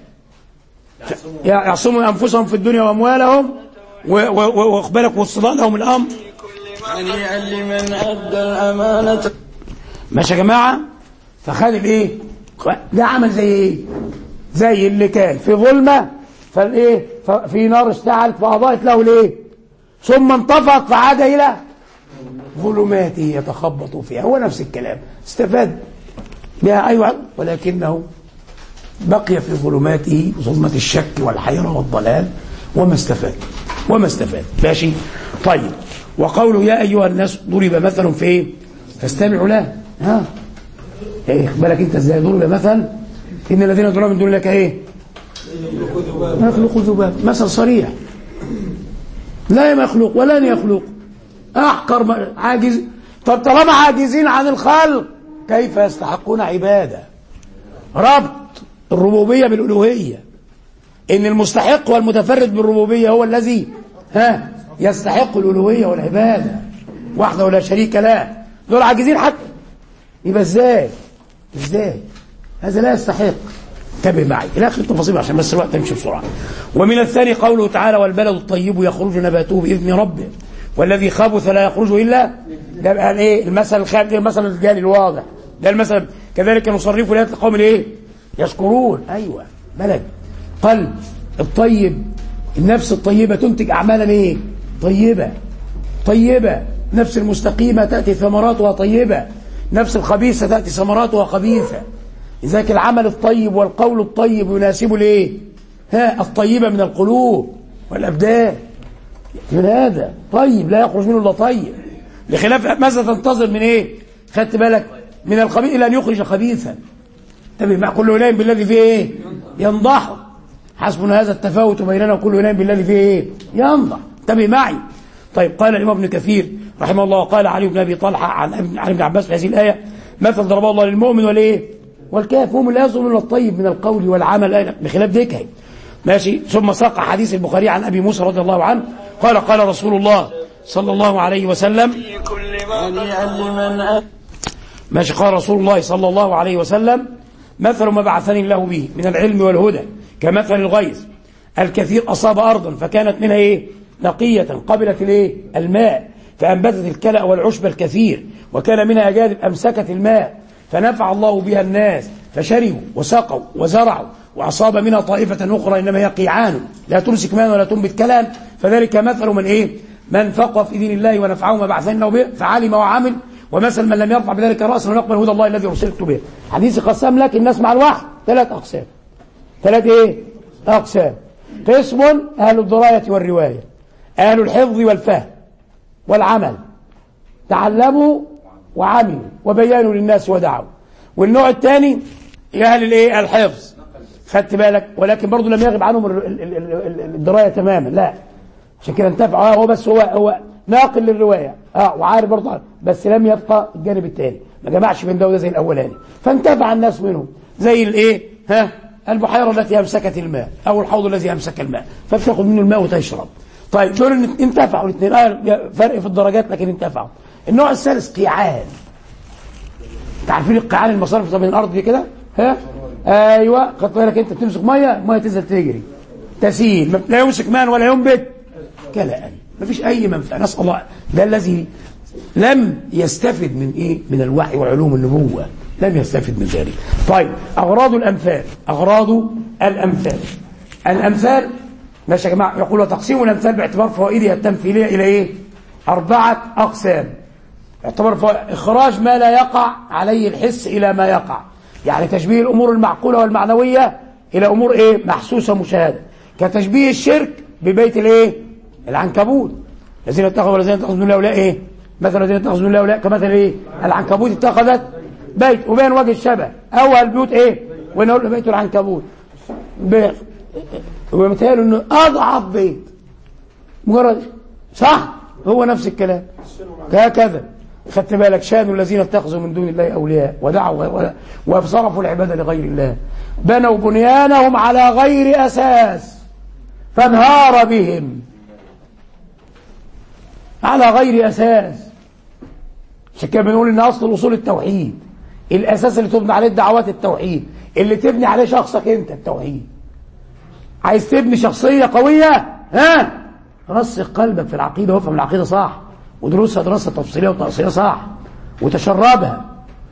يعصموا انفسهم في الدنيا واموالهم و- و- و- واقبلك واصطداء لهم الامر هنيئا لمن أدى الأمانة ماشي يا جماعه فخد الايه ده عمل زي ايه زي اللي كان في ظلمه فالايه في نار اشتعلت فاضاءت له الايه ثم انطفأت فعاد الى ظلماته يتخبط فيها هو نفس الكلام استفاد بها ايوه ولكنه بقي في ظلماته ظلمة الشك والحيرة والضلال وما استفاد وما استفاد ماشي طيب وقوله يا أيها الناس ضرب مثل في ايه فاستمعوا له ها ايه بالك انت ازاي ضرب مثل ان الذين يدعون من دون الله كايه ما يخلقوا ذباب مثل صريح لا يخلق ولن يخلق احقر ما- عاجز طب طالما عاجزين عن الخلق كيف يستحقون عباده ربط الربوبيه بالالوهيه ان المستحق والمتفرد بالربوبيه هو الذي ها يستحق الالوهيه والعباده وحده لا شريك له دول عاجزين حتى يبقى ازاي ازاي هذا لا يستحق انتبه معي الى اخر التفاصيل عشان بس الوقت يمشي بسرعه ومن الثاني قوله تعالى والبلد الطيب يخرج نباته باذن ربه والذي خبث لا يخرج الا ده بقى ايه المثل الخارج ده المثل الجالي الواضح ده المثل كذلك نصرف الايات لقوم الايه يشكرون ايوه بلد قلب الطيب النفس الطيبه تنتج اعمالا ايه طيبه طيبة نفس المستقيمة تأتي ثمراتها طيبة نفس الخبيثة تأتي ثمراتها خبيثة لذلك العمل الطيب والقول الطيب يناسب الايه ها الطيبة من القلوب والأبدان من هذا طيب لا يخرج منه الا طيب لخلاف ماذا تنتظر من ايه خدت بالك من الخبيث الى ان يخرج خبيثا انتبه مع كل ولاية بالذي فيه ايه ينضح حسبنا هذا التفاوت بيننا وكل ولاية بالذي فيه ايه ينضح انتبه معي طيب قال الامام ابن كثير رحمه الله وقال علي بن ابي طلحه عن ابن عن ابن عباس في هذه الايه مثل ضربه الله للمؤمن والايه والكافر هم لا يظن الا الطيب من القول والعمل بخلاف ذكره ماشي ثم ساق حديث البخاري عن ابي موسى رضي الله عنه قال قال رسول الله صلى الله عليه وسلم هنيئا لمن أدى ماشي قال رسول الله صلى الله عليه وسلم مثل ما بعثني الله به من العلم والهدى كمثل الغيث الكثير أصاب أرضا فكانت منها إيه نقية قبلت الإيه الماء فأنبتت الكلأ والعشب الكثير وكان منها أجادب أمسكت الماء فنفع الله بها الناس فشربوا وسقوا وزرعوا وأصاب منها طائفة أخرى إنما هي قيعان لا تمسك مان ولا تنبت كلام فذلك مثل من إيه من فقه في دين الله ونفعه ما بعثناه به فعلم وعمل ومثل من لم يرفع بذلك رأسا ونقبل هدى الله الذي أرسلت به حديث قسم لك الناس مع الوحي ثلاث أقسام ثلاث إيه أقسام قسم أهل الدراية والرواية أهل الحفظ والفهم والعمل تعلموا وعملوا وبيانوا للناس ودعوا والنوع الثاني أهل الايه الحفظ خدت بالك ولكن برضه لم يغب عنهم ال- ال- ال- ال- الدرايه تماما لا عشان كده انتفع آه هو بس هو هو ناقل للروايه اه وعارف برضه عنه. بس لم يبقى الجانب الثاني ما جمعش بين ده وده زي الاولاني فانتفع الناس منهم زي الايه ها البحيره التي امسكت الماء او الحوض الذي امسك الماء فبتاخد منه الماء وتشرب طيب دول انتفعوا الاثنين آه فرق في الدرجات لكن انتفعوا النوع الثالث قيعان انت عارفين القيعان المصارف من الارض دي كده ها ايوه خدت بالك انت بتمسك ميه الميه تنزل تجري تسيل ما- لا يمسك مان ولا ينبت كلا ما فيش اي منفعه نسال الله ده الذي لم يستفد من ايه من الوحي وعلوم النبوه لم يستفد من ذلك طيب اغراض الامثال اغراض الامثال الامثال ماشي يا جماعه يقول وتقسيم الامثال باعتبار فوائدها التمثيليه الى ايه اربعه اقسام يعتبر فوائد اخراج ما لا يقع عليه الحس الى ما يقع يعني تشبيه الامور المعقوله والمعنويه الى امور ايه محسوسه مشاهده كتشبيه الشرك ببيت الايه العنكبوت الذين اتخذوا الذين اتخذوا من الاولياء ايه مثل الذين اتخذوا من الاولياء كمثل ايه العنكبوت اتخذت بيت وبين وجه الشبه اول البيوت ايه ونقول بيت العنكبوت ب- ومثال انه اضعف بيت مجرد صح هو نفس الكلام هكذا خدت بالك شان الذين اتخذوا من دون الله اولياء ودعوا و- وصرفوا العباده لغير الله بنوا بنيانهم على غير اساس فانهار بهم على غير اساس عشان كده بنقول ان اصل اصول التوحيد الاساس اللي تبني عليه دعوات التوحيد اللي تبني عليه شخصك انت التوحيد عايز تبني شخصيه قويه ها رسخ قلبك في العقيده وافهم العقيده صح ودروسها دراسه تفصيليه وتأصيليه صح وتشربها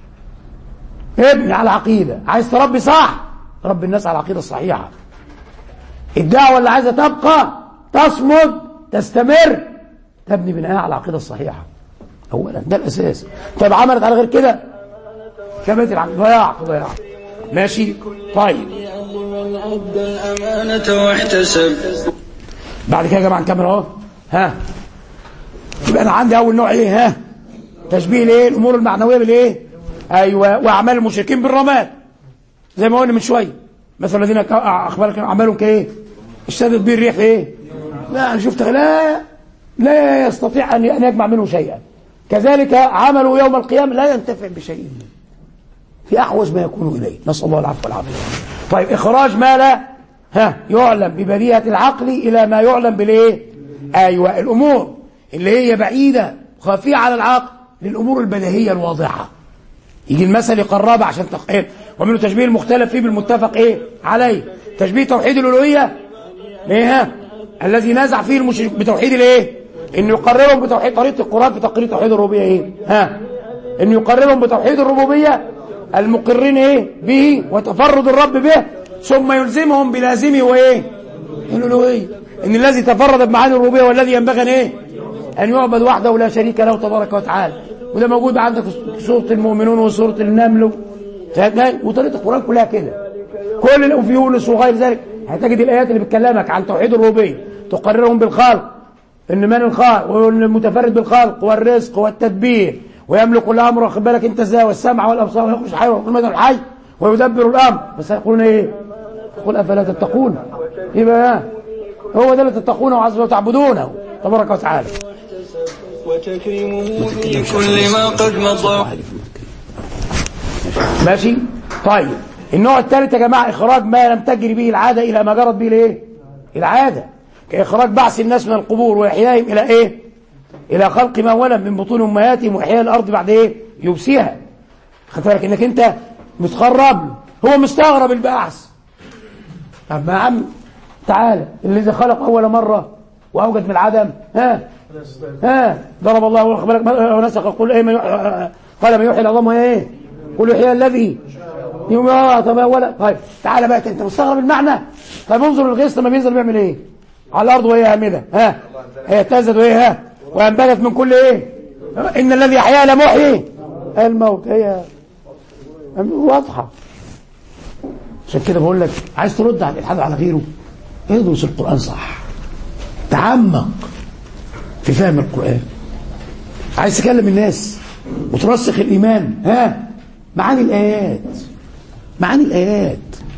ابني على العقيده عايز تربي صح ربي الناس على العقيده الصحيحه الدعوه اللي عايزه تبقى تصمد تستمر تبني بناء على العقيده الصحيحه اولا ده الاساس طيب عملت على غير كده كبت العقيده ضياع ضياع ماشي طيب لمن أدى الأمانة واحتسب بعد كده يا جماعه نكمل اهو ها يبقى انا عندي اول نوع ايه ها تشبيه الايه الامور المعنويه بالايه ايوه واعمال المشركين بالرماد زي ما قلنا من شويه مثل الذين ك- اخبارك اعمالهم كايه اشتدت به الريح ايه لا انا شفت لا لا يستطيع ان ان يجمع منه شيئا كذلك عمله يوم القيامه لا ينتفع بشيء منه في احوج ما يكون اليه نسال الله العفو والعافيه طيب اخراج ما لا ها يعلم ببديهه العقل الى ما يعلم بالايه ايوه الامور اللي هي بعيده خافيه على العقل للامور البديهيه الواضحه يجي المثل يقربها عشان تقيل ومنه تشبيه المختلف فيه بالمتفق ايه عليه تشبيه توحيد الالوهيه ايه ها الذي نازع فيه المشرك بتوحيد الايه انه يقررهم بتوحيد طريقه القران في تقرير توحيد الربوبيه ايه ها انه يقررهم بتوحيد الربوبيه المقرين ايه به وتفرد الرب به ثم يلزمهم بلازمه وايه الالوهيه ان الذي تفرد بمعاني الربوبيه والذي ينبغي ان ايه ان يعبد وحده لا شريك له تبارك وتعالى وده موجود عندك في سوره المؤمنون وسوره النمل فاهم؟ وطريقه القران كلها كده كل اللي في يونس وغير ذلك هتجد الايات اللي بتكلمك عن توحيد الربوبيه تقررهم بالخلق ان من الخالق والمتفرد بالخلق والرزق والتدبير ويملك الامر واخد بالك انت ازاي والسمع والابصار ويخرج الحي ويخرج المدى الحي ويدبر الامر بس يقولون ايه؟ يقول افلا تتقون يبقى هو ده اللي تتقونه عز وجل وتعبدونه تبارك وتعالى وتكريمه في كل ما قد مضى ماشي طيب النوع الثالث يا جماعه اخراج ما لم تجري به العاده الى ما جرت به الايه العاده كاخراج بعث الناس من القبور واحيائهم الى ايه الى خلق ما ولد من بطون امهاتهم واحياء الارض بعد ايه يبسيها خد بالك انك انت متخرب هو مستغرب البعث طب ما يا عم تعالى الذي خلق اول مره واوجد من العدم ها ها ضرب الله خد بالك ونسخ قل ايه ما يحيي قال ما يحيي العظام وهي ايه قل يحيى الذي يوم اه طب ولا طيب تعالى بقى انت مستغرب المعنى طيب انظر الغيث لما بينزل بيعمل ايه على الارض وهي هامده ها هي اهتزت وهي ها وانبتت من كل ايه ان الذي احياها لمحيي الموت هي واضحه عشان كده بقول لك عايز ترد على الالحاد على غيره ادرس القران صح تعمق في فهم القران عايز تكلم الناس وترسخ الايمان ها معاني الايات معاني الايات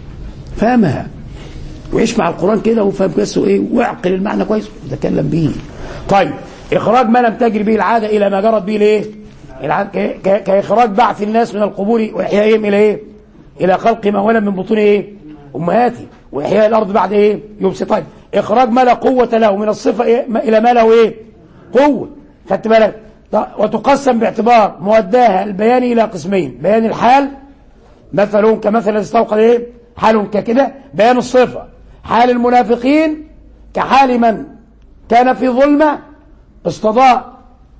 فهمها وعيش مع القران كده وفهم كويس وايه واعقل المعنى كويس وتكلم به طيب اخراج ما لم تجري به العاده الى ما جرت به الايه العادة ك- ك- كاخراج بعث الناس من القبور واحيائهم الى ايه الى خلق ما ولد من بطون ايه امهاتي واحياء الارض بعد ايه يبسط طيب اخراج ما لا قوه له من الصفه إيه؟ ما- الى ما له ايه قوه خدت بالك ط- وتقسم باعتبار موداها البيان الى قسمين بيان الحال مثلهم كمثل الذي استوقد ايه حال ككده بيان الصفه حال المنافقين كحال من كان في ظلمه استضاء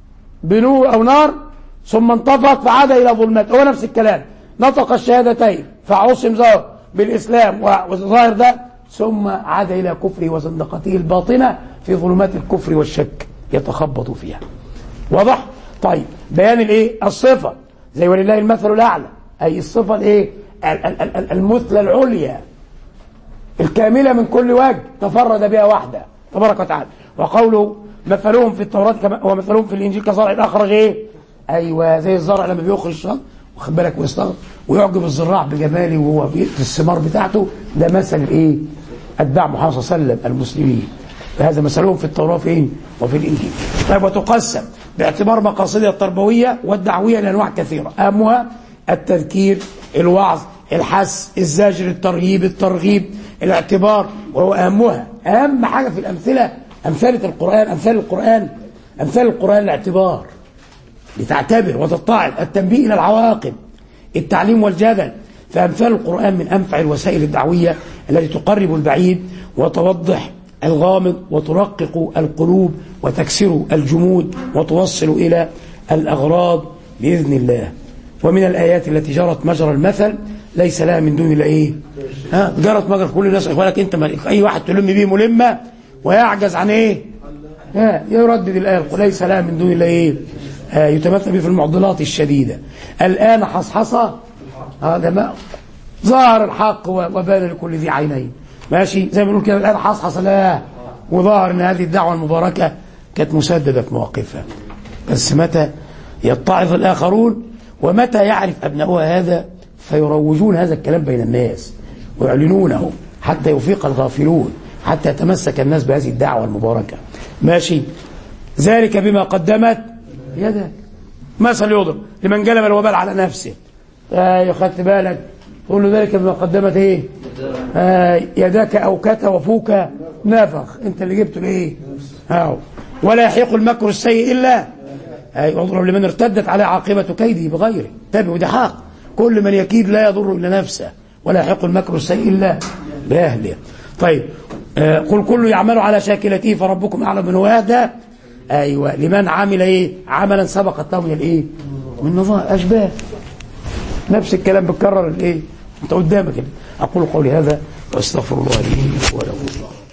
بنور او نار ثم انطفت فعاد الى ظلمات هو نفس الكلام نطق الشهادتين فعصم ظاهر بالاسلام والظاهر ده ثم عاد الى كفره وزندقته الباطنه في ظلمات الكفر والشك يتخبط فيها واضح طيب بيان الايه الصفه زي ولله المثل الاعلى اي الصفه الايه ال- ال- ال- المثلى العليا الكاملة من كل وجه تفرد بها وحده تبارك وتعالى وقوله مثلهم في التوراة كما ومثلهم في الإنجيل كزرع أخرج إيه أيوة زي الزرع لما بيخرج الشجر واخد بالك ويستغرب ويعجب الزراع بجماله وهو بيأتي الثمار بتاعته ده مثل إيه أتباع محمد صلى الله عليه وسلم المسلمين فهذا مثلهم في التوراة فين وفي الإنجيل طيب وتقسم باعتبار مقاصدها التربوية والدعوية لأنواع كثيرة أهمها التذكير الوعظ الحث الزجر الترهيب الترغيب الاعتبار وهو أهمها أهم حاجة في الأمثلة أمثلة القرآن أمثال القرآن أمثال القرآن الاعتبار لتعتبر وتتعظ التنبيه إلى العواقب التعليم والجدل فأمثال القرآن من أنفع الوسائل الدعوية التي تقرب البعيد وتوضح الغامض وترقق القلوب وتكسر الجمود وتوصل إلى الأغراض بإذن الله ومن الآيات التي جرت مجرى المثل ليس لها من دون الله إيه ها جرت مجرى كل الناس إخوانك أنت ما أي واحد تلم بيه ملمة ويعجز عن إيه ها يردد الآية ليس لها من دون الله إيه آه، يتمثل به في المعضلات الشديدة الآن حصحصة هذا ما ظهر الحق و- وبان لكل ذي عينين ماشي زي ما بنقول كده الآن حصحص لا وظهر أن هذه الدعوة المباركة كانت مسددة في مواقفها بس متى يتعظ الآخرون ومتى يعرف أبناؤها هذا فيروجون هذا الكلام بين الناس ويعلنونه حتى يفيق الغافلون حتى يتمسك الناس بهذه الدعوة المباركة ماشي ذلك بما قدمت يدك مثل يضرب لمن جلب الوبال على نفسه آه خدت بالك تقول له ذلك بما قدمت ايه آه يداك اوكت وفوك نفخ انت اللي جبته الايه هاو ولا يحيق المكر السيء الا أي اضرب لمن ارتدت على عاقبة كيده بغيره تابع وده حق كل من يكيد لا يضر إلا نفسه ولا يحق المكر السيء إلا بأهله طيب آه قل كل يعمل على شاكلته فربكم أعلم من هو أهدى أيوة لمن عمل إيه عملا سبقت له من الإيه من نظام أشباه نفس الكلام بتكرر الإيه أنت قدامك كده أقول قولي هذا وأستغفر الله لي ولكم